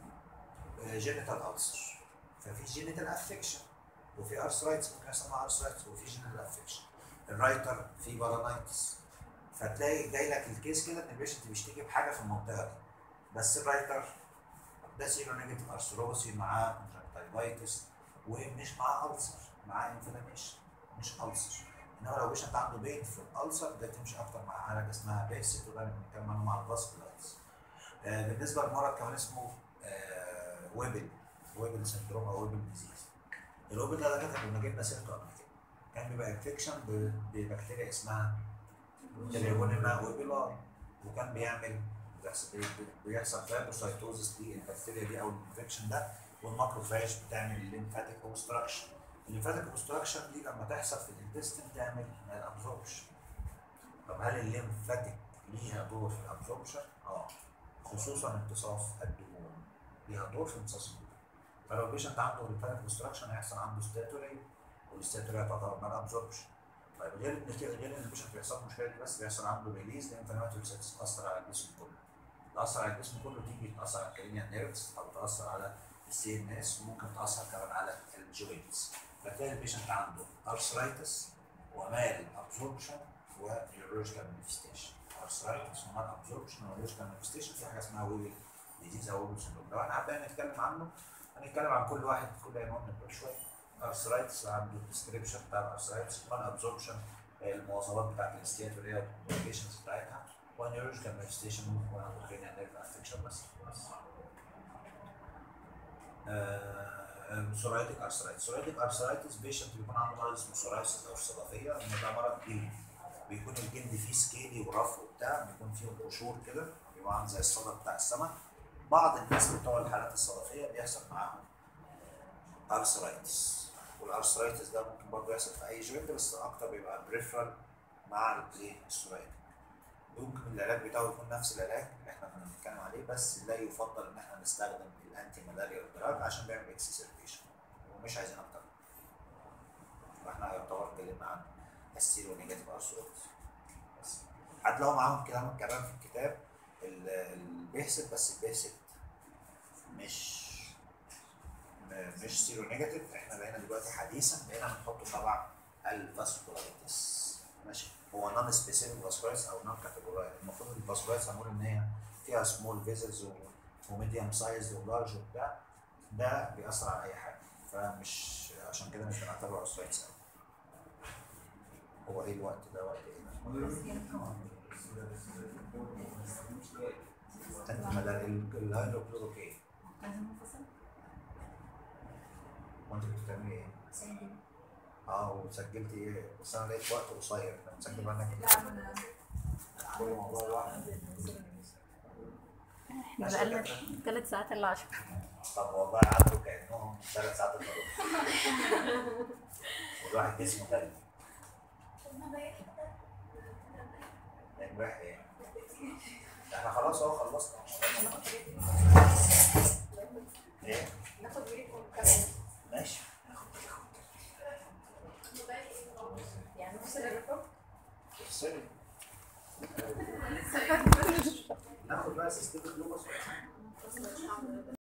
جينيتال ألسر ففي جينيتال افكشن وفي ارثرايتس ممكن يحصل مع ارثرايتس وفي جينيتال افكشن الرايتر في بالانايتس فتلاقي جاي لك الكيس كده ان البيشنت بيشتكي بحاجه في المنطقه دي بس الرايتر ده سيرو نيجاتيف ارثروسي معاه كونجكتيفايتس ومش معاه ألسر معاه انفلاميشن مش ألسر انما لو بيشنت عنده بين في الألسر ده تمشي اكتر مع حاجه اسمها بيسيت وده بنتكلم عنه مع الفاسكولايتس آه بالنسبه لمرض كمان اسمه آه ويبل ويبل سندروم او ويبل ديزيز الويبل ده ده كان كنا جبنا سيرته قبل كده كان بيبقى انفكشن ببكتيريا اسمها تريبونيما ويبيلاي وكان بيعمل بيحصل بيحصل فايبروسايتوزس للبكتيريا دي او الانفكشن ده والماكروفاج بتعمل الليمفاتيك اوبستراكشن الليمفاتيك اوبستراكشن دي لما تحصل في الانتستين تعمل ابزوربشن طب هل الليمفاتيك ليها دور في الابزوربشن؟ اه خصوصا امتصاص الدهون ليها دور في امتصاص الدهون فلو البيشنت عنده lymphatic obstruction هيحصل عنده ستاتوري والستاتوري هتعتبر مال ابزوربشن طيب غير ان كده غير ان البيشنت بيحصل المشكله دي بس بيحصل عنده ريليز لانفلاماتوري سيتس تاثر على الجسم كله تاثر على الجسم كله تيجي تاثر على الكرينيال نيرفز او تاثر على السي ان اس وممكن تاثر كمان على الجوينتس فتلاقي البيشنت عنده ارثرايتس ومال ابزوربشن ونيورولوجيكال مانيفستيشن ارثرايتس ومال ابزوربشن ونيورولوجيكال مانيفستيشن في حاجه اسمها ويبل ديزيز او ويبل سندروم لو احنا حابين نتكلم عنه هنتكلم عن كل واحد كل عنوان نبقى شويه ارثرايتس عنده الديسكريبشن بتاع الارثرايتس مال ابزوربشن المواصفات بتاعت الاستياتوريا والكومبليكيشنز بتاعتها ونيورولوجيكال مانيفستيشن ممكن يكون عنده كرينيال نيرف افكشن بس بس سورايتك ارثرايتس سورايتك ارثرايتس بيشنت بيكون عنده مرض اسمه سورايسيس او الصدفيه ان ده مرض جلدي بيكون الجلد فيه سكيلي ورف وبتاع بيكون فيه قشور كده بيبقى عامل زي الصدى بتاع السمك بعض الناس بتوع الحالات الصدفيه بيحصل معاهم ارثرايتس والارثرايتس ده ممكن برضه يحصل في اي جوينت بس اكتر بيبقى بريفرال مع الايه السورايتك ممكن العلاج بتاعه يكون نفس العلاج اللي احنا كنا بنتكلم عليه بس لا يفضل ان احنا نستخدم الانتي مالاريال دراج عشان بيعمل اكسسربيشن ومش عايزين اكتر فاحنا يعتبر اتكلمنا عن السيرو نيجاتيف ارثرايتس بس هتلاقوا معاهم كلام كمان في الكتاب ال- البيهسد بس البيهسد مش م- مش سيرو نيجاتيف احنا بقينا دلوقتي حديثا بقينا بنحطه تبع الفاسكولايتس ماشي هو نون سبيسيفيك فاسكولايتس او نون كاتيجورايز المفروض الفاسكولايتس هنقول ان هي فيها سمول فيزلز وميديوم سايز ولارج وبتاع ده بيأثر على اي حاجه فمش عشان كده مش بنعتبره ارثرايتس قوي هو ايه الوقت ده وقت ايه؟ الهيدروكلوروكين لازم منفصل وانت كنت بتعملي ايه؟ سيدي اه وسجلتي ايه؟ بس انا لقيت وقت قصير انا مسجل منك لا انا كل موضوع لوحده احنا بقالنا ثلاث ساعات الا 10 طب والله عدوا كانهم ثلاث ساعات الا ربع والواحد جسمه تلج امبارح ايه؟ احنا خلاص اهو خلصنا ايه؟ ناخد بريك ونكمل ماشي يعني نفصل الريكورد افصلي ناخد بقى سيستم جلوكوز